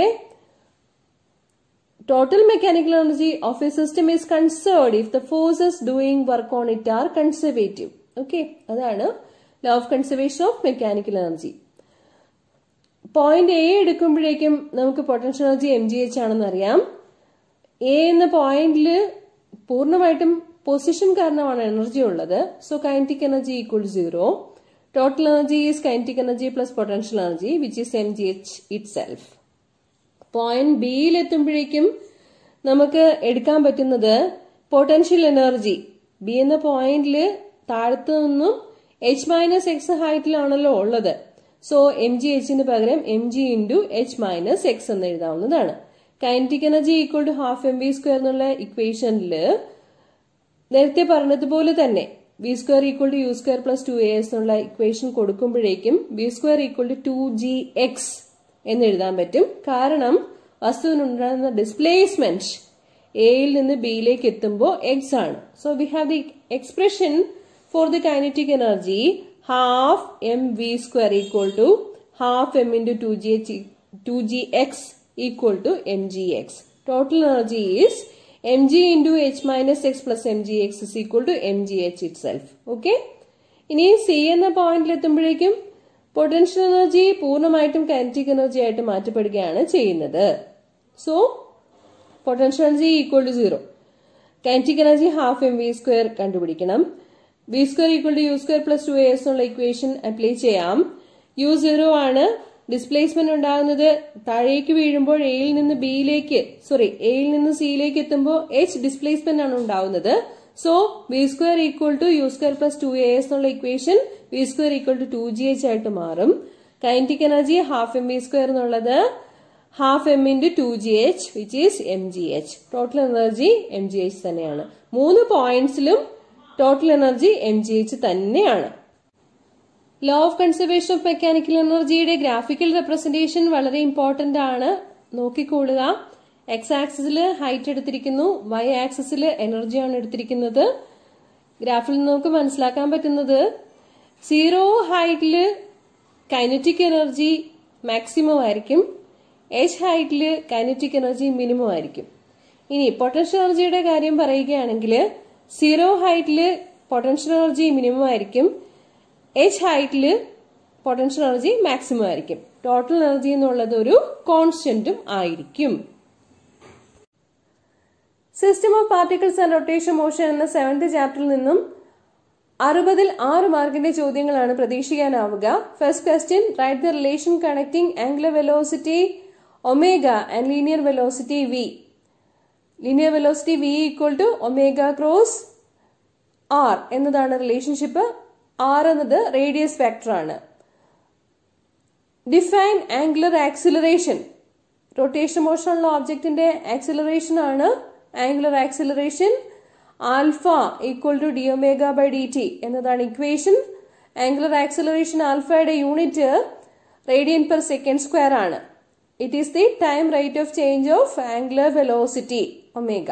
total mechanical energy of a system is conserved if the forces doing work on it are conservative okay അതാണ് law of conservation of mechanical energy point A എടുക്കുമ്പോഴേക്കും നമുക്ക് potential energy M G H ആണെന്ന് അറിയാം A എന്ന പോയിന്റിൽ പൂർണ്ണമായിട്ടും position കാരണമാണ് energy ഉള്ളത് so kinetic energy equal zero total energy is kinetic energy plus potential energy which is M G H itself point ബിയിൽ എത്തുമ്പോഴേക്കും നമുക്ക് എടുക്കാൻ പറ്റുന്നത് പൊട്ടൻഷ്യൽ എനർജി ബി എന്ന പോയിന്റിൽ താഴത്തു നിന്നും എച്ച് മൈനസ് എക്സ് ഹൈറ്റിലാണല്ലോ ഉള്ളത് സോ എം ജി എച്ചിന് പകരം M G into H minus X എന്ന് എഴുതാവുന്നതാണ് kinetic energy equal to half M V square എന്നുള്ള ഇക്വേഷനിൽ നേരത്തെ പറഞ്ഞതുപോലെ തന്നെ V square equal to U square plus two A S എന്നുള്ള ഇക്വേഷൻ കൊടുക്കുമ്പോഴേക്കും V square equal to two G X എന്ന് എഴുതാൻ പറ്റും കാരണം വസ്തുവിനുണ്ടാകുന്ന ഡിസ്പ്ലേസ്മെന്റ് എയിൽ നിന്ന് ബിയിലേക്ക് എത്തുമ്പോൾ എക്സ് ആണ് so we have the expression for the kinetic energy half M V square equal to half M into two G H two G X equal to M G X total energy is M G into H minus X plus M G X is equal to M G H itself okay ഇനി C എന്ന പോയിന്റിൽ എത്തുമ്പോഴേക്കും potential energy പൂർണ്ണമായിട്ടും kinetic energy ആയിട്ട് മാറ്റപ്പെടുകയാണ് ചെയ്യുന്നത് so potential energy equal to zero kinetic energy half M V square കണ്ടുപിടിക്കണം V square equal to U square plus two S എന്നുള്ള ഇക്വേഷൻ അപ്ലൈ ചെയ്യാം യു സീറോ ആണ് ഡിസ്പ്ലേസ്മെന്റ് ഉണ്ടാകുന്നത് താഴേക്ക് വീഴുമ്പോൾ എയിൽ നിന്ന് ബിയിലേക്ക് സോറി എയിൽ നിന്ന് സിയിലേക്ക് എത്തുമ്പോൾ എച്ച് ഡിസ്പ്ലേസ്മെന്റ് ആണ് ഉണ്ടാവുന്നത് so V square equal to U square plus two A S എന്നുള്ള equation V square equal to two G H ആയിട്ട് മാറും kinetic energy half M V square എന്നുള്ളത് half M into two G H which is M G H total energy M G H തന്നെയാണ് മൂന്ന് പോയിന്റ്സിലും total energy M G H തന്നെയാണ് law of conservation of mechanical എനർജിയുടെ graphical representation വളരെ important ആണ് നോക്കിക്കൊള്ളുക X ആക്സിസിൽ height എടുത്തിരിക്കുന്നു Y ആക്സിസിൽ എനർജിയാണ് എടുത്തിരിക്കുന്നത് ഗ്രാഫിൽ നിന്ന് നമുക്ക് മനസ്സിലാക്കാൻ പറ്റുന്നത് സീറോ ഹൈറ്റിൽ കൈനറ്റിക് എനർജി മാക്സിമം ആയിരിക്കും എച്ച് ഹൈറ്റിൽ കൈനറ്റിക് എനർജി മിനിമം ആയിരിക്കും ഇനി പൊട്ടൻഷ്യൽ എനർജിയുടെ കാര്യം പറയുകയാണെങ്കിൽ സീറോ ഹൈറ്റില് പൊട്ടൻഷ്യൽ എനർജി മിനിമം ആയിരിക്കും എച്ച് ഹൈറ്റില് പൊട്ടൻഷ്യൽ എനർജി മാക്സിമം ആയിരിക്കും ടോട്ടൽ എനർജി എന്നുള്ളത് ഒരു കോൺസ്റ്റന്റും ആയിരിക്കും system of particles and rotation motion എന്ന സെവൻത് ചാപ്റ്ററിൽ നിന്നും അറുപതിൽ ആറ് മാർക്കിന്റെ ചോദ്യങ്ങളാണ് പ്രതീക്ഷിക്കാനാവുക first question write the relation connecting angular velocity omega and linear velocity V linear velocity V equal to omega cross R എന്നതാണ് റിലേഷൻഷിപ്പ് ആർ എന്നത് റേഡിയസ് ഫാക്ടർ ആണ് ഡിഫൈൻ ആംഗുലർ ആക്സിലറേഷൻ റൊട്ടേഷൻ മോഷനുള്ള ഓബ്ജക്റ്റിന്റെ ആക്സിലറേഷൻ ആണ് angular acceleration alpha equal to D omega by D T എന്നതാണ് equation angular acceleration ആൽഫയുടെ unit radian per second square ആണ് it is the time rate of change of angular velocity omega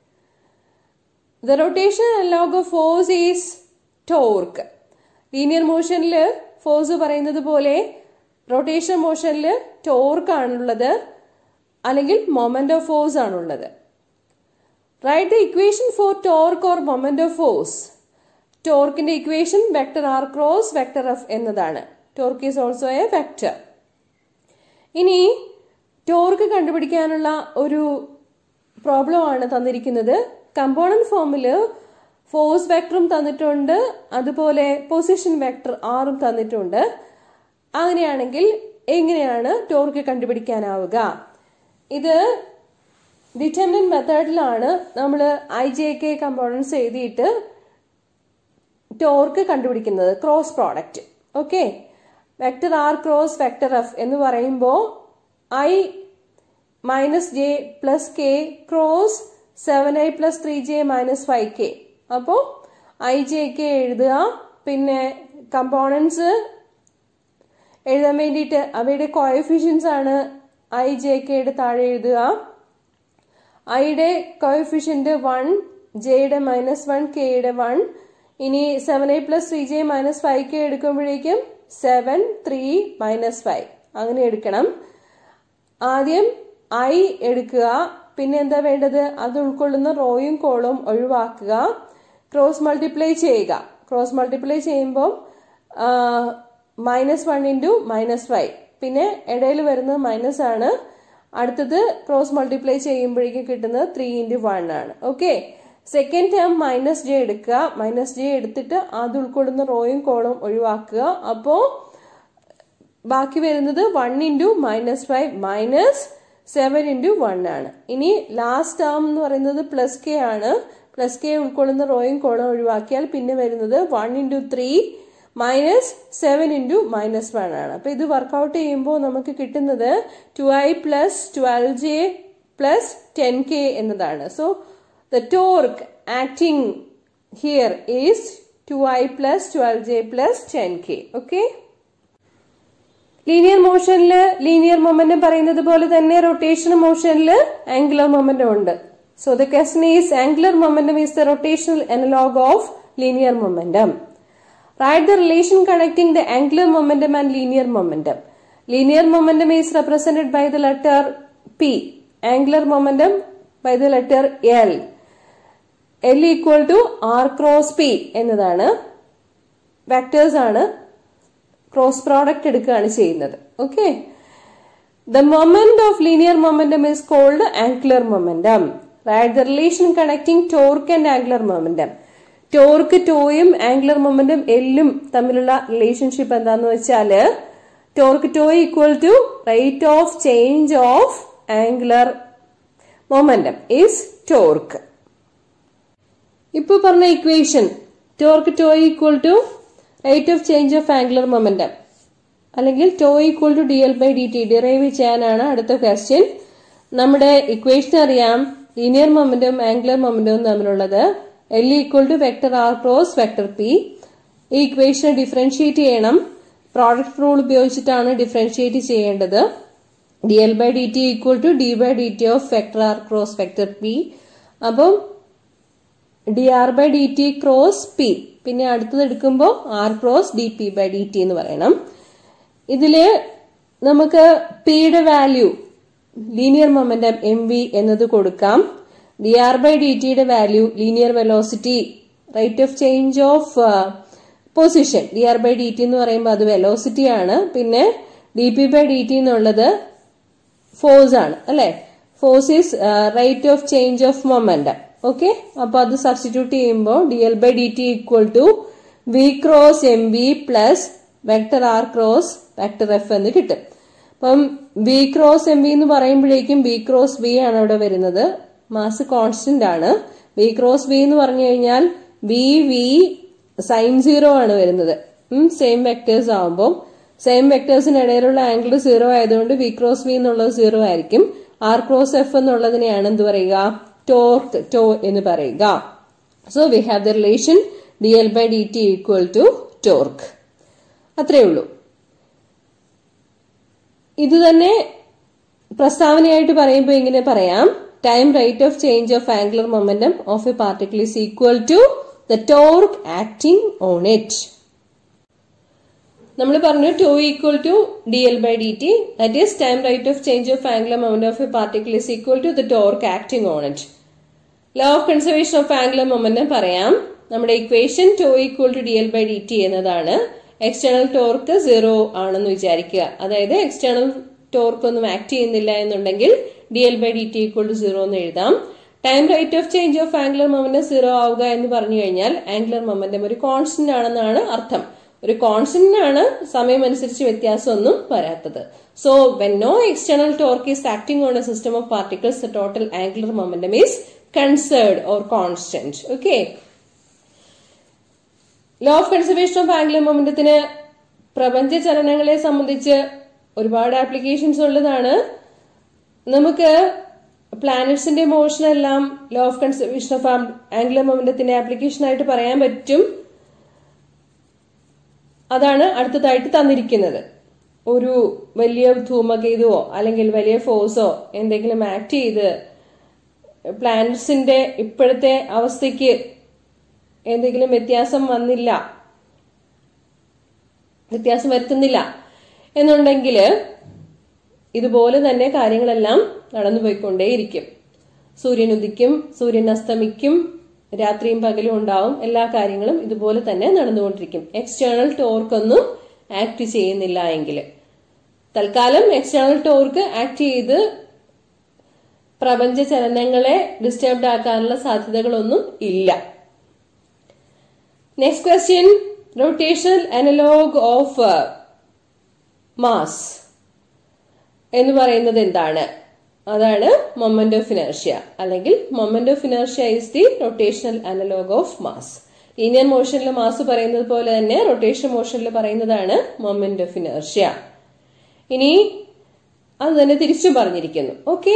the rotation analogue of force is torque linear മോഷനിൽ force പറയുന്നത് പോലെ rotation മോഷനിൽ torque ആണുള്ളത് അല്ലെങ്കിൽ moment of force ആണുള്ളത് write the equation for torque or moment of force ടോർക്കിന്റെ equation vector R cross vector F എന്നതാണ് torque is also a vector ഇനി ടോർക്ക് കണ്ടുപിടിക്കാനുള്ള ഒരു പ്രോബ്ലം ആണ് തന്നിരിക്കുന്നത് കമ്പോണന്റ് ഫോമിൽ ഫോഴ്സ് വെക്ടറും തന്നിട്ടുണ്ട് അതുപോലെ പൊസിഷൻ വെക്ടർ ആറും തന്നിട്ടുണ്ട് അങ്ങനെയാണെങ്കിൽ എങ്ങനെയാണ് ടോർക്ക് കണ്ടുപിടിക്കാനാവുക ഇത് ഡിറ്റർമിനന്റ് മെത്തേഡിലാണ് നമ്മൾ ഐ ജെ കെ കമ്പോണൻസ് എഴുതിയിട്ട് ടോർക്ക് കണ്ടുപിടിക്കുന്നത് cross product okay vector R cross vector F എന്ന് പറയുമ്പോൾ I minus J plus K cross seven I plus three J minus five K അപ്പോൾ ഐ ജെ കെ എഴുതുക പിന്നെ components എഴുതാൻ വേണ്ടിയിട്ട് അവയുടെ കോയഫിഷ്യൻസ് ആണ് ഐ ജെ കെയുടെ താഴെ എഴുതുക ഐയുടെ കോയഫിഷ്യന്റ് വൺ ജെയുടെ മൈനസ് വൺ കെയുടെ വൺ ഇനി seven I plus three J minus five K എടുക്കുമ്പോഴേക്കും സെവൻ ത്രീ മൈനസ് ഫൈവ് അങ്ങനെ എടുക്കണം ആദ്യം ഐ എടുക്കുക പിന്നെ എന്താ വേണ്ടത് അത് ഉൾക്കൊള്ളുന്ന റോയും കോളും ഒഴിവാക്കുക ക്രോസ് മൾട്ടിപ്ലൈ ചെയ്യുക ക്രോസ് മൾട്ടിപ്ലൈ ചെയ്യുമ്പോൾ minus one into minus five പിന്നെ ഇടയിൽ വരുന്നത് മൈനസ് ആണ് അടുത്തത് ക്രോസ് മൾട്ടിപ്ലൈ ചെയ്യുമ്പോഴേക്കും കിട്ടുന്നത് ത്രീ ഇൻറ്റു വൺ ആണ് okay second term minus J എടുക്കുക മൈനസ് ജെ എടുത്തിട്ട് അത് ഉൾക്കൊള്ളുന്ന റോയും കോളും ഒഴിവാക്കുക അപ്പോ ബാക്കി വരുന്നത് one into minus five minus seven into one ആണ് ഇനി ലാസ്റ്റ് ടേം എന്ന് പറയുന്നത് പ്ലസ് കെ ആണ് പ്ലസ് കെ ഉൾക്കൊള്ളുന്ന റോയും കോളും ഒഴിവാക്കിയാൽ പിന്നെ വരുന്നത് one into three minus seven into minus one ആണ് അപ്പൊ ഇത് വർക്കൗട്ട് ചെയ്യുമ്പോൾ നമുക്ക് കിട്ടുന്നത് two I plus twelve J plus ten K എന്നതാണ് so the torque acting here is two I plus twelve J plus ten K okay linear മോഷനില് linear momentum പറയുന്നത് പോലെ തന്നെ റൊട്ടേഷൻ മോഷനിൽ ആംഗുലർ മൊമെന്റം ഉണ്ട് so the question is angular momentum is the rotational analogue of linear momentum Write the relation connecting the angular momentum and linear momentum. Linear momentum is represented by the letter P. Angular momentum by the letter L. L equal to R cross P എന്നതാണ് vectors ആണ് cross product എടുക്കുകയാണ് ചെയ്യുന്നത് okay the moment of linear momentum is called angular momentum write the relation connecting torque and angular momentum torque ടോയും angular മൊമെന്റും എല്ലും തമ്മിലുള്ള relationship എന്താന്ന് വെച്ചാല് torque tau equal to rate of change of angular momentum is torque ഇപ്പൊ പറഞ്ഞ equation torque tau equal to rate of change of angular momentum അല്ലെങ്കിൽ tau equal to D L by D T derive ചെയ്യാനാണ് അടുത്ത question നമ്മുടെ equation അറിയാം linear മൊമെന്റും angular മൊമെന്റവും തമ്മിലുള്ളത് L equal to vector R cross vector P ഈ ഇക്വേഷനെ ഡിഫറൻഷിയേറ്റ് ചെയ്യണം പ്രോഡക്റ്റ് റൂൾ ഉപയോഗിച്ചിട്ടാണ് ഡിഫറൻഷിയേറ്റ് ചെയ്യേണ്ടത് D L by D T equal to D by D T of vector R cross vector P അപ്പം D R by D T cross P പിന്നെ അടുത്തത് എടുക്കുമ്പോൾ R cross D P by D T എന്ന് പറയണം ഇതില് നമുക്ക് പിയുടെ value linear momentum M V എന്നത് കൊടുക്കാം ഡി ആർ ബൈ ഡി ടിയുടെ value linear velocity rate of change of position D R by D T എന്ന് പറയുമ്പോൾ അത് വെലോസിറ്റി ആണ് പിന്നെ D P by D T എന്നുള്ളത് ഫോഴ്സ് ആണ് അല്ലെ force is rate of change of momentum okay അപ്പൊ അത് സബ്സ്റ്റിറ്റ്യൂട്ട് ചെയ്യുമ്പോൾ D L by D T equal to V cross M V plus vector R cross vector F എന്ന് കിട്ടും അപ്പം V cross M V എന്ന് പറയുമ്പോഴേക്കും വി ക്രോസ് വി ആണ് അവിടെ വരുന്നത് മാസ് കോൺസ്റ്റന്റ് ആണ് വി ക്രോസ് വി എന്ന് പറഞ്ഞു കഴിഞ്ഞാൽ വി വി സൈൻ സീറോ ആണ് വരുന്നത് സെയിം വെക്ടേഴ്സ് ആവുമ്പോൾ സെയിം വെക്ടേഴ്സിന് ഇടയിലുള്ള ആംഗിൾ സീറോ ആയതുകൊണ്ട് വി ക്രോസ് വി എന്നുള്ളത് സീറോ ആയിരിക്കും ആർ ക്രോസ് എഫ് എന്നുള്ളതിനെയാണ് എന്ത് പറയുക ടോർക്ക് ടോ എന്ന് പറയുക so we have the relation D L by D T equal to torque അത്രേ ഉള്ളൂ ഇത് തന്നെ പ്രസ്താവനയായിട്ട് പറയുമ്പോൾ ഇങ്ങനെ പറയാം time rate of change of angular momentum of a particle is equal to the torque acting on it നമ്മൾ പറഞ്ഞു tau equal to D L by D T that is time rate of change of angular moment of a particle is equal to the torque acting on it law of conservation of angular momentum പറയാം നമ്മുടെ equation tau equal to D L by D T എന്നതാണ് external torque zero ആണെന്ന് വിചാരിക്കുക അതായത് external torque ഒന്നും act ചെയ്യുന്നില്ല എന്നുണ്ടെങ്കിൽ D L by D T equal to zero എന്ന് എഴുതാം time rate of change of angular momentum zero ആവുക എന്ന് പറഞ്ഞു കഴിഞ്ഞാൽ ആംഗുലർ മൊമെന്റം ഒരു കോൺസ്റ്റന്റ് ആണെന്നാണ് അർത്ഥം ഒരു കോൺസ്റ്റന്റിനാണ് സമയം അനുസരിച്ച് വ്യത്യാസമൊന്നും വരാത്തത് so when no external torque is acting on a system of particles the total angular momentum is conserved or constant okay law of conservation of angular മൊമെന്റത്തിന് പ്രപഞ്ച ചലനങ്ങളെ സംബന്ധിച്ച് ഒരുപാട് ആപ്ലിക്കേഷൻസ് ഉള്ളതാണ് നമുക്ക് പ്ലാനറ്റ്സിന്റെ മോഷൻ എല്ലാം law of conservation of angular മൊമെന്റത്തിന്റെ ആപ്ലിക്കേഷൻ ആയിട്ട് പറയാൻ പറ്റും അതാണ് അടുത്തതായിട്ട് തന്നിരിക്കുന്നത് ഒരു വലിയ ധൂമകേതുവോ അല്ലെങ്കിൽ വലിയ ഫോഴ്സോ എന്തെങ്കിലും ആക്ട് ചെയ്ത് പ്ലാനറ്റ്സിന്റെ ഇപ്പോഴത്തെ അവസ്ഥയ്ക്ക് എന്തെങ്കിലും വ്യത്യാസം വന്നില്ല വ്യത്യാസം വരുത്തുന്നില്ല എന്നുണ്ടെങ്കിൽ ഇതുപോലെ തന്നെ കാര്യങ്ങളെല്ലാം നടന്നു പോയിക്കൊണ്ടേയിരിക്കും സൂര്യൻ ഉദിക്കും സൂര്യൻ അസ്തമിക്കും രാത്രിയും പകലും ഉണ്ടാവും എല്ലാ കാര്യങ്ങളും ഇതുപോലെ തന്നെ നടന്നുകൊണ്ടിരിക്കും എക്സ്റ്റേണൽ ടോർക്ക് ഒന്നും ആക്ട് ചെയ്യുന്നില്ല എങ്കിൽ തൽക്കാലം എക്സ്റ്റേണൽ ടോർക്ക് ആക്ട് ചെയ്ത് പ്രപഞ്ച ചലനങ്ങളെ ഡിസ്റ്റർബ്ഡ് ആക്കാനുള്ള സാധ്യതകളൊന്നും ഇല്ല next question rotational analogue of mass എന്ന് പറയുന്നത് എന്താണ് അതാണ് മൊമെന്റ് ഓഫ് ഇനർഷ്യ അല്ലെങ്കിൽ moment of inertia is the rotational analogue of mass linear മോഷനിൽ മാസ് പറയുന്നത് പോലെ തന്നെ റൊട്ടേഷൻ മോഷനിൽ പറയുന്നതാണ് മൊമെന്റ് ഓഫ് ഇനർഷ്യ ഇനി അത് തന്നെ തിരിച്ചു പറഞ്ഞിരിക്കുന്നു okay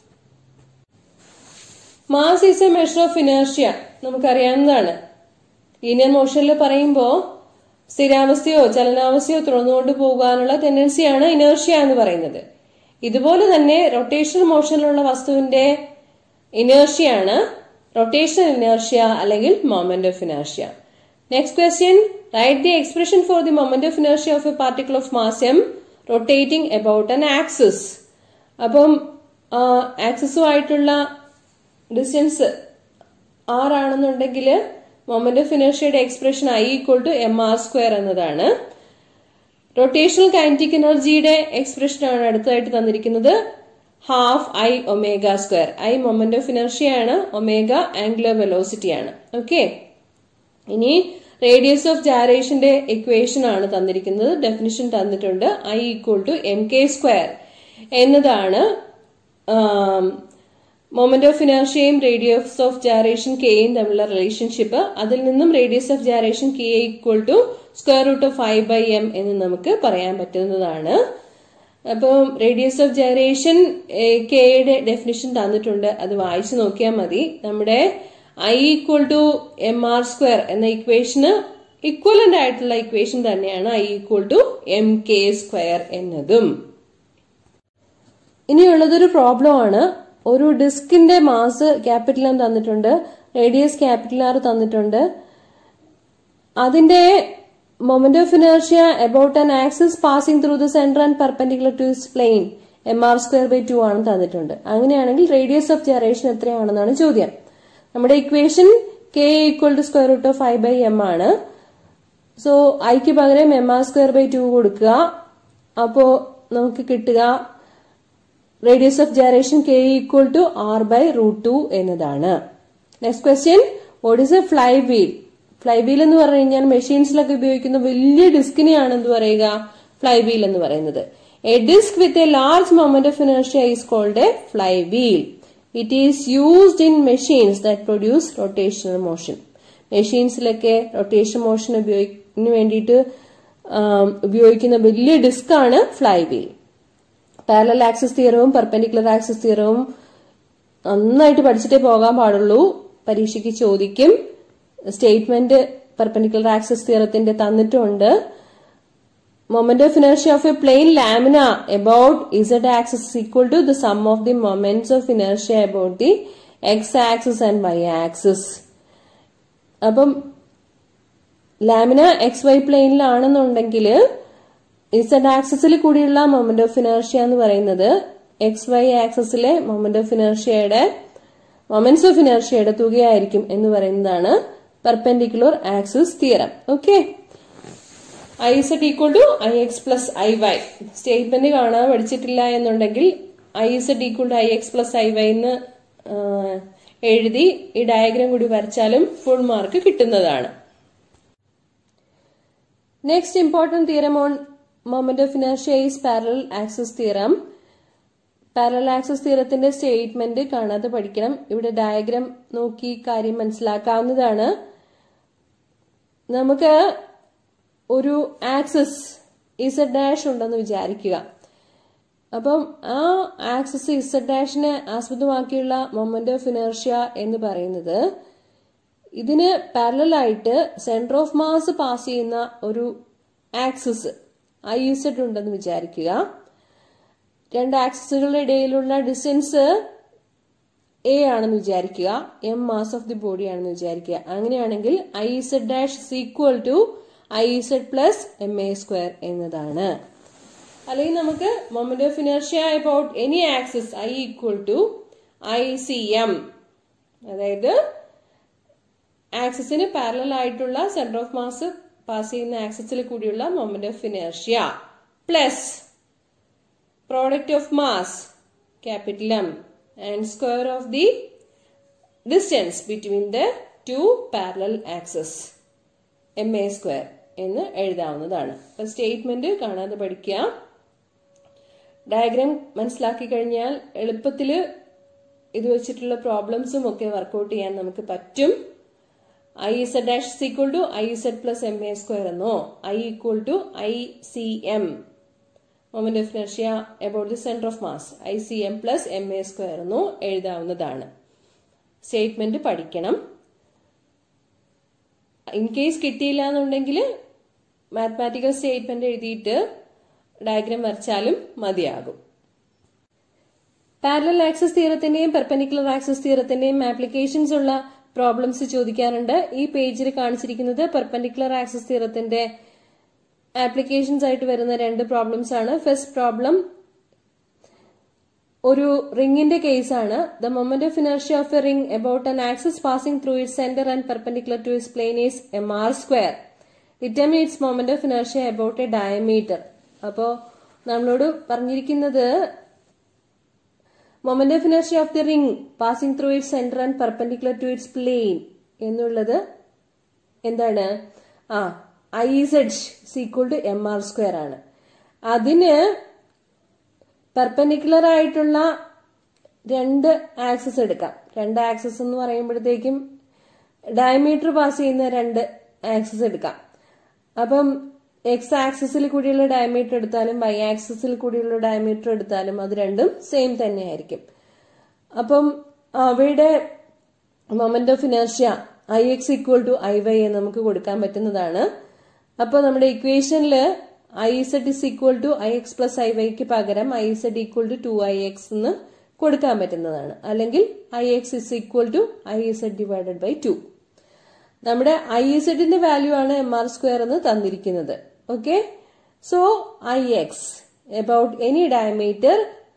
mass is a measure of inertia നമുക്കറിയാവുന്നതാണ് ലീനിയർ മോഷനിൽ പറയുമ്പോൾ സ്ഥിരാവസ്ഥയോ ചലനാവസ്ഥയോ തുറന്നുകൊണ്ട് പോകാനുള്ള ടെൻഡൻസിയാണ് ഇനേർഷ്യ എന്ന് പറയുന്നത് ഇതുപോലെ തന്നെ റൊട്ടേഷണൽ മോഷനിലുള്ള വസ്തുവിന്റെ ഇനേർഷ്യയാണ് റൊട്ടേഷണൽ ഇനേർഷ്യ അല്ലെങ്കിൽ moment of inertia next question write the expression for the moment of inertia of a particle of mass M rotating about an axis അപ്പം ആക്സിസുമായിട്ടുള്ള ഡിസ്റ്റൻസ് ആറാണെന്നുണ്ടെങ്കിൽ മൊമെന്റ് ഓഫ് ഇനേർഷ്യയുടെ expression I equal to M R square എന്നതാണ് rotational kinetic എനർജിയുടെ expression ആണ് അടുത്തതായിട്ട് തന്നിരിക്കുന്നത് half I omega square I moment of inertia ആണ് ഒമേഗ ആംഗുലർ വെലോസിറ്റി ആണ് ഓക്കെ ഇനി റേഡിയസ് ഓഫ് ജാരേഷന്റെ ഇക്വേഷൻ ആണ് തന്നിരിക്കുന്നത് ഡെഫിനിഷൻ തന്നിട്ടുണ്ട് I equal to M K square എന്നതാണ് മൊമെന്റ് ഓഫ് ഇനർഷ്യയും റേഡിയസ് ഓഫ് ജാരേഷൻ കെയും തമ്മിലുള്ള റിലേഷൻഷിപ്പ് അതിൽ നിന്നും radius of gyration K equal to square root of five by M എന്ന് നമുക്ക് പറയാൻ പറ്റുന്നതാണ് അപ്പം റേഡിയസ് ഓഫ് ജനറേഷൻ കെയുടെ ഡെഫിനിഷൻ തന്നിട്ടുണ്ട് അത് വായിച്ചു നോക്കിയാൽ മതി നമ്മുടെ I equal to M R square എന്ന ഇക്വേഷന് ഇക്വലന്റ് ആയിട്ടുള്ള ഇക്വേഷൻ തന്നെയാണ് I equal to M K square എന്നതും ഇനിയുള്ളതൊരു പ്രോബ്ലം ആണ് ഒരു ഡിസ്കിന്റെ മാസ് ക്യാപിറ്റൽ എം തന്നിട്ടുണ്ട് റേഡിയസ് ക്യാപിറ്റൽ ആർ തന്നിട്ടുണ്ട് അതിന്റെ moment of inertia about an axis passing through the centre and perpendicular to is plane M R square by two ആണ് തന്നിട്ടുണ്ട് അങ്ങനെയാണെങ്കിൽ റേഡിയസ് ഓഫ് ജനറേഷൻ എത്രയാണെന്നാണ് ചോദ്യം നമ്മുടെ equation K equal to square root of I by M ആണ് so ഐക്ക് പകരം M R square by two കൊടുക്കുക അപ്പോ നമുക്ക് കിട്ടുക radius of generation K equal to R by root two എന്നതാണ് next question what is a flywheel flywheel എന്ന് പറഞ്ഞു കഴിഞ്ഞാൽ മെഷീൻസിലൊക്കെ ഉപയോഗിക്കുന്ന വലിയ ഡിസ്കിനെയാണ് എന്ത് പറയുക ഫ്ലൈ വീൽ എന്ന് പറയുന്നത് a disc with a large moment of inertia is called a flywheel it is used in machines that produce rotational motion മെഷീൻസിലൊക്കെ റൊട്ടേഷൻ മോഷൻ ഉപയോഗിക്കുന്നതിന് വേണ്ടിയിട്ട് ഉപയോഗിക്കുന്ന വലിയ ഡിസ്ക് ആണ് ഫ്ലൈ വീൽ പാരലൽ ആക്സസ് തിയറവും perpendicular axis തിയറവും നന്നായിട്ട് പഠിച്ചിട്ടേ പോകാൻ പാടുള്ളൂ പരീക്ഷയ്ക്ക് ചോദിക്കും സ്റ്റേറ്റ്മെന്റ് പെർപെൻഡിക്കുലർ ആക്സസ് തിയറത്തിന്റെ തന്നിട്ടുണ്ട് moment of inertia of a plane lamina about z axis is equal to the sum of the moments of inertia about the x axis and y axis അപ്പം lamina x y പ്ലെയിനിലാണെന്നുണ്ടെങ്കിൽ z ആക്സസിൽ കൂടിയുള്ള moment of inertia എന്ന് പറയുന്നത് x y ആക്സസിലെ moment of ഇനർഷ്യയുടെ moments of ഇനർഷ്യയുടെ തുകയായിരിക്കും എന്ന് പറയുന്നതാണ് perpendicular axis theorem okay I z equal to I x plus I y statement കാണാൻ പഠിച്ചിട്ടില്ല എന്നുണ്ടെങ്കിൽ I z equal to I x plus I y എന്ന് എഴുതി ഈ ഡയഗ്രാം കൂടി വരച്ചാലും ഫുൾ മാർക്ക് കിട്ടുന്നതാണ് next important theorem on moment of inertia is parallel axis theorem parallel axis തിയറത്തിന്റെ സ്റ്റേറ്റ്മെന്റ് കാണാതെ പഠിക്കണം ഇവിടെ ഡയഗ്രാം നോക്കി കാര്യം മനസ്സിലാക്കാവുന്നതാണ് നമുക്ക് ഒരു ആക്സസ് ഇസഡ് ഡാഷ് ഉണ്ടെന്ന് വിചാരിക്കുക അപ്പം ആ ആക്സസ് ഇസഡ് ഡാഷിനെ ആസ്പദമാക്കിയുള്ള മൊമെന്റ് ഓഫ് ഇനർഷ്യ എന്ന് പറയുന്നത് ഇതിന് പാരലായിട്ട് സെന്റർ ഓഫ് മാസ് പാസ് ചെയ്യുന്ന ഒരു ആക്സസ് ഐ ഇസഡ് ഉണ്ടെന്ന് വിചാരിക്കുക രണ്ട് ആക്സസുകളുടെ ഇടയിലുള്ള ഡിസ്റ്റൻസ് എ ആണെന്ന് വിചാരിക്കുക m mass of the body ആണെന്ന് വിചാരിക്കുക അങ്ങനെയാണെങ്കിൽ I z dash is equal to I z plus m a square എന്നതാണ് അല്ലെങ്കിൽ നമുക്ക് moment of inertia about any axis I equal to I c m അതായത് ആക്സിസിന് പാരലൽ ആയിട്ടുള്ള സെന്റർ ഓഫ് മാസ് പാസ് ചെയ്യുന്ന ആക്സിസിൽ കൂടിയുള്ള moment of inertia plus product of mass capital M and square of the distance between the two parallel axes M a square എന്ന് എഴുതാവുന്നതാണ് അപ്പൊ statement കാണാതെ പഠിക്കുക ഡയഗ്രാം മനസ്സിലാക്കി കഴിഞ്ഞാൽ എളുപ്പത്തിൽ ഇത് വെച്ചിട്ടുള്ള പ്രോബ്ലംസും ഒക്കെ വർക്കൗട്ട് ചെയ്യാൻ നമുക്ക് പറ്റും I z dash equal to I z plus m a square എന്നോ I equal to I c m moment of inertia about the centre of mass I c m plus m a square എന്നോ എഴുതാവുന്നതാണ് statement പഠിക്കണം in case കിട്ടിയില്ല എന്നുണ്ടെങ്കിൽ mathematical statement എഴുതിയിട്ട് diagram വരച്ചാലും മതിയാകും parallel axis തിയറത്തിന്റെയും പെർപെൻഡിക്കുലർ ആക്സസ് തിയറത്തിന്റെയും ആപ്ലിക്കേഷൻസ് ഉള്ള പ്രോബ്ലംസ് ചോദിക്കാറുണ്ട് ഈ പേജിൽ കാണിച്ചിരിക്കുന്നത് പെർപെൻഡിക്കുലർ ആക്സസ് തിയറത്തിന്റെ ആപ്ലിക്കേഷൻസ് ആയിട്ട് വരുന്ന രണ്ട് പ്രോബ്ലംസ് ആണ് ഫസ്റ്റ് പ്രോബ്ലം ഒരു റിംഗിന്റെ കേസാണ് the moment of inertia of a ring about an axis passing through it centre and perpendicular to its plane is m R square determine its moment of inertia about a diameter അപ്പോ നമ്മളോട് പറഞ്ഞിരിക്കുന്നത് moment of inertia of the ring passing through it centre and perpendicular to its plane എന്നുള്ളത് എന്താണ് ആ I z equal to M R square ആണ് അതിന് perpendicular ആയിട്ടുള്ള രണ്ട് ആക്സസ് എടുക്കാം രണ്ട് ആക്സസ് എന്ന് പറയുമ്പോഴത്തേക്കും ഡയമീറ്റർ പാസ് ചെയ്യുന്ന രണ്ട് ആക്സസ് എടുക്കാം അപ്പം എക്സ് ആക്സിസിൽ കൂടിയുള്ള ഡയമീറ്റർ എടുത്താലും വൈ ആക്സിസിൽ കൂടിയുള്ള ഡയമീറ്റർ എടുത്താലും അത് രണ്ടും സെയിം തന്നെയായിരിക്കും അപ്പം അവയുടെ moment of inertia I x equal to I y എന്ന് നമുക്ക് കൊടുക്കാൻ പറ്റുന്നതാണ് അപ്പോൾ നമ്മുടെ ഇക്വേഷനിൽ I z is equal to I x plus I വൈക്ക് പകരം I z equal to two I x എന്ന് കൊടുക്കാൻ പറ്റുന്നതാണ് അല്ലെങ്കിൽ I x is equal to I z divided by two നമ്മുടെ ഐ സെഡിന്റെ വാല്യൂ ആണ് എം ആർ സ്ക്വയർ എന്ന് തന്നിരിക്കുന്നത് okay so I x about any diameter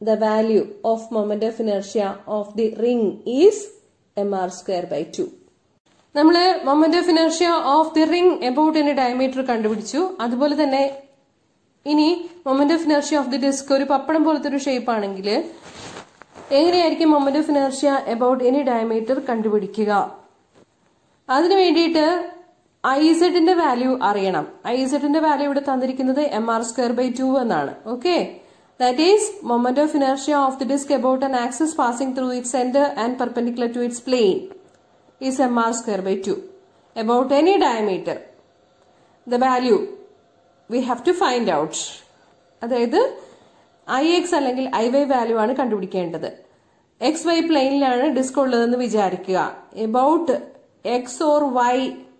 the value of moment of inertia of the ring is mr square by 2. നമ്മൾ moment of inertia of the ring about in diameter കണ്ടുപിടിച്ചു അതുപോലെ തന്നെ ഇനി moment of inertia of the disc ഒരു പപ്പടം പോലത്തെ ഒരു shape ആണെങ്കിൽ എങ്ങനെയായിരിക്കും moment of inertia about any diameter കണ്ടുപിടിക്കുക അതിനു വേണ്ടിയിട്ട് ഐ സെഡിന്റെ വാല്യൂ അറിയണം ഐ സെഡിന്റെ വാല്യൂ ഇവിടെ തന്നിരിക്കുന്നത് m R square by two എന്നാണ് okay that is moment of inertia of the disc about an axis passing through it centre and perpendicular to its plane is m R square by two about any diameter the value we have to find out അതായത് I x അല്ലെങ്കിൽ I y value ആണ് കണ്ടുപിടിക്കേണ്ടത് x y പ്ലെയിനിലാണ് disc ഉള്ളതെന്ന് വിചാരിക്കുക about x or y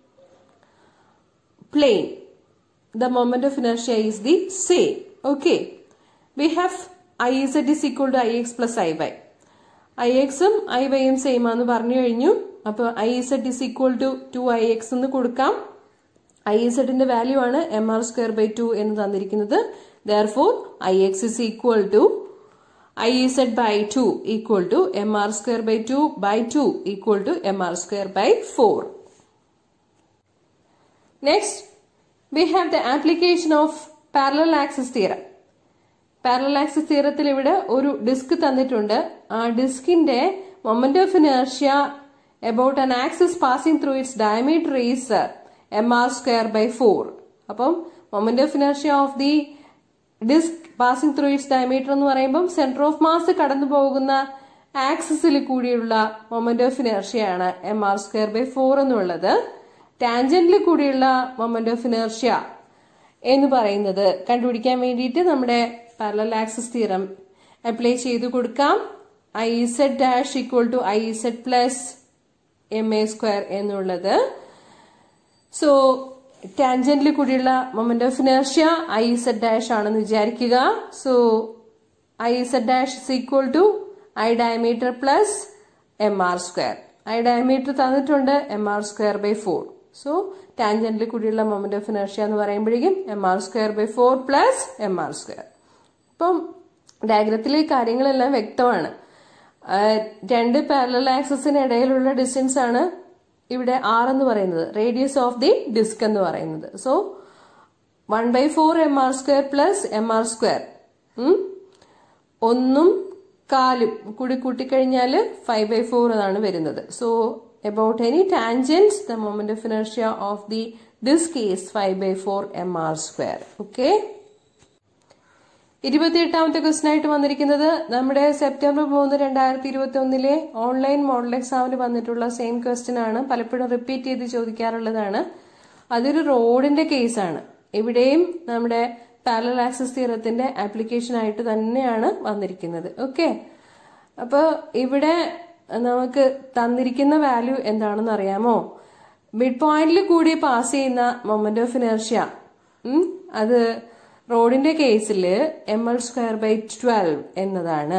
plane the moment of inertia is the same okay we have iz is equal to ix plus iy ix ഉം iy ഉം same ആണെന്ന് പറഞ്ഞു കഴിഞ്ഞു അപ്പൊ iz is equal to 2ix എന്ന് കൊടുക്കാം iz ന്റെ value ആണ് m R square by two എന്ന് തന്നിരിക്കുന്നത് therefore ix is equal to iz by 2 equal to mr square by 2 by 2 equal to mr square by 4 Next, we have the application of parallel axis theorem. Parallel axis തിയറത്തിൽ ഇവിടെ ഒരു disc തന്നിട്ടുണ്ട് ആ ഡിസ്കിന്റെ moment of inertia about an axis passing through its diameter is m R square by four അപ്പം moment of inertia of the disc passing through its diameter എന്ന് പറയുമ്പോൾ centre of mass കടന്നു പോകുന്ന ആക്സിസിൽ കൂടിയുള്ള മൊമെന്റ് ഓഫ് ഇനർഷ്യയാണ് m R square by four എന്നുള്ളത് ടാൻജന്റിൽ കൂടിയുള്ള മൊമെന്റ് ഓഫ് ഇനർഷ്യ എന്ന് പറയുന്നത് കണ്ടുപിടിക്കാൻ വേണ്ടിയിട്ട് നമ്മുടെ പാരലൽ ആക്സിസ് തിയറം അപ്ലൈ ചെയ്ത് കൊടുക്കാം I z dash equal to I z plus m a square എന്നുള്ളത് സോ ടാൻജന്റിൽ കൂടിയുള്ള moment of inertia I z dash ആണെന്ന് വിചാരിക്കുക so I z dash is equal to I diameter plus m R square I diameter തന്നിട്ടുണ്ട് m R square by four so ടാൻജന്റിൽ കൂടിയുള്ള moment of inertia എന്ന് പറയുമ്പോഴേക്കും m R square by four plus m R square അപ്പം ഡയഗ്രത്തിലെ കാര്യങ്ങളെല്ലാം വ്യക്തമാണ് രണ്ട് പാരലൽ ആക്സസിന് ഇടയിലുള്ള ഡിസ്റ്റൻസ് ആണ് ഇവിടെ ആർ എന്ന് പറയുന്നത് റേഡിയസ് ഓഫ് ദി ഡിസ്ക് എന്ന് പറയുന്നത് so one by four m R square plus m R square ഒന്നും കാലും കൂടി കൂട്ടിക്കഴിഞ്ഞാൽ ഫൈവ് ബൈ ഫോർ എന്നാണ് വരുന്നത് so about any tangents the moment of inertia of the disk is 5 by 4 mr square okay ഇരുപത്തിയെട്ടാമത്തെ question ആയിട്ട് വന്നിരിക്കുന്നത് നമ്മുടെ സെപ്റ്റംബർ മൂന്ന് രണ്ടായിരത്തി ഇരുപത്തി ഒന്നിലെ ഓൺലൈൻ മോഡൽ എക്സാമിന് വന്നിട്ടുള്ള സെയിം ക്വസ്റ്റ്യൻ ആണ് പലപ്പോഴും റിപ്പീറ്റ് ചെയ്ത് ചോദിക്കാറുള്ളതാണ് അതൊരു റോഡിന്റെ കേസാണ് ഇവിടെയും നമ്മുടെ പാരലൽ ആക്സസ് തിയറത്തിന്റെ ആപ്ലിക്കേഷൻ ആയിട്ട് തന്നെയാണ് വന്നിരിക്കുന്നത് ഓക്കെ അപ്പൊ ഇവിടെ നമുക്ക് തന്നിരിക്കുന്ന വാല്യൂ എന്താണെന്ന് അറിയാമോ മിഡ് പോയിന്റിൽ കൂടി പാസ് ചെയ്യുന്ന മൊമെന്റ് ഓഫ് ഇനർഷ്യ അത് റോഡിന്റെ കേസിൽ m L square by twelve എന്നതാണ്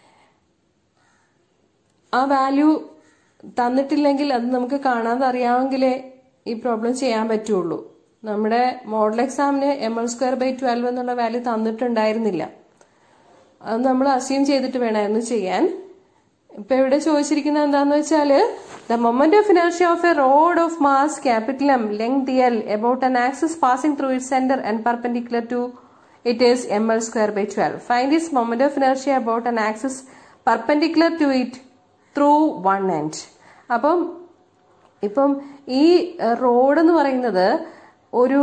ആ വാല്യൂ തന്നിട്ടില്ലെങ്കിൽ അത് നമുക്ക് കാണാതെ അറിയാമെങ്കിലേ ഈ പ്രോബ്ലം ചെയ്യാൻ പറ്റുള്ളൂ നമ്മുടെ മോഡൽ എക്സാമിന് m L square by twelve എന്നുള്ള വാല്യൂ തന്നിട്ടുണ്ടായിരുന്നില്ല അത് നമ്മൾ അസ്യൂം ചെയ്തിട്ട് വേണമായിരുന്നു ചെയ്യാൻ ഇപ്പൊ ഇവിടെ ചോദിച്ചിരിക്കുന്നത് എന്താന്ന് വെച്ചാല് the moment of inertia of a rod of mass capital M length l about an axis passing through it centre and perpendicular to it is m L square by twelve find is moment of inertia about an axis perpendicular to it through one end അപ്പം ഇപ്പം ഈ rod എന്ന് പറയുന്നത് ഒരു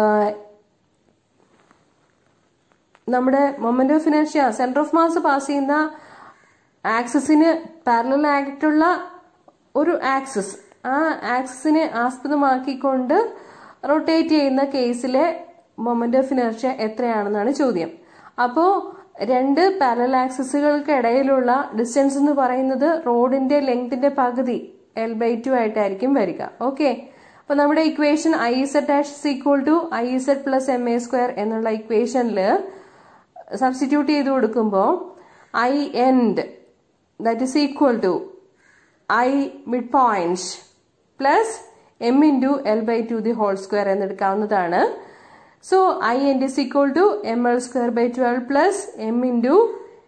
നമ്മുടെ moment of inertia centre of mass pass ചെയ്യുന്ന ആക്സിസിന് parallel ആയിട്ടുള്ള ഒരു ആക്സിസ് ആ ആക്സിസിനെ ആസ്പദമാക്കിക്കൊണ്ട് റൊട്ടേറ്റ് ചെയ്യുന്ന കേസിലെ മൊമെന്റ് ഓഫ് ഇനർഷ്യ എത്രയാണെന്നാണ് ചോദ്യം അപ്പോ രണ്ട് പാരലൽ ആക്സിസുകൾക്ക് ഇടയിലുള്ള ഡിസ്റ്റൻസ് എന്ന് പറയുന്നത് റോഡിന്റെ ലെങ്തിന്റെ പകുതി എൽ ബൈ ടു ആയിട്ടായിരിക്കും വരിക ഓക്കെ അപ്പൊ നമ്മുടെ equation I z dash is equal to I z plus m a square എന്നുള്ള ഇക്വേഷനിൽ സബ്സ്റ്റിറ്റ്യൂട്ട് ചെയ്ത് കൊടുക്കുമ്പോൾ I end that is equal to i midpoints plus m into l by 2 the whole square എന്നെടുക്കാവുന്നതാണ് so I end is equal to m L square by twelve plus m into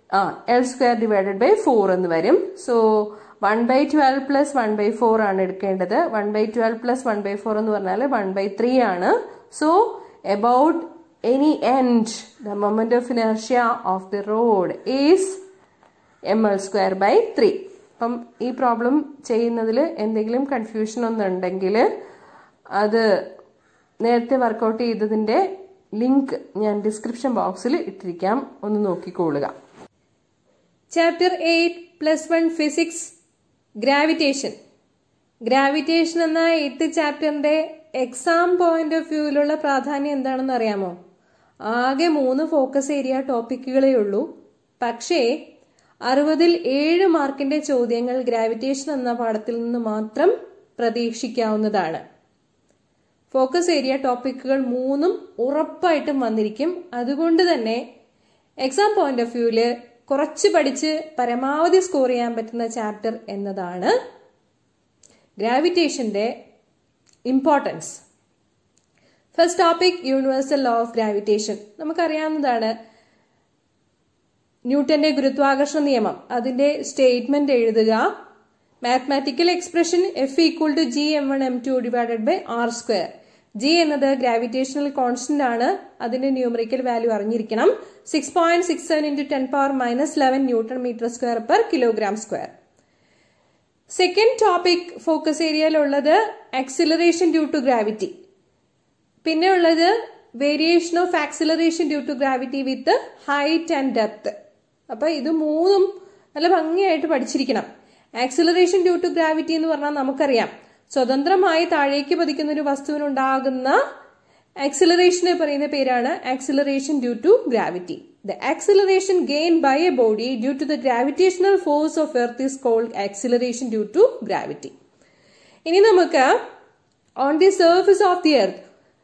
ആ l square divided by four എന്ന് വരും so one by twelve plus one by four ആണ് എടുക്കേണ്ടത് one by twelve plus one by four എന്ന് പറഞ്ഞാൽ one by three ആണ് so about any end the moment of inertia of the rod is m L square by three അപ്പം ഈ problem ചെയ്യുന്നതിൽ എന്തെങ്കിലും confusion ഒന്നുണ്ടെങ്കിൽ അത് നേരത്തെ വർക്കൗട്ട് ചെയ്തതിന്റെ ലിങ്ക് ഞാൻ ഡിസ്ക്രിപ്ഷൻ ബോക്സിൽ ഇട്ടിരിക്കാം ഒന്ന് നോക്കിക്കൊള്ളുക chapter eight plus one physics gravitation gravitation എന്ന എയ്ത്ത് ചാപ്റ്ററിന്റെ എക്സാം പോയിന്റ് ഓഫ് വ്യൂവിലുള്ള പ്രാധാന്യം എന്താണെന്ന് അറിയാമോ ആകെ മൂന്ന് ഫോക്കസ് ഏരിയ ടോപ്പിക്കുകളേ ഉള്ളൂ പക്ഷേ അറുപതിൽ ഏഴ് മാർക്കിന്റെ ചോദ്യങ്ങൾ ഗ്രാവിറ്റേഷൻ എന്ന പാഠത്തിൽ നിന്ന് മാത്രം പ്രതീക്ഷിക്കാവുന്നതാണ് ഫോക്കസ് ഏരിയ ടോപ്പിക്കുകൾ മൂന്നും ഉറപ്പായിട്ടും വന്നിരിക്കും അതുകൊണ്ട് തന്നെ എക്സാം പോയിന്റ് ഓഫ് വ്യൂവില് കുറച്ച് പഠിച്ച് പരമാവധി സ്കോർ ചെയ്യാൻ പറ്റുന്ന ചാപ്റ്റർ എന്നതാണ് ഗ്രാവിറ്റേഷന്റെ importance first topic universal law of gravitation നമുക്കറിയാവുന്നതാണ് ന്യൂട്ടന്റെ ഗുരുത്വാകർഷണ നിയമം അതിന്റെ സ്റ്റേറ്റ്മെന്റ് എഴുതുക mathematical expression F equal to G m one m two divided by R square G എന്നത് ഗ്രാവിറ്റേഷണൽ കോൺസ്റ്റന്റ് ആണ് അതിന്റെ ന്യൂമറിക്കൽ വാല്യൂ അറിഞ്ഞിരിക്കണം six point six seven into ten power minus eleven newton metre square per kilogram square second topic focus ഏരിയയിലുള്ളത് acceleration due to gravity പിന്നെ ഉള്ളത് variation of acceleration due to gravity with height and depth അപ്പൊ ഇത് മൂന്നും നല്ല ഭംഗിയായിട്ട് പഠിച്ചിരിക്കണം acceleration due to gravity എന്ന് പറഞ്ഞാൽ നമുക്കറിയാം സ്വതന്ത്രമായി താഴേക്ക് പതിക്കുന്ന ഒരു വസ്തുവിനുണ്ടാകുന്ന ആക്സിലറേഷനെ പറയുന്ന പേരാണ് acceleration due to gravity the acceleration gain by a body due to the gravitational force of earth is called acceleration due to gravity ഇനി നമുക്ക് on the surface of the earth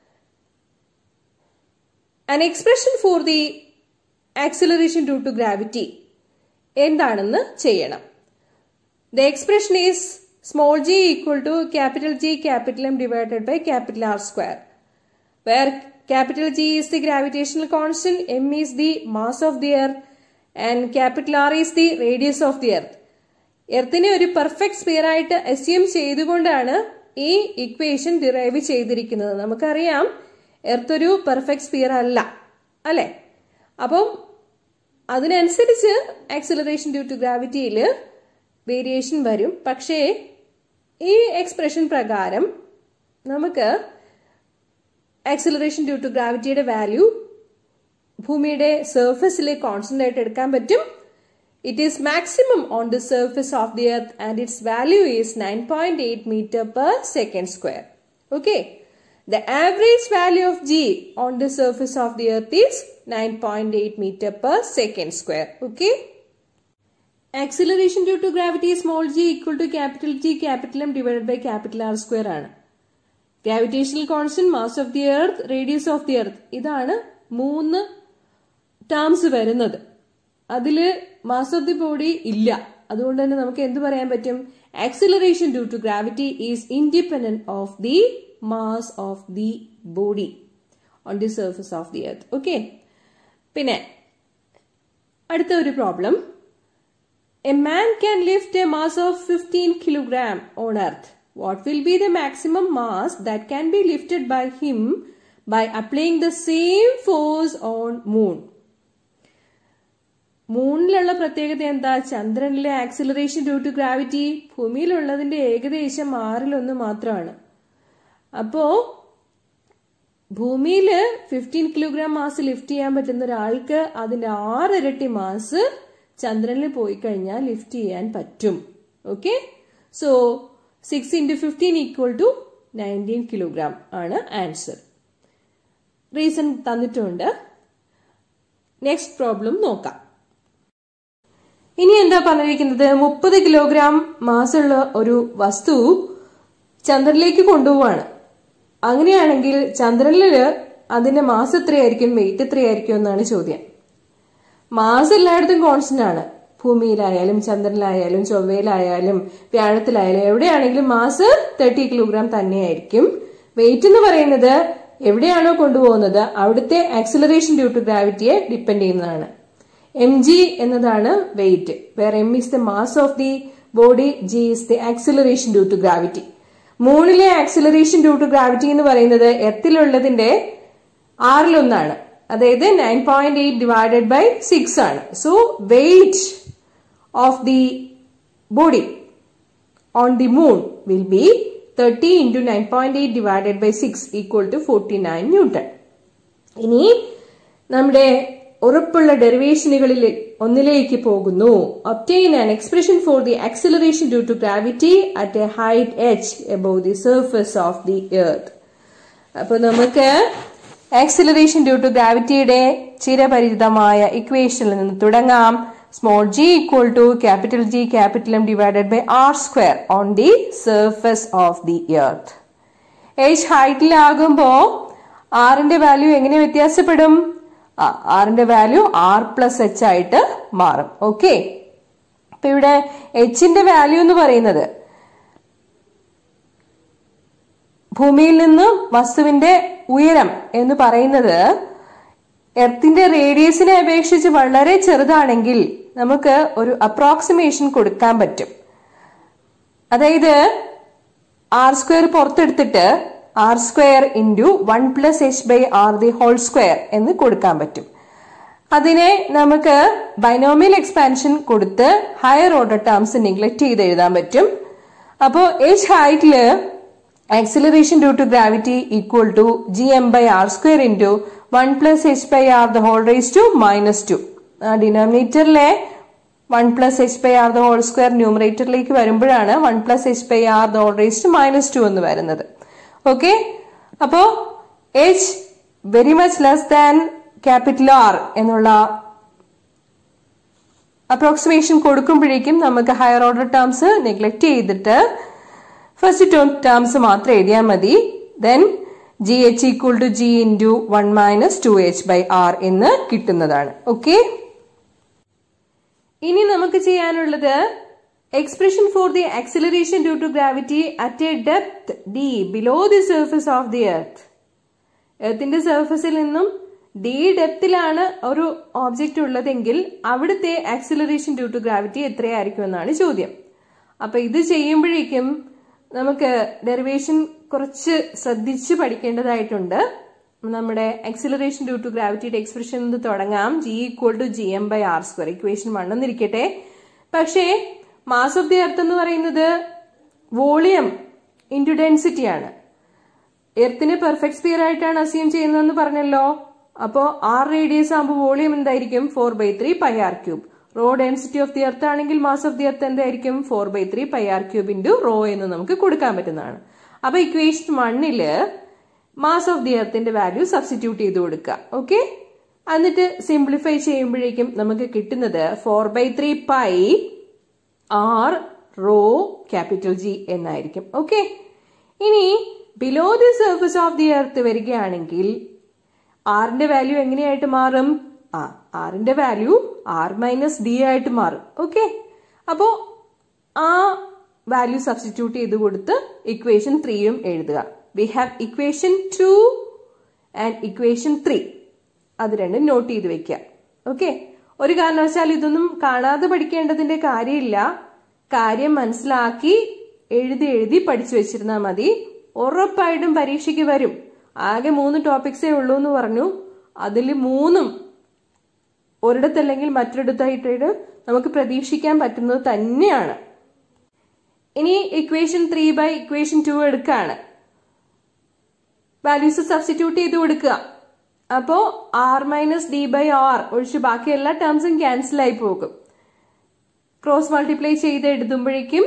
an expression for the acceleration due to gravity എന്താണെന്ന് ചെയ്യണം the expression is small G equal to capital G capital M divided by capital R square where capital G is the gravitational constant M is the mass of the earth and capital R is the radius of the earth എർത്തിനെ ഒരു perfect sphere ആയിട്ട് assume ചെയ്തുകൊണ്ടാണ് ഈ equation derive ചെയ്തിരിക്കുന്നത് നമുക്കറിയാം earth ഒരു perfect sphere അല്ല അല്ലെ അപ്പം അതിനനുസരിച്ച് ആക്സിലറേഷൻ ഡ്യൂ ടു ഗ്രാവിറ്റിയിൽ വേരിയേഷൻ വരും പക്ഷേ ഈ എക്സ്പ്രഷൻ പ്രകാരം നമുക്ക് ആക്സിലറേഷൻ ഡ്യൂ ടു ഗ്രാവിറ്റിയുടെ വാല്യൂ ഭൂമിയുടെ സർഫസിൽ കോൺസ്റ്റന്റ് ആയിട്ട് എടുക്കാൻ പറ്റും it is maximum on the surface of the earth and its value is nine point eight metre per second square okay The average value of g on the surface of the earth is 9.8 meter per second square. Okay. Acceleration due to gravity small g equal to capital G capital M divided by capital R square ആണ് gravitational constant mass of the earth radius of the earth ഇതാണ് മൂന്ന് terms വരുന്നത് അതില് mass of the body ഇല്ല അതുകൊണ്ട് തന്നെ നമുക്ക് എന്ത് പറയാൻ പറ്റും acceleration due to gravity is independent of the mass of the body on the surface of the earth okay പിന്നെ അടുത്ത ഒരു problem a man can lift a mass of fifteen kilogram on earth what will be the maximum mass that can be lifted by him by applying the same force on moon മൂണിലുള്ള പ്രത്യേകത എന്താ ചന്ദ്രനിലെ acceleration due to gravity ഭൂമിയിലുള്ളതിന്റെ ഏകദേശം ആറിലൊന്ന് മാത്രമാണ് അപ്പോ ഭൂമിയിൽ ഫിഫ്റ്റീൻ കിലോഗ്രാം മാസ് ലിഫ്റ്റ് ചെയ്യാൻ പറ്റുന്ന ഒരാൾക്ക് അതിന്റെ ആറിരട്ടി മാസ് ചന്ദ്രനിൽ പോയി കഴിഞ്ഞാൽ ലിഫ്റ്റ് ചെയ്യാൻ പറ്റും okay so six into fifteen equal to nineteen kilogram ആണ് ആൻസർ റീസൺ തന്നിട്ടുണ്ട് നെക്സ്റ്റ് പ്രോബ്ലം നോക്കാം ഇനി എന്താ പറഞ്ഞിരിക്കുന്നത് മുപ്പത് കിലോഗ്രാം മാസുള്ള ഒരു വസ്തു ചന്ദ്രനിലേക്ക് കൊണ്ടുപോവാണ് അങ്ങനെയാണെങ്കിൽ ചന്ദ്രനില് അതിന്റെ മാസ് എത്രയായിരിക്കും വെയിറ്റ് എത്രയായിരിക്കും എന്നാണ് ചോദ്യം മാസ് എല്ലായിടത്തും കോൺസ്റ്റന്റ് ആണ് ഭൂമിയിലായാലും ചന്ദ്രനിലായാലും ചൊവ്വയിലായാലും വ്യാഴത്തിലായാലും എവിടെയാണെങ്കിലും മാസ് തേർട്ടി കിലോഗ്രാം തന്നെയായിരിക്കും വെയിറ്റ് എന്ന് പറയുന്നത് എവിടെയാണോ കൊണ്ടുപോകുന്നത് അവിടുത്തെ ആക്സിലറേഷൻ ഡ്യൂ ടു ഗ്രാവിറ്റിയെ ഡിപ്പെൻഡ് ചെയ്യുന്നതാണ് എം ജി എന്നതാണ് weight where M is the mass of the body G is the acceleration due to gravity മൂണിലെ ആക്സിലറേഷൻ ഡ്യൂ ടു ഗ്രാവിറ്റി എന്ന് പറയുന്നത് എത്തിലുള്ളതിന്റെ ആറിലൊന്നാണ് അതായത് nine point eight divided by six ആണ് so weight of the body on the moon will be thirty into nine point eight divided by six equal to forty nine newton ഇനി നമ്മുടെ ഉറപ്പുള്ള ഡെറിവേഷനുകളിൽ ഒന്നിലേക്ക് പോകുന്നു obtain an expression for the acceleration due to gravity at a height H above the surface of the earth അപ്പൊ നമുക്ക് acceleration due to ഗ്രാവിറ്റിയുടെ ചിരപരിചിതമായ ഇക്വേഷനിൽ നിന്ന് തുടങ്ങാം small G equal to capital G capital M divided by R square on the surface of the earth H ഹൈറ്റിലാകുമ്പോ ആറിന്റെ value എങ്ങനെ വ്യത്യാസപ്പെടും ആറിന്റെ വാല്യൂ ആർ പ്ലസ് എച്ച് ആയിട്ട് മാറും ഓക്കെ അപ്പൊ ഇവിടെ എച്ചിന്റെ വാല്യൂ എന്ന് പറയുന്നത് ഭൂമിയിൽ നിന്ന് വസ്തുവിന്റെ ഉയരം എന്ന് പറയുന്നത് എർത്തിന്റെ റേഡിയസിനെ അപേക്ഷിച്ച് വളരെ ചെറുതാണെങ്കിൽ നമുക്ക് ഒരു അപ്രോക്സിമേഷൻ കൊടുക്കാൻ പറ്റും അതായത് ആർ സ്ക്വയർ പുറത്തെടുത്തിട്ട് R square into one plus H by R the whole square എന്ന് കൊടുക്കാൻ പറ്റും അതിനെ നമുക്ക് ബൈനോമിയൽ എക്സ്പാൻഷൻ കൊടുത്ത് ഹയർ ഓർഡർ ടേംസ് നെഗ്ലക്ട് ചെയ്ത് എഴുതാൻ പറ്റും അപ്പോൾ എച്ച് ഹൈറ്റില് acceleration due to gravity equal to G M by R square into one plus H by R the whole raise to minus two ഡിനോമിനേറ്ററിലെ one plus H by R the whole square ന്യൂമറേറ്ററിലേക്ക് വരുമ്പോഴാണ് one plus H by R the whole raise to minus two എന്ന് വരുന്നത് okay അപ്പോ H very much less than capital R എന്നുള്ള approximation കൊടുക്കുമ്പോഴേക്കും നമുക്ക് higher order terms neglect ചെയ്തിട്ട് first term terms മാത്രം എഴുതിയാൽ മതി then G H equal to G into one minus two H by R എന്ന് കിട്ടുന്നതാണ് ഓക്കെ ഇനി നമുക്ക് ചെയ്യാനുള്ളത് expression for the acceleration due to gravity at a depth D below the surface of the earth എർത്തിന്റെ സർഫസിൽ നിന്നും D ഡെപ്തിലാണ് ഒരു object ഉള്ളതെങ്കിൽ അവിടുത്തെ ആക്സിലറേഷൻ ഡ്യൂ ടു ഗ്രാവിറ്റി എത്രയായിരിക്കും എന്നാണ് ചോദ്യം അപ്പൊ ഇത് ചെയ്യുമ്പോഴേക്കും നമുക്ക് ഡെറിവേഷൻ കുറച്ച് ശ്രദ്ധിച്ച് പഠിക്കേണ്ടതായിട്ടുണ്ട് നമ്മുടെ ആക്സിലറേഷൻ ഡ്യൂ ടു ഗ്രാവിറ്റിയുടെ എക്സ്പ്രഷൻ ഇത് തുടങ്ങാം G equal to G M by R square equation വണ്ണെന്നിരിക്കട്ടെ പക്ഷേ മാസ് ഓഫ് ദി എർത്ത് എന്ന് പറയുന്നത് വോളിയം ഇൻറ്റു ഡെൻസിറ്റി ആണ് എർത്തിനെ പെർഫെക്റ്റ് സ്പിയർ ആയിട്ടാണ് അസ്യൂം ചെയ്യുന്നതെന്ന് പറഞ്ഞല്ലോ അപ്പോ ആർ റേഡിയസ് ആകുമ്പോൾ വോളിയം എന്തായിരിക്കും four by three pi R cube rho density of the earth ആണെങ്കിൽ മാസ് ഓഫ് ദി എർത്ത് എന്തായിരിക്കും four by three pi R cube into rho എന്ന് നമുക്ക് കൊടുക്കാൻ പറ്റുന്നതാണ് അപ്പൊ ഇക്വേഷൻ വണ്ണില് മാസ് ഓഫ് ദി എർത്തിന്റെ വാല്യൂ സബ്സ്റ്റിറ്റ്യൂട്ട് ചെയ്ത് കൊടുക്കുക ഓക്കെ എന്നിട്ട് സിംപ്ലിഫൈ ചെയ്യുമ്പോഴേക്കും നമുക്ക് കിട്ടുന്നത് four by three pi R rho capital G എന്നായിരിക്കും ഓക്കെ ഇനി below the surface of the earth വരികയാണെങ്കിൽ ആറിന്റെ വാല്യൂ എങ്ങനെയായിട്ട് മാറും ആ ആറിന്റെ വാല്യൂ ആർ മൈനസ് ഡി ആയിട്ട് മാറും ഓക്കെ അപ്പോ ആ വാല്യൂ സബ്സ്റ്റിറ്റ്യൂട്ട് ചെയ്ത് കൊടുത്ത് ഇക്വേഷൻ ത്രീയും എഴുതുക we have equation two and equation three അത് രണ്ടും നോട്ട് ചെയ്ത് വെക്കുക ഓക്കെ ഒരു കാരണവശാൽ ഇതൊന്നും കാണാതെ പഠിക്കേണ്ടതിന്റെ കാര്യമില്ല കാര്യം മനസ്സിലാക്കി എഴുതി എഴുതി പഠിച്ചു വെച്ചിരുന്നാൽ മതി ഉറപ്പായിട്ടും പരീക്ഷയ്ക്ക് വരും ആകെ മൂന്ന് ടോപ്പിക്സേ ഉള്ളൂ എന്ന് പറഞ്ഞു അതിൽ മൂന്നും ഒരിടത്തല്ലെങ്കിൽ മറ്റൊരിടത്തായിട്ട് നമുക്ക് പ്രതീക്ഷിക്കാൻ പറ്റുന്നത് തന്നെയാണ് ഇനി equation three by equation two എടുക്കാണ് വാല്യൂസ് സബ്സ്റ്റിറ്റ്യൂട്ട് ചെയ്ത് കൊടുക്കുക അപ്പോ R minus D by R ഒഴിച്ച് ബാക്കി എല്ലാ ടേംസും ക്യാൻസൽ ആയി പോകും ക്രോസ് മൾട്ടിപ്ലൈ ചെയ്ത് എഴുതുമ്പോഴേക്കും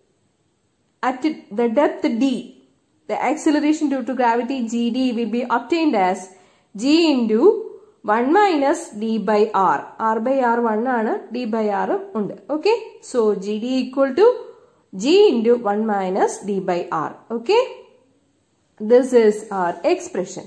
at the depth D the acceleration due to gravity gd will be obtained as g into 1 minus d by r r by r 1 ആണ് d by r ഉണ്ട് okay so G D equal to G into one minus D by R okay this is our expression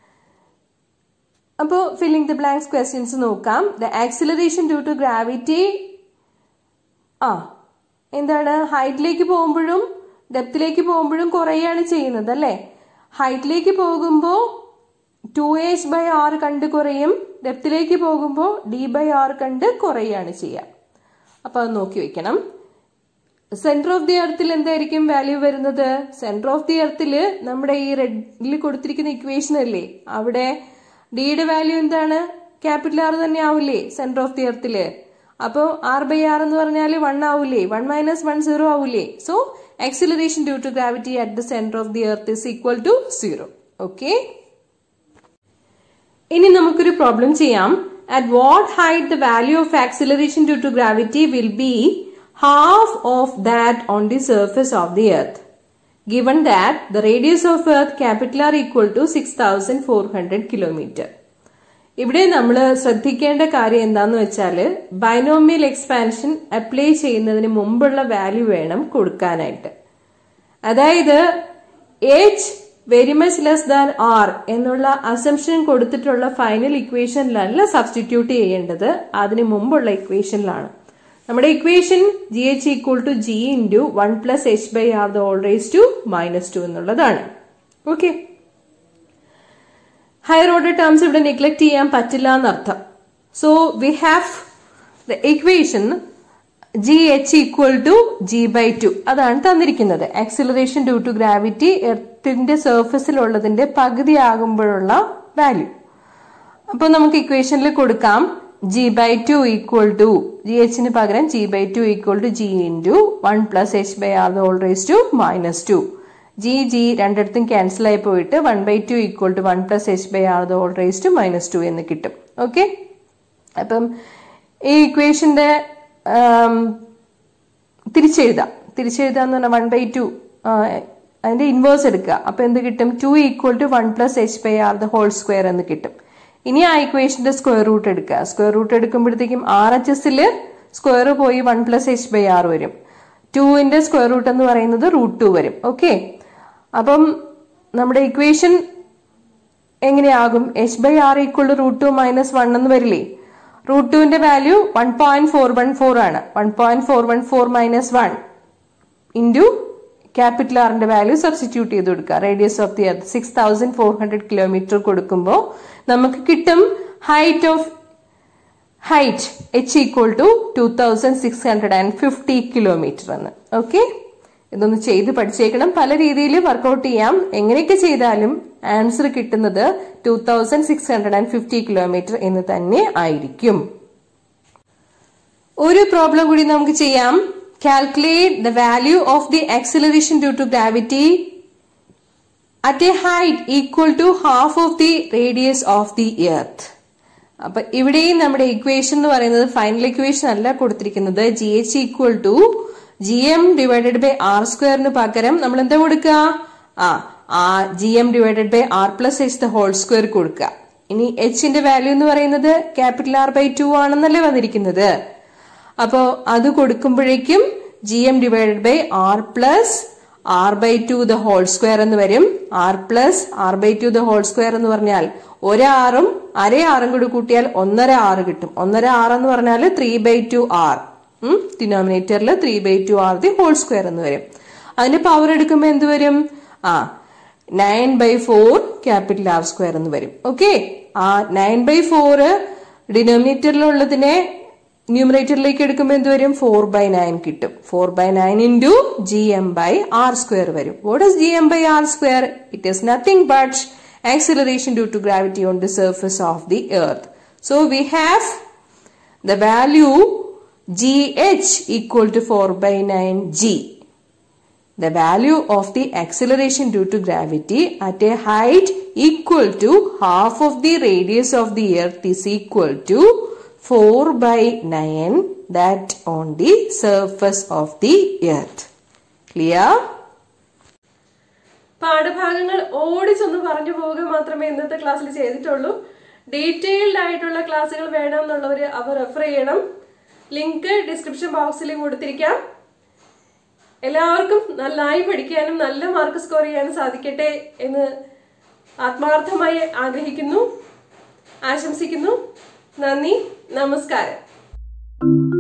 അപ്പോൾ filling the blanks questions നോക്കാം the acceleration due to gravity ആ എന്താണ് ഹൈറ്റിലേക്ക് പോകുമ്പോഴും ഡെപ്തിലേക്ക് പോകുമ്പോഴും കുറയാണ് ചെയ്യുന്നത് അല്ലേ ഹൈറ്റിലേക്ക് പോകുമ്പോൾ ടു എച്ച് ബൈ ആർ കണ്ട് കുറയും ഡെപ്തിലേക്ക് പോകുമ്പോൾ ഡി ബൈ ആർ കണ്ട് കുറയാണ് ചെയ്യുക അപ്പൊ അത് നോക്കി വെക്കണം സെന്റർ ഓഫ് ദി എർത്തിൽ എന്തായിരിക്കും വാല്യൂ വരുന്നത് സെന്റർ ഓഫ് ദി എർത്തിൽ നമ്മുടെ ഈ റെഡിൽ കൊടുത്തിരിക്കുന്ന ഇക്വേഷൻ അല്ലേ അവിടെ ഡിയുടെ വാല്യൂ എന്താണ് ക്യാപിറ്റൽ ആർ തന്നെ ആവില്ലേ സെന്റർ ഓഫ് ദി എർത്തില് അപ്പോൾ ആർ ബൈ ആർ എന്ന് പറഞ്ഞാൽ വൺ ആവൂലേ വൺ മൈനസ് വൺ സീറോ ആവൂലേ so acceleration due to gravity at the center of the earth is equal to zero. Okay. ഇനി നമുക്കൊരു പ്രോബ്ലം ചെയ്യാം at what height the value of acceleration due to gravity will be half of that on the surface of the earth given that the radius of earth capital R equal to six thousand four hundred kilometer ഇവിടെ നമ്മൾ ശ്രദ്ധിക്കേണ്ട കാര്യം എന്താന്ന് വെച്ചാൽ binomial expansion apply ചെയ്യുന്നതിന് മുമ്പുള്ള value വേണം കൊടുക്കാനായിട്ട് അതായത് H very much less than R എന്നുള്ള അസംഷൻ കൊടുത്തിട്ടുള്ള ഫൈനൽ ഇക്വേഷനിലല്ല സബ്സ്റ്റിറ്റ്യൂട്ട് ചെയ്യേണ്ടത് അതിന് മുമ്പുള്ള ഇക്വേഷനിലാണ് നമ്മുടെ equation G H equal to G into one plus H by R the all raise to minus two എന്നുള്ളതാണ് ഓക്കെ ഹയർ ഓർഡർ ടേംസ് ഇവിടെ നെഗ്ലക്ട് ചെയ്യാൻ പറ്റില്ല എന്നർത്ഥം so we have the equation G H equal to G by two അതാണ് തന്നിരിക്കുന്നത് acceleration due to gravity എർത്തിന്റെ സർഫസിലുള്ളതിന്റെ പകുതി ആകുമ്പോഴുള്ള വാല്യൂ അപ്പൊ നമുക്ക് ഇക്വേഷനിൽ കൊടുക്കാം G by two equal to G എച്ചിന് പകരം G by two equal to G into one plus H by R the all raise to minus two G G രണ്ടിടത്തും ക്യാൻസൽ ആയി പോയിട്ട് one by two equal to one plus H by R the all raise to minus two എന്ന് കിട്ടും okay അപ്പം ഈ ഇക്വേഷന്റെ തിരിച്ചെഴുതാം തിരിച്ചെഴുതാന്ന് പറഞ്ഞാൽ വൺ ബൈ ടു അതിന്റെ ഇൻവേഴ്സ് എടുക്കുക അപ്പൊ എന്ത് കിട്ടും two equal to one plus H by R the whole square എന്ന് കിട്ടും ഇനി ആ ഇക്വേഷന്റെ സ്ക്വയർ റൂട്ട് എടുക്കുക സ്ക്വയർ റൂട്ട് എടുക്കുമ്പോഴത്തേക്കും ആർ എച്ച് എസിൽ സ്ക്വയർ പോയി one plus H by R വരും ടുവിന്റെ സ്ക്വയർ റൂട്ട് എന്ന് പറയുന്നത് റൂട്ട് ടു വരും ഓക്കെ അപ്പം നമ്മുടെ ഇക്വേഷൻ എങ്ങനെയാകും H by R equal to root two minus one എന്ന് വരില്ലേ റൂട്ട് ടുവിന്റെ value one point four one four ആണ് one point four one four minus one into capital ആറിന്റെ വാല്യൂ സബ്സ്റ്റിറ്റ്യൂട്ട് ചെയ്ത് കൊടുക്കുക radius of the earth six thousand four hundred kilometer കൊടുക്കുമ്പോൾ നമുക്ക് കിട്ടും height of height H equal to two thousand six hundred and fifty kilometer എന്ന് okay ഇതൊന്ന് ചെയ്ത് പഠിച്ചേക്കണം പല രീതിയിൽ വർക്കൗട്ട് ചെയ്യാം എങ്ങനെയൊക്കെ ചെയ്താലും ആൻസർ കിട്ടുന്നത് two thousand six hundred and fifty kilometer എന്ന് തന്നെ ആയിരിക്കും ഒരു പ്രോബ്ലം കൂടി നമുക്ക് ചെയ്യാം calculate the value of the acceleration due to gravity at a height equal to half of the radius of the earth അപ്പൊ ഇവിടെയും നമ്മുടെ ഇക്വേഷൻ എന്ന് പറയുന്നത് ഫൈനൽ ഇക്വേഷൻ അല്ല കൊടുത്തിരിക്കുന്നത് G H equal to G M divided by R സ്ക്വയറിന് പകരം നമ്മൾ എന്താ കൊടുക്കുക ആ ആ G M divided by R plus H the whole square കൊടുക്കുക ഇനി എച്ചിന്റെ വാല്യൂ എന്ന് പറയുന്നത് ക്യാപിറ്റൽ ആർ ബൈ ടു ആണെന്നല്ലേ വന്നിരിക്കുന്നത് അപ്പോ അത് കൊടുക്കുമ്പോഴേക്കും G M divided by R plus R by two the whole square എന്ന് വരും R plus R by two the whole square എന്ന് പറഞ്ഞാൽ ഒരാറും അര ആറും കൂടി കൂട്ടിയാൽ ഒന്നര ആറ് കിട്ടും ഒന്നര ആറ് എന്ന് പറഞ്ഞാൽ ത്രീ ബൈ ടു ആർ ഡിനോമിനേറ്ററിൽ three by two R the whole square എന്ന് വരും അതിന്റെ പവർ എടുക്കുമ്പോൾ എന്ത് വരും ആ nine by four capital R square എന്ന് വരും ഓക്കെ ആ നയൻ ബൈ ഫോർ ഡിനോമിനേറ്ററിലുള്ളതിനെ ന്യൂമറേറ്ററിലേക്ക് എടുക്കുമ്പോൾ എന്ത് വരും ഫോർ ബൈ നയൻ കിട്ടും four by nine into G M by R square വരും what is G M by R square it is nothing but acceleration due to gravity on the surface of the earth. So we have the value gh equal to 4 by 9 g. The value of the acceleration due to gravity at a height equal to half of the radius of the earth is equal to 4 by 9 that on the surface of the earth. Clear? പാഠഭാഗങ്ങൾ ഓടിച്ചൊന്ന് പറഞ്ഞു പോവുക മാത്രമേ ഇന്നത്തെ ക്ലാസ്സിൽ ചെയ്തിട്ടുള്ളൂ detailed ആയിട്ടുള്ള ക്ലാസ്സുകൾ വേണമെന്നുള്ളവർ അവ റെഫർ ചെയ്യണം ലിങ്ക് ഡിസ്ക്രിപ്ഷൻ ബോക്സിൽ കൊടുത്തിരിക്കാം എല്ലാവർക്കും നന്നായി പഠിക്കാനും നല്ല മാർക്ക് സ്കോർ ചെയ്യാനും സാധിക്കട്ടെ എന്ന് ആത്മാർത്ഥമായി ആഗ്രഹിക്കുന്നു ആശംസിക്കുന്നു നന്ദി നമസ്കാരം